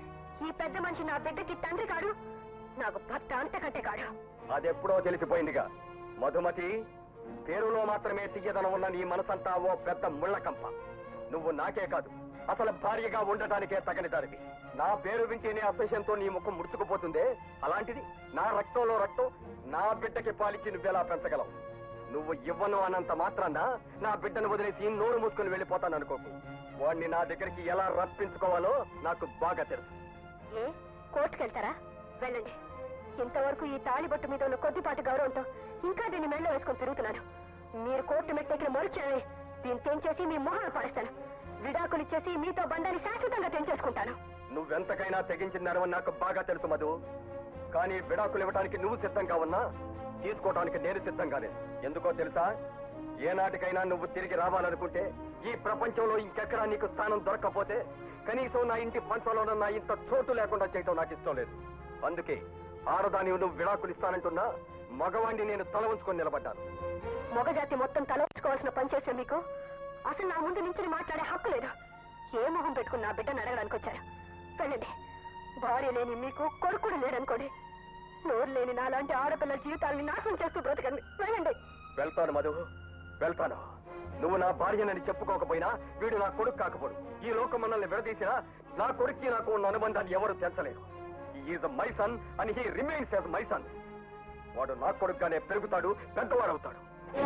ఈ పెద్ద మనిషి నా బిడ్డకి తండ్రి కాడు నాకు భర్త అంతకంటే కాడు అదెప్పుడో తెలిసిపోయిందిగా మధుమతి పేరులో మాత్రమే తీయదనం ఉన్న నీ మనసంతా ఓ పెద్ద ముళ్ళకంప నువ్వు నాకే కాదు అసలు భార్యగా ఉండటానికే తగని దానివి నా పేరు వింటేనే అసహ్యంతో నీ ముఖం ముడుచుకుపోతుందే అలాంటిది నా రక్తంలో రక్తం నా బిడ్డకి పాలిచ్చి నువ్వెలా పెంచగలవు నువ్వు ఇవ్వను అన్నంత మాత్రాన నా బిడ్డను వదిలేసి నోరు మూసుకుని వెళ్ళిపోతాను అనుకోకు వాణ్ణి నా దగ్గరికి ఎలా రప్పించుకోవాలో నాకు బాగా తెలుసు ఏ కోర్టుకెళ్తారా వెళ్ళండి ఇంతవరకు ఈ తాళిబొట్టు మీద ఉన్న కొద్దిపాటి గౌరవంతో ఇంకా దీన్ని మెళ్ళ వేసుకొని తిరుగుతున్నాను మీరు కోర్టు మెట్టెక్కిన మరుచాలని దీన్ని తెంచేసి మీ మొహాలు పారేస్తాను విడాకులు ఇచ్చేసి మీతో బంధాన్ని శాశ్వతంగా తెంచేసుకుంటాను నువ్వెంతకైనా తెగించిందనవని నాకు బాగా తెలుసు మధు కానీ విడాకులు ఇవ్వడానికి నువ్వు సిద్ధంగా ఉన్నా తీసుకోవడానికి నేను సిద్ధంగా లేదు ఎందుకో తెలుసా ఏనాటికైనా నువ్వు తిరిగి రావాలనుకుంటే ఈ ప్రపంచంలో ఇంకెక్కడా నీకు స్థానం దొరకకపోతే కనీసం నా ఇంటి పంచంలో నా ఇంత చోటు లేకుండా చేయటం నాకు ఇష్టం లేదు అందుకే ఆడదాని నువ్వు విడాకులు ఇస్తానంటున్నా మగవాణ్ణి నేను తల ఉంచుకొని నిలబడ్డాను మొగజాతి మొత్తం తలవంచుకోవాల్సిన పని చేసే మీకు అసలు నా ముందు నుంచి మాట్లాడే హక్కు లేదు ఏ మొహం పెట్టుకుని నా బిడ్డను అడగడానికి వచ్చారు వెళ్ళండి భార్య లేని మీకు కొడుకుడు లేడనుకోండి నోరు లేని నాలాంటి ఆడపిల్లల జీవితాలని నాశనం చేస్తూ బ్రతకండి వెళ్ళండి వెళ్తాను మధు వెళ్తాను నువ్వు నా భార్యనని చెప్పుకోకపోయినా వీడు నా కొడుకు కాకపోడు ఈ లోకం మనల్ని విడదీసినా నా కొడుక్కి నాకు ఉన్న అనుబంధాన్ని ఎవరు తెంచలేరు ఈజ్ మై సన్ అని he remains as my son వాడు నా కొడుకుగానే పెరుగుతాడు పెద్దవాడవుతాడు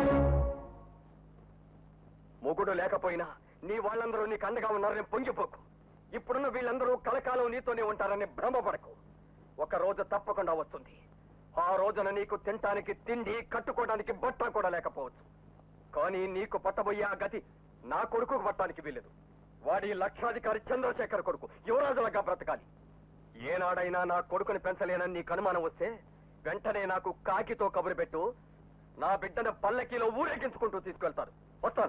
మొగుడు లేకపోయినా నీ వాళ్ళందరూ నీకు అండగా ఉన్నారని పొంగిపోకు ఇప్పుడున్న వీళ్ళందరూ కలకాలం నీతోనే ఉంటారని భ్రమపడకు ఒక రోజు తప్పకుండా వస్తుంది ఆ రోజున నీకు తినటానికి తిండి కట్టుకోవడానికి బట్ట కూడా లేకపోవచ్చు కానీ నీకు పట్టబోయే ఆ గతి నా కొడుకు పట్టడానికి వీలేదు వాడి లక్షాధికారి చంద్రశేఖర్ కొడుకు యువరాజులుగా బ్రతకాలి ఏనాడైనా నా కొడుకుని పెంచలేనని నీకు అనుమానం వస్తే వెంటనే నాకు కాకితో కబురు పెట్టు నా బిడ్డను పల్లకీలో ఊరేగించుకుంటూ తీసుకెళ్తారు వస్తాను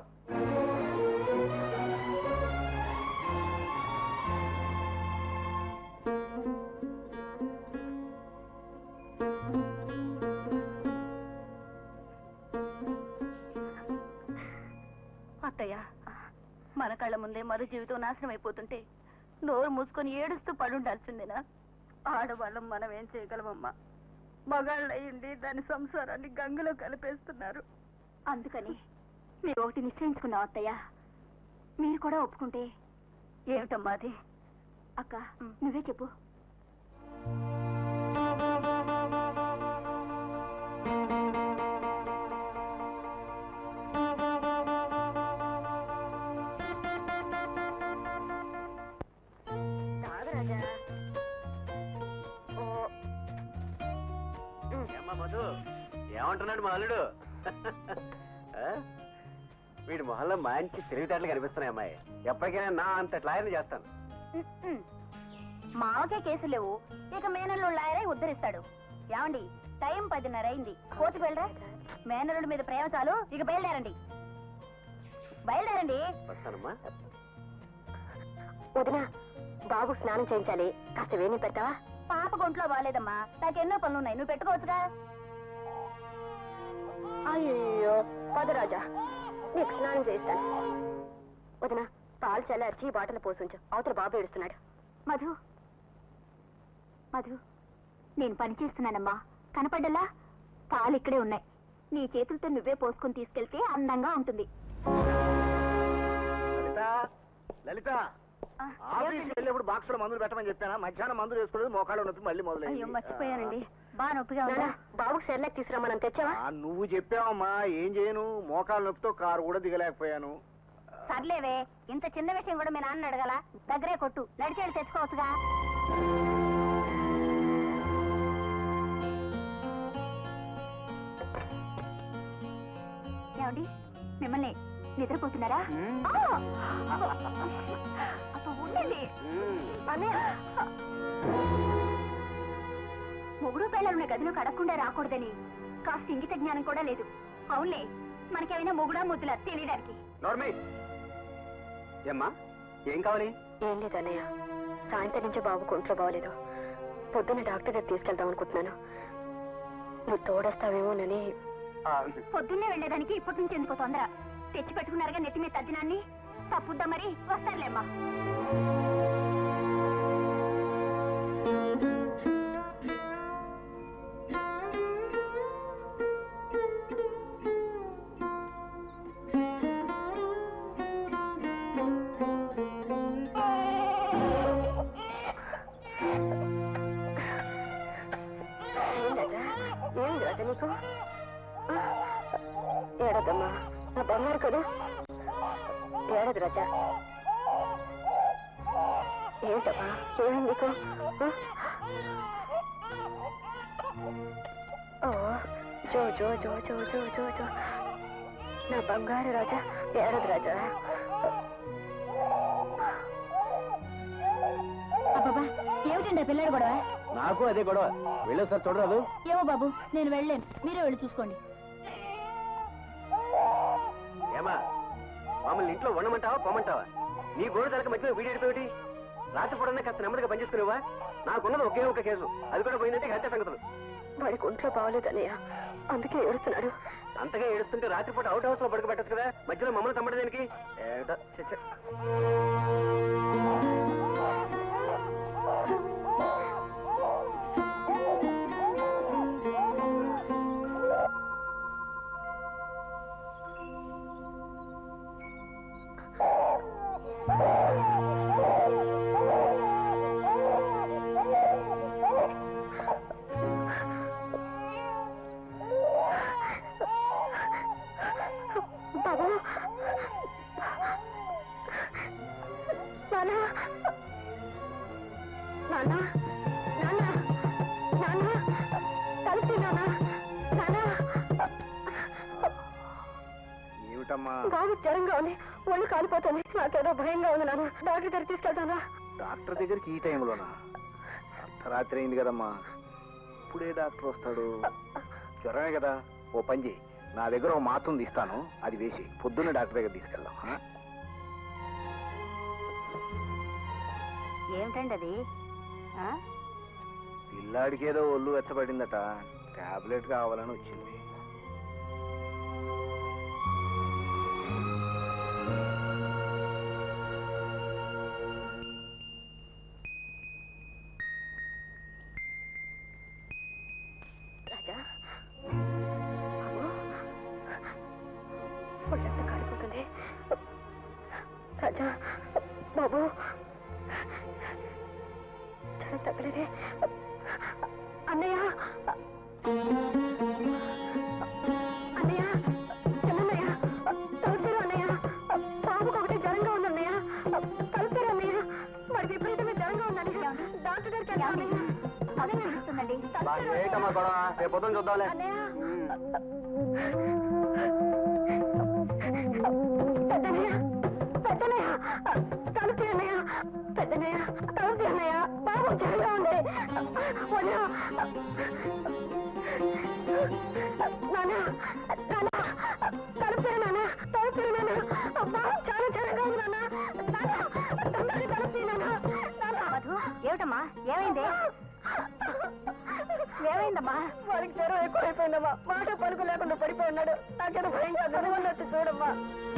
అత్తయ్య మన కళ్ళ ముందే మరో జీవితం నాశనం అయిపోతుంటే నోరు మూసుకొని ఏడుస్తూ పడుండాల్సిందేనా ఆడవాళ్ళం మనం ఏం చేయగలమమ్మా మగాళ్ళయ్యింది దాని సంసారాన్ని గంగలో కలిపేస్తున్నారు అందుకని మీరు ఒకటి నిశ్చయించుకున్నాం అత్తయ్య మీరు కూడా ఒప్పుకుంటే ఏమిటమ్మా అది అక్క నువ్వే చెప్పు రాజా ఓ ఏమ్మా మధు ఏమంటున్నాడు మా అల్లుడు ఆ? వీడి మొహంలో మంచి తెలివితేటలు కనిపిస్తున్నాయి అమ్మాయి ఎప్పటికైనా నా అంత లాయర్ని చేస్తాను మావకే కేసు లేవు ఇక మేనల్లు లాయరై ఉద్ధరిస్తాడు ఏమండి టైం పదిన్నర అయింది కోతి వెళ్ళరా మేనరుడి మీద ప్రేమ చాలు ఇక బయలుదేరండి బయలుదేరండి వస్తానమ్మా వదిన బాబు స్నానం చేయించాలి కాస్త వేణి పెట్టావా పాప ఒంట్లో బాగాలేదమ్మా నాకు ఎన్నో పనులు ఉన్నాయి నువ్వు పెట్టుకోవచ్చుగా అయ్యో పదరాజా నీకు స్నానం చేయిస్తాను వదిన పాలు చల్లార్చి బాటలు పోసుంచు అవతల బాబు ఏడుస్తున్నాడు మధు మధు నేను పని చేస్తున్నానమ్మా కనపడ్డలా పాలు ఇక్కడే ఉన్నాయి నీ చేతులతో నువ్వే పోసుకొని తీసుకెళ్తే అందంగా ఉంటుంది లలిత లలిత ఆఫీస్కి వెళ్ళేప్పుడు బాక్స్ లో మందులు పెట్టమని చెప్పానా మధ్యాహ్నం మందులు వేసుకోలేదు మోకాళ్ళు నొప్పి మళ్ళీ మొదలైంది అయ్యో మర్చిపోయానండి బాగా నొప్పిగా ఉందా నాన్న, బాబుకు సెర్లాక్ తీసుకురామని తెచ్చావా ఆ, నువ్వు చెప్పావమ్మా ఏం చేయను మోకాళ్ళ నొప్పితో కారు కూడా దిగలేకపోయాను సర్లేవే ఇంత చిన్న విషయం కూడా మీ నాన్న అడగల దగ్గరే కొట్టు నడిచేది తెచ్చుకోవచ్చుగా ఏమండి మిమ్మల్ని నిద్రపోతున్నారా ఆ! అబ్బా, ఉండండి అన్నయ్య మొగుడు పిల్లలున్న గదిలో కడకుండా రాకూడదని కాస్త ఇంగిత జ్ఞానం కూడా లేదు అవునులే మనకేమైనా మొగుడా ముద్దులా తెలియడానికి నోర్మి ఏమ్మా ఏం కావాలి ఏం లేదు అన్నయ్య సాయంత్రం నుంచి బాబుకు ఒంట్లో బాగోలేదు పొద్దున్న డాక్టర్ దగ్గర తీసుకెళ్దాం అనుకుంటున్నాను నువ్వు తోడేస్తావేమోనని పొద్దున్నే వెళ్ళేదానికి ఇప్పటి నుంచి ఎందుకో తొందర తెచ్చి పెట్టుకున్నారుగా నెత్తి మీద తద్దినాన్ని తప్పుద్దా మరి వస్తారులేమ్మా ఏం రాజా ఏమైంది రాజా నీకు ఆ? ఏడదమ్మా నా బంగారు కదా ఏడదు రాజా ఏంటమ్మా ఏమైంది నీకు ఆ? ఓ జో జో జో జో జో జో జో నా బంగారు రాజా ఏడదు రాజా అబ్బాబా ఏమిటండి ఆ పిల్లాడు గొడవ నాకు అదే గొడవ వెళ్ళేసారి చూడరాదు ఏమో బాబు నేను వెళ్ళలేను మీరే వెళ్ళి చూసుకోండి ఏమా మమ్మల్ని ఇంట్లో ఉండమంటావా పొమ్మంటావా నీ గోడు తలక మధ్యలో వీడి ఎడిపోయి రాత్రి పూడన్నా కాస్త నెమ్మదిగా పనిచేసుకునేవా నాకున్నది ఒకే ఒక కేసు అది కూడా పోయిందంటే హత్య సంగతులు వాడికి ఒంట్లో బాగోలేదన్నయ్య అందుకే ఏడుస్తున్నాడు అంతగా ఏడుస్తుంటే రాత్రిపూట అవుట్ హౌస్ లో పడుకోబెట్టచ్చు కదా మధ్యలో మమ్మల్ని చంపడం దేనికి ఏటో ఛെ, ఛే. బాబు నాన్న నాన్న నాన్న నాన్న కలిసి నాన్న నాన్న ఏమిటమ్మా బాబు జ్వరంగా ఉంది ఒళ్ళు కాలిపోతుంది నాకేదో భయంగా ఉంది నాన్న డాక్టర్ దగ్గర తీసుకెళ్తానా డాక్టర్ దగ్గరికి ఈ టైంలోనా అర్ధరాత్రి అయింది కదమ్మా ఇప్పుడే డాక్టర్ వస్తాడు జ్వరమే కదా ఓ పని చేయి నా దగ్గర ఓ మాత్రం తీస్తాను అది వేసి పొద్దున్న డాక్టర్ దగ్గర తీసుకెళ్దాం ఆ? ఏమిటండి అది ఆ? పిల్లాడికి ఏదో ఒళ్ళు వెచ్చబడిందట టాబ్లెట్ కావాలని వచ్చింది రాజా బాబు ఒళ్ళంతా కాలిపోతుంది రాజా బాబు జ్వరం తగ్గలేదే అన్నయ్య అన్నయ్య చిన్నయ్య తలుపుతారు అన్నయ్య బాబుకు ఒకటి జ్వరంగా ఉంది అన్నయ్య తలుపుతారు అన్నయ్య వాడికి విపరీతమైన జ్వరంగా ఉంది అన్నయ్య డాక్టర్ దగ్గరికి వెళ్దాం అన్నయ్య అదే పిలుస్తుందండి బా, ఏంటమ్మా గొడవ రేపు పొద్దున్న చూద్దాంలే పెద్దనయ్య పెద్దనయ్య తలుపు అన్నయ్య పెద్దనయ్య తలుపు అన్నయ్య బాబు జ్వరంగా ఉంది వదినా నానా నానా తలుపురు నానా తలుపురు నానా అబ్బా చాలా జ్వరంగా ఉంది నానా నానా తొందరగా తలుపు నానా నానా మధు ఏమిటమ్మా ఏమైంది ఏమైందమ్మా వాడికి జ్వరం ఎక్కువైపోయిందమ్మా మాట పలుకు లేకుండా పడిపోయి ఉన్నాడు నాకేదో భయంగా గదవన్నట్టు చూడమ్మా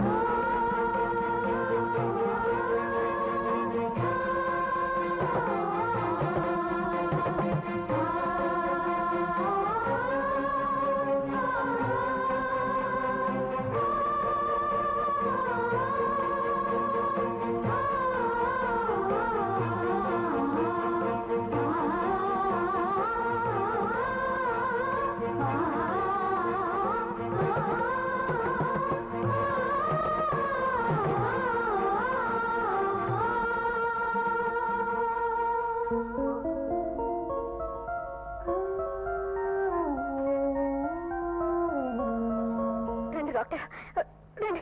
రండి డాక్టర్ రండి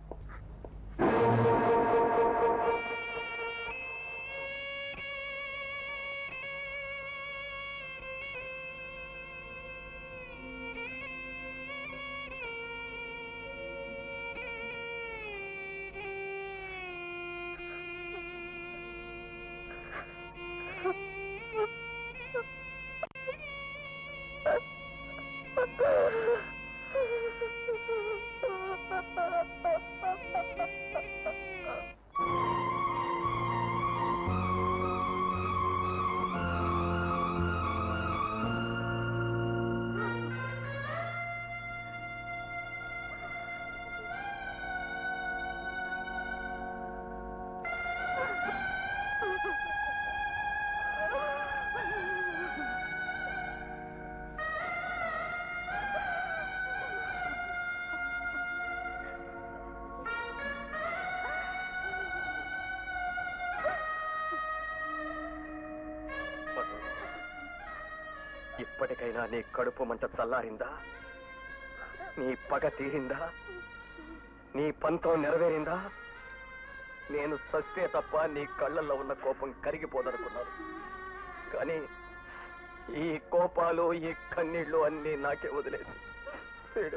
మధు, ఇప్పటికైనా నీ కడుపు మంట చల్లారిందా నీ పగ తీరిందా నీ పంతం నెరవేరిందా నేను చస్తే తప్ప నీ కళ్ళల్లో ఉన్న కోపం కరిగిపోదనుకున్నాను కానీ ఈ కోపాలు ఈ కన్నీళ్లు అన్నీ నాకే వదిలేసి వీడు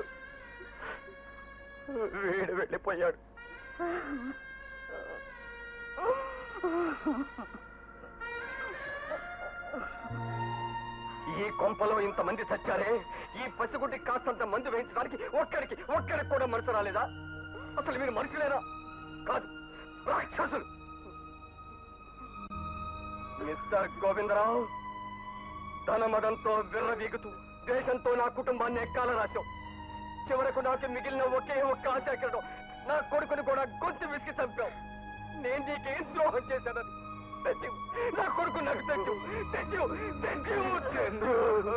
వీడు వెళ్ళిపోయాడు ఈ కొంపలో ఇంతమంది చచ్చారే ఈ పసిగుడ్డి కాస్తంత మందు వేయించడానికి ఒక్కడికి ఒక్కడికి కూడా మనసు రాలేదా అసలు మీరు మనుషులేనా కాదు రాక్షసులు మిస్టర్ గోవిందరావు తన మదంతో విర్రవీగుతూ దేశంతో నా కుటుంబాన్ని ఎక్కాల రాశాం చివరకు నాకు మిగిలిన ఒకే ఒక్క ఆశ ఎక్కడం నా కొడుకుని కూడా గొంతు విసిగి చంపాం నేను నీకేం ద్రోహం చేశానని తెచ్చు నా కొడుకు నాకు తెచ్చు తెచ్చు తెచ్చు చంద్రు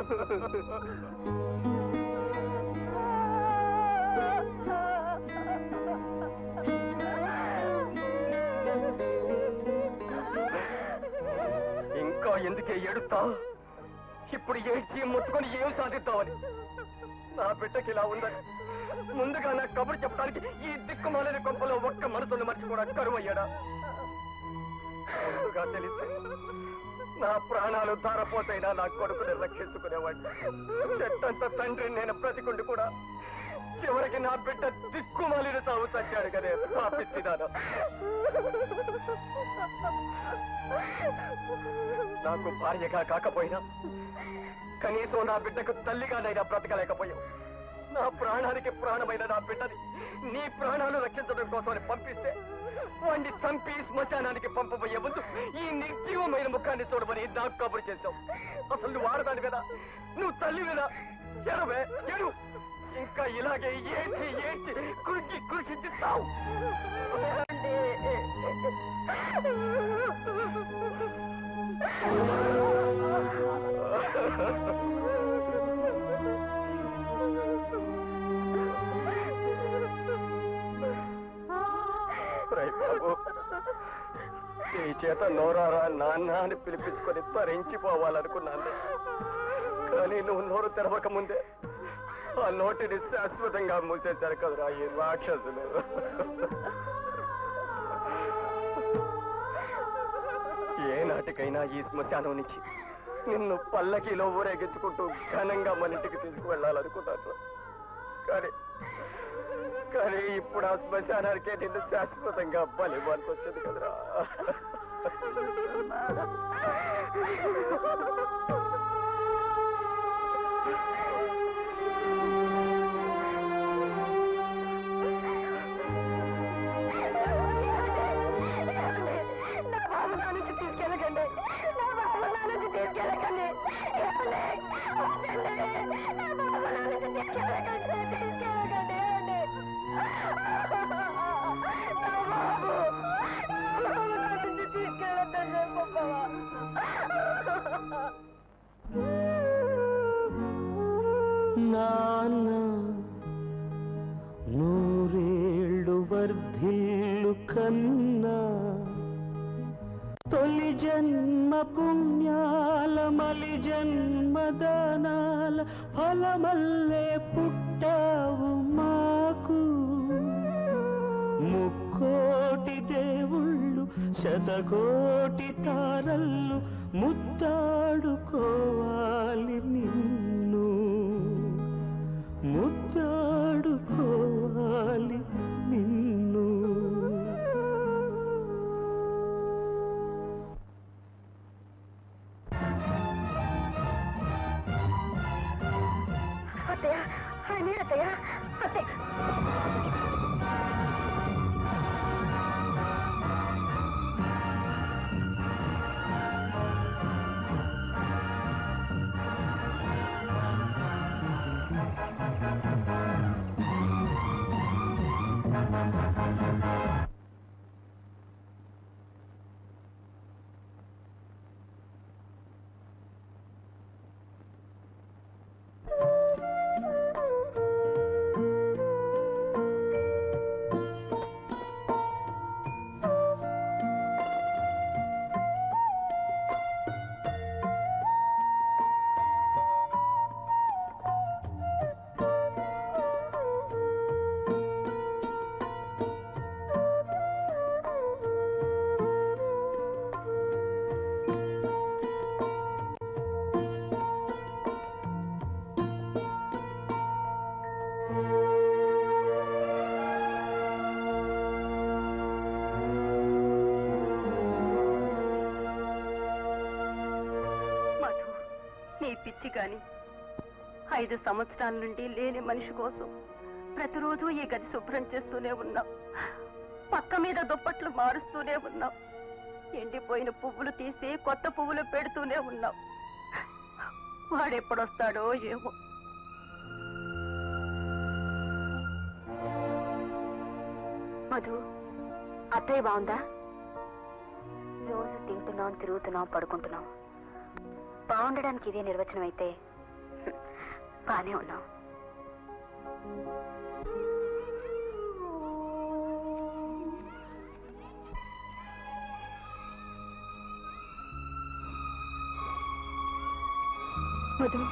ఇంకా ఎందుకే ఏడుస్తావు ఇప్పుడు ఏడ్చి ముట్టుకొని ఏం సాధిద్దామని నా బిడ్డకి ఇలా ఉందని ముందుగా నా కబురు చెప్పడానికి ఈ దిక్కుమాలని కొంపలో ఒక్క మనసును మర్చిపోవడం కరువయ్యాడా ముందుగా తెలిస్తే నా ప్రాణాలు ధారపోతైనా నా కొడుకుని రక్షించుకునేవాడిని చెట్టంత తండ్రి నేను బ్రతికుండి కూడా చివరికి నా బిడ్డ దిక్కుమాలిన చావు చచ్చాడు కదే పాపిస్తున్నాను నాకు భార్యగా కాకపోయినా కనీసం నా బిడ్డకు తల్లిగానైనా బ్రతకలేకపోయావు నా ప్రాణానికి ప్రాణమైన నా బిడ్డని నీ ప్రాణాలు రక్షించడం కోసమని పంపిస్తే వాణ్ణి చంపి శ్మశానానికి పంపబోయే ముందు ఈ నిర్జీవమైన ముఖాన్ని చూడమని నాకు కబురు చేశావు అసలు నువ్వు ఆడదాని కదా నువ్వు తల్లి కదా ఎడవే ఎడు ఇంకా ఇలాగే ఏడ్చి ఏడ్చి కృషి కృషించి చావు రేయ్ బాబు, నీ చేత నోరారా నాన్న అని పిలిపించుకొని తరించిపోవాలనుకున్నాను కానీ నువ్వు నోరు తెరవక ముందే ఆ నోటిని శాశ్వతంగా మూసేశారు కదరా ఈ రాక్షసులు ఏ నాటికైనా ఈ శ్మశానం నుంచి నిన్ను పల్లకిలో ఊరేగించుకుంటూ ఘనంగా మన ఇంటికి తీసుకువెళ్ళాలనుకున్నాను కానీ కానీ ఇప్పుడు ఆ శ్మశానానికే నిన్ను శాశ్వతంగా బలివ్వాల్సి వచ్చింది కదరా నా బాబు నా నుంచి తీసుకెళ్ళకండి నా బాబు నా నుంచి తీసుకెళ్ళకండి ఏమండి? వద్దండి. నా బాబు నా నుంచి తీసుకెళ్ళకండి తీసుకెళ్ళకండి ఏమండి? నా బాబు నా బాబు నా నుంచి తీసుకెళ్ళొద్దని చెప్పమ్మా. నాన్న నూరేళ్ళు వర్ధిల్లు కన్నా తొలి జన్మ పుణ్యాల మలి జన్మ దానాల ఫలమల్లే పుట్టావు మాకు ముక్కోటి దేవుళ్ళు శతకోటి తారల్లు ముద్దాడుకోవాలి నిన్ను ముద్దాడుకోవాలి నిన్ను అత్తయ్య ఆయన అత్తయ్య అత్తయ్య మధు నీ పిచ్చి కాని ఐదు సంవత్సరాల నుండి లేని మనిషి కోసం ప్రతిరోజు ఈ గది శుభ్రం చేస్తూనే ఉన్నాం పక్క మీద దుప్పట్లు మారుస్తూనే ఉన్నాం ఎండిపోయిన పువ్వులు తీసి కొత్త పువ్వులు పెడుతూనే ఉన్నాం వాడెప్పుడొస్తాడో ఏమో మధు అత్తయ్య బాగుందా రోజు తింటున్నాం తిరుగుతున్నాం పడుకుంటున్నాం బాగుండడానికి ఇదే నిర్వచనం అయితే బానే ఉన్నాం మధు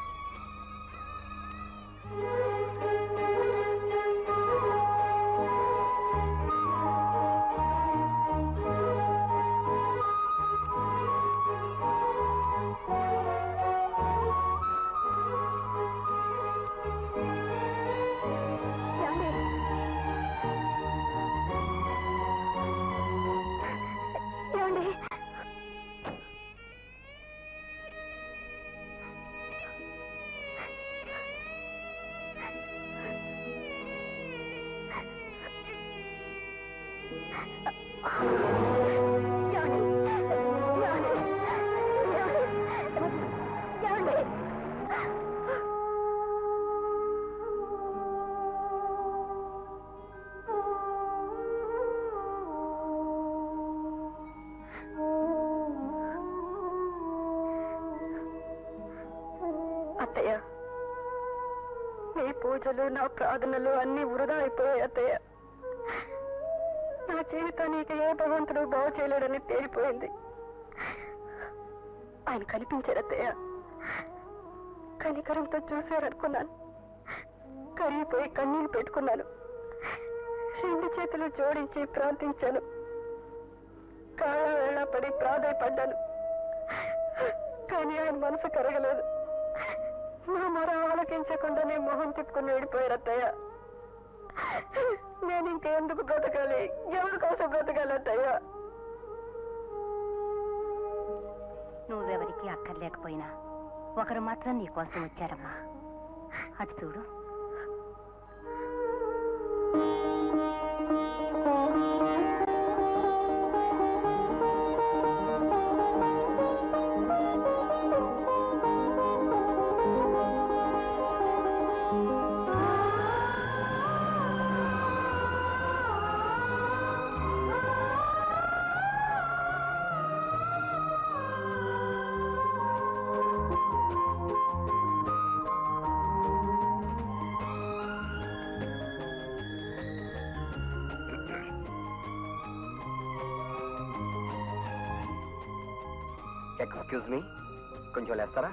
ఏమండి అత్తయ్య మీ పూజలు నా ప్రార్థనలు అన్ని వృధా అయిపోయాయి అత్తయ్య నా జీవితాన్ని ఇక ఏ భగవంతుడు బాగు చేయలేడని తేలిపోయింది ఆయన కనిపించారు అత్తయ్య కనికరంతో చూశారనుకున్నాను కరిగిపోయి కన్నీళ్ళు పెట్టుకున్నాను రెండు చేతులు జోడించి ప్రార్థించాను కాళ్ళ వేళ పడి ప్రాధాయపడ్డాను కానీ ఆయన మనసు కరగలేదు నా మొర ఆలకించకుండా నీ మొహం తిప్పుకుని వెళ్ళిపోయారు అత్తయ్య నేను ఇంకెందుకు బ్రతకాలి ఎవరి కోసం బ్రతకాలి అత్తయ్య నువ్వెవరికి అక్కర్లేకపోయినా ఒకరు మాత్రం నీ కోసం వచ్చారమ్మా అటు చూడు ఎక్స్క్యూజ్ మీ కొంచెం లేస్తారా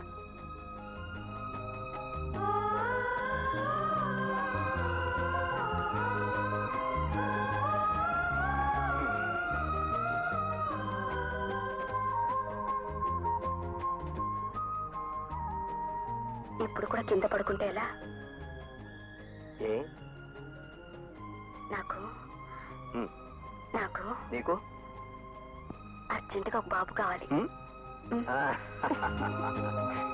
ఇప్పుడు కూడా కింద పడుకుంటే ఎలా ఏ నాకు హ్మ్. నాకు నీకు అర్జెంటుగా ఒక బాబు కావాలి హ్మ్? ఆ.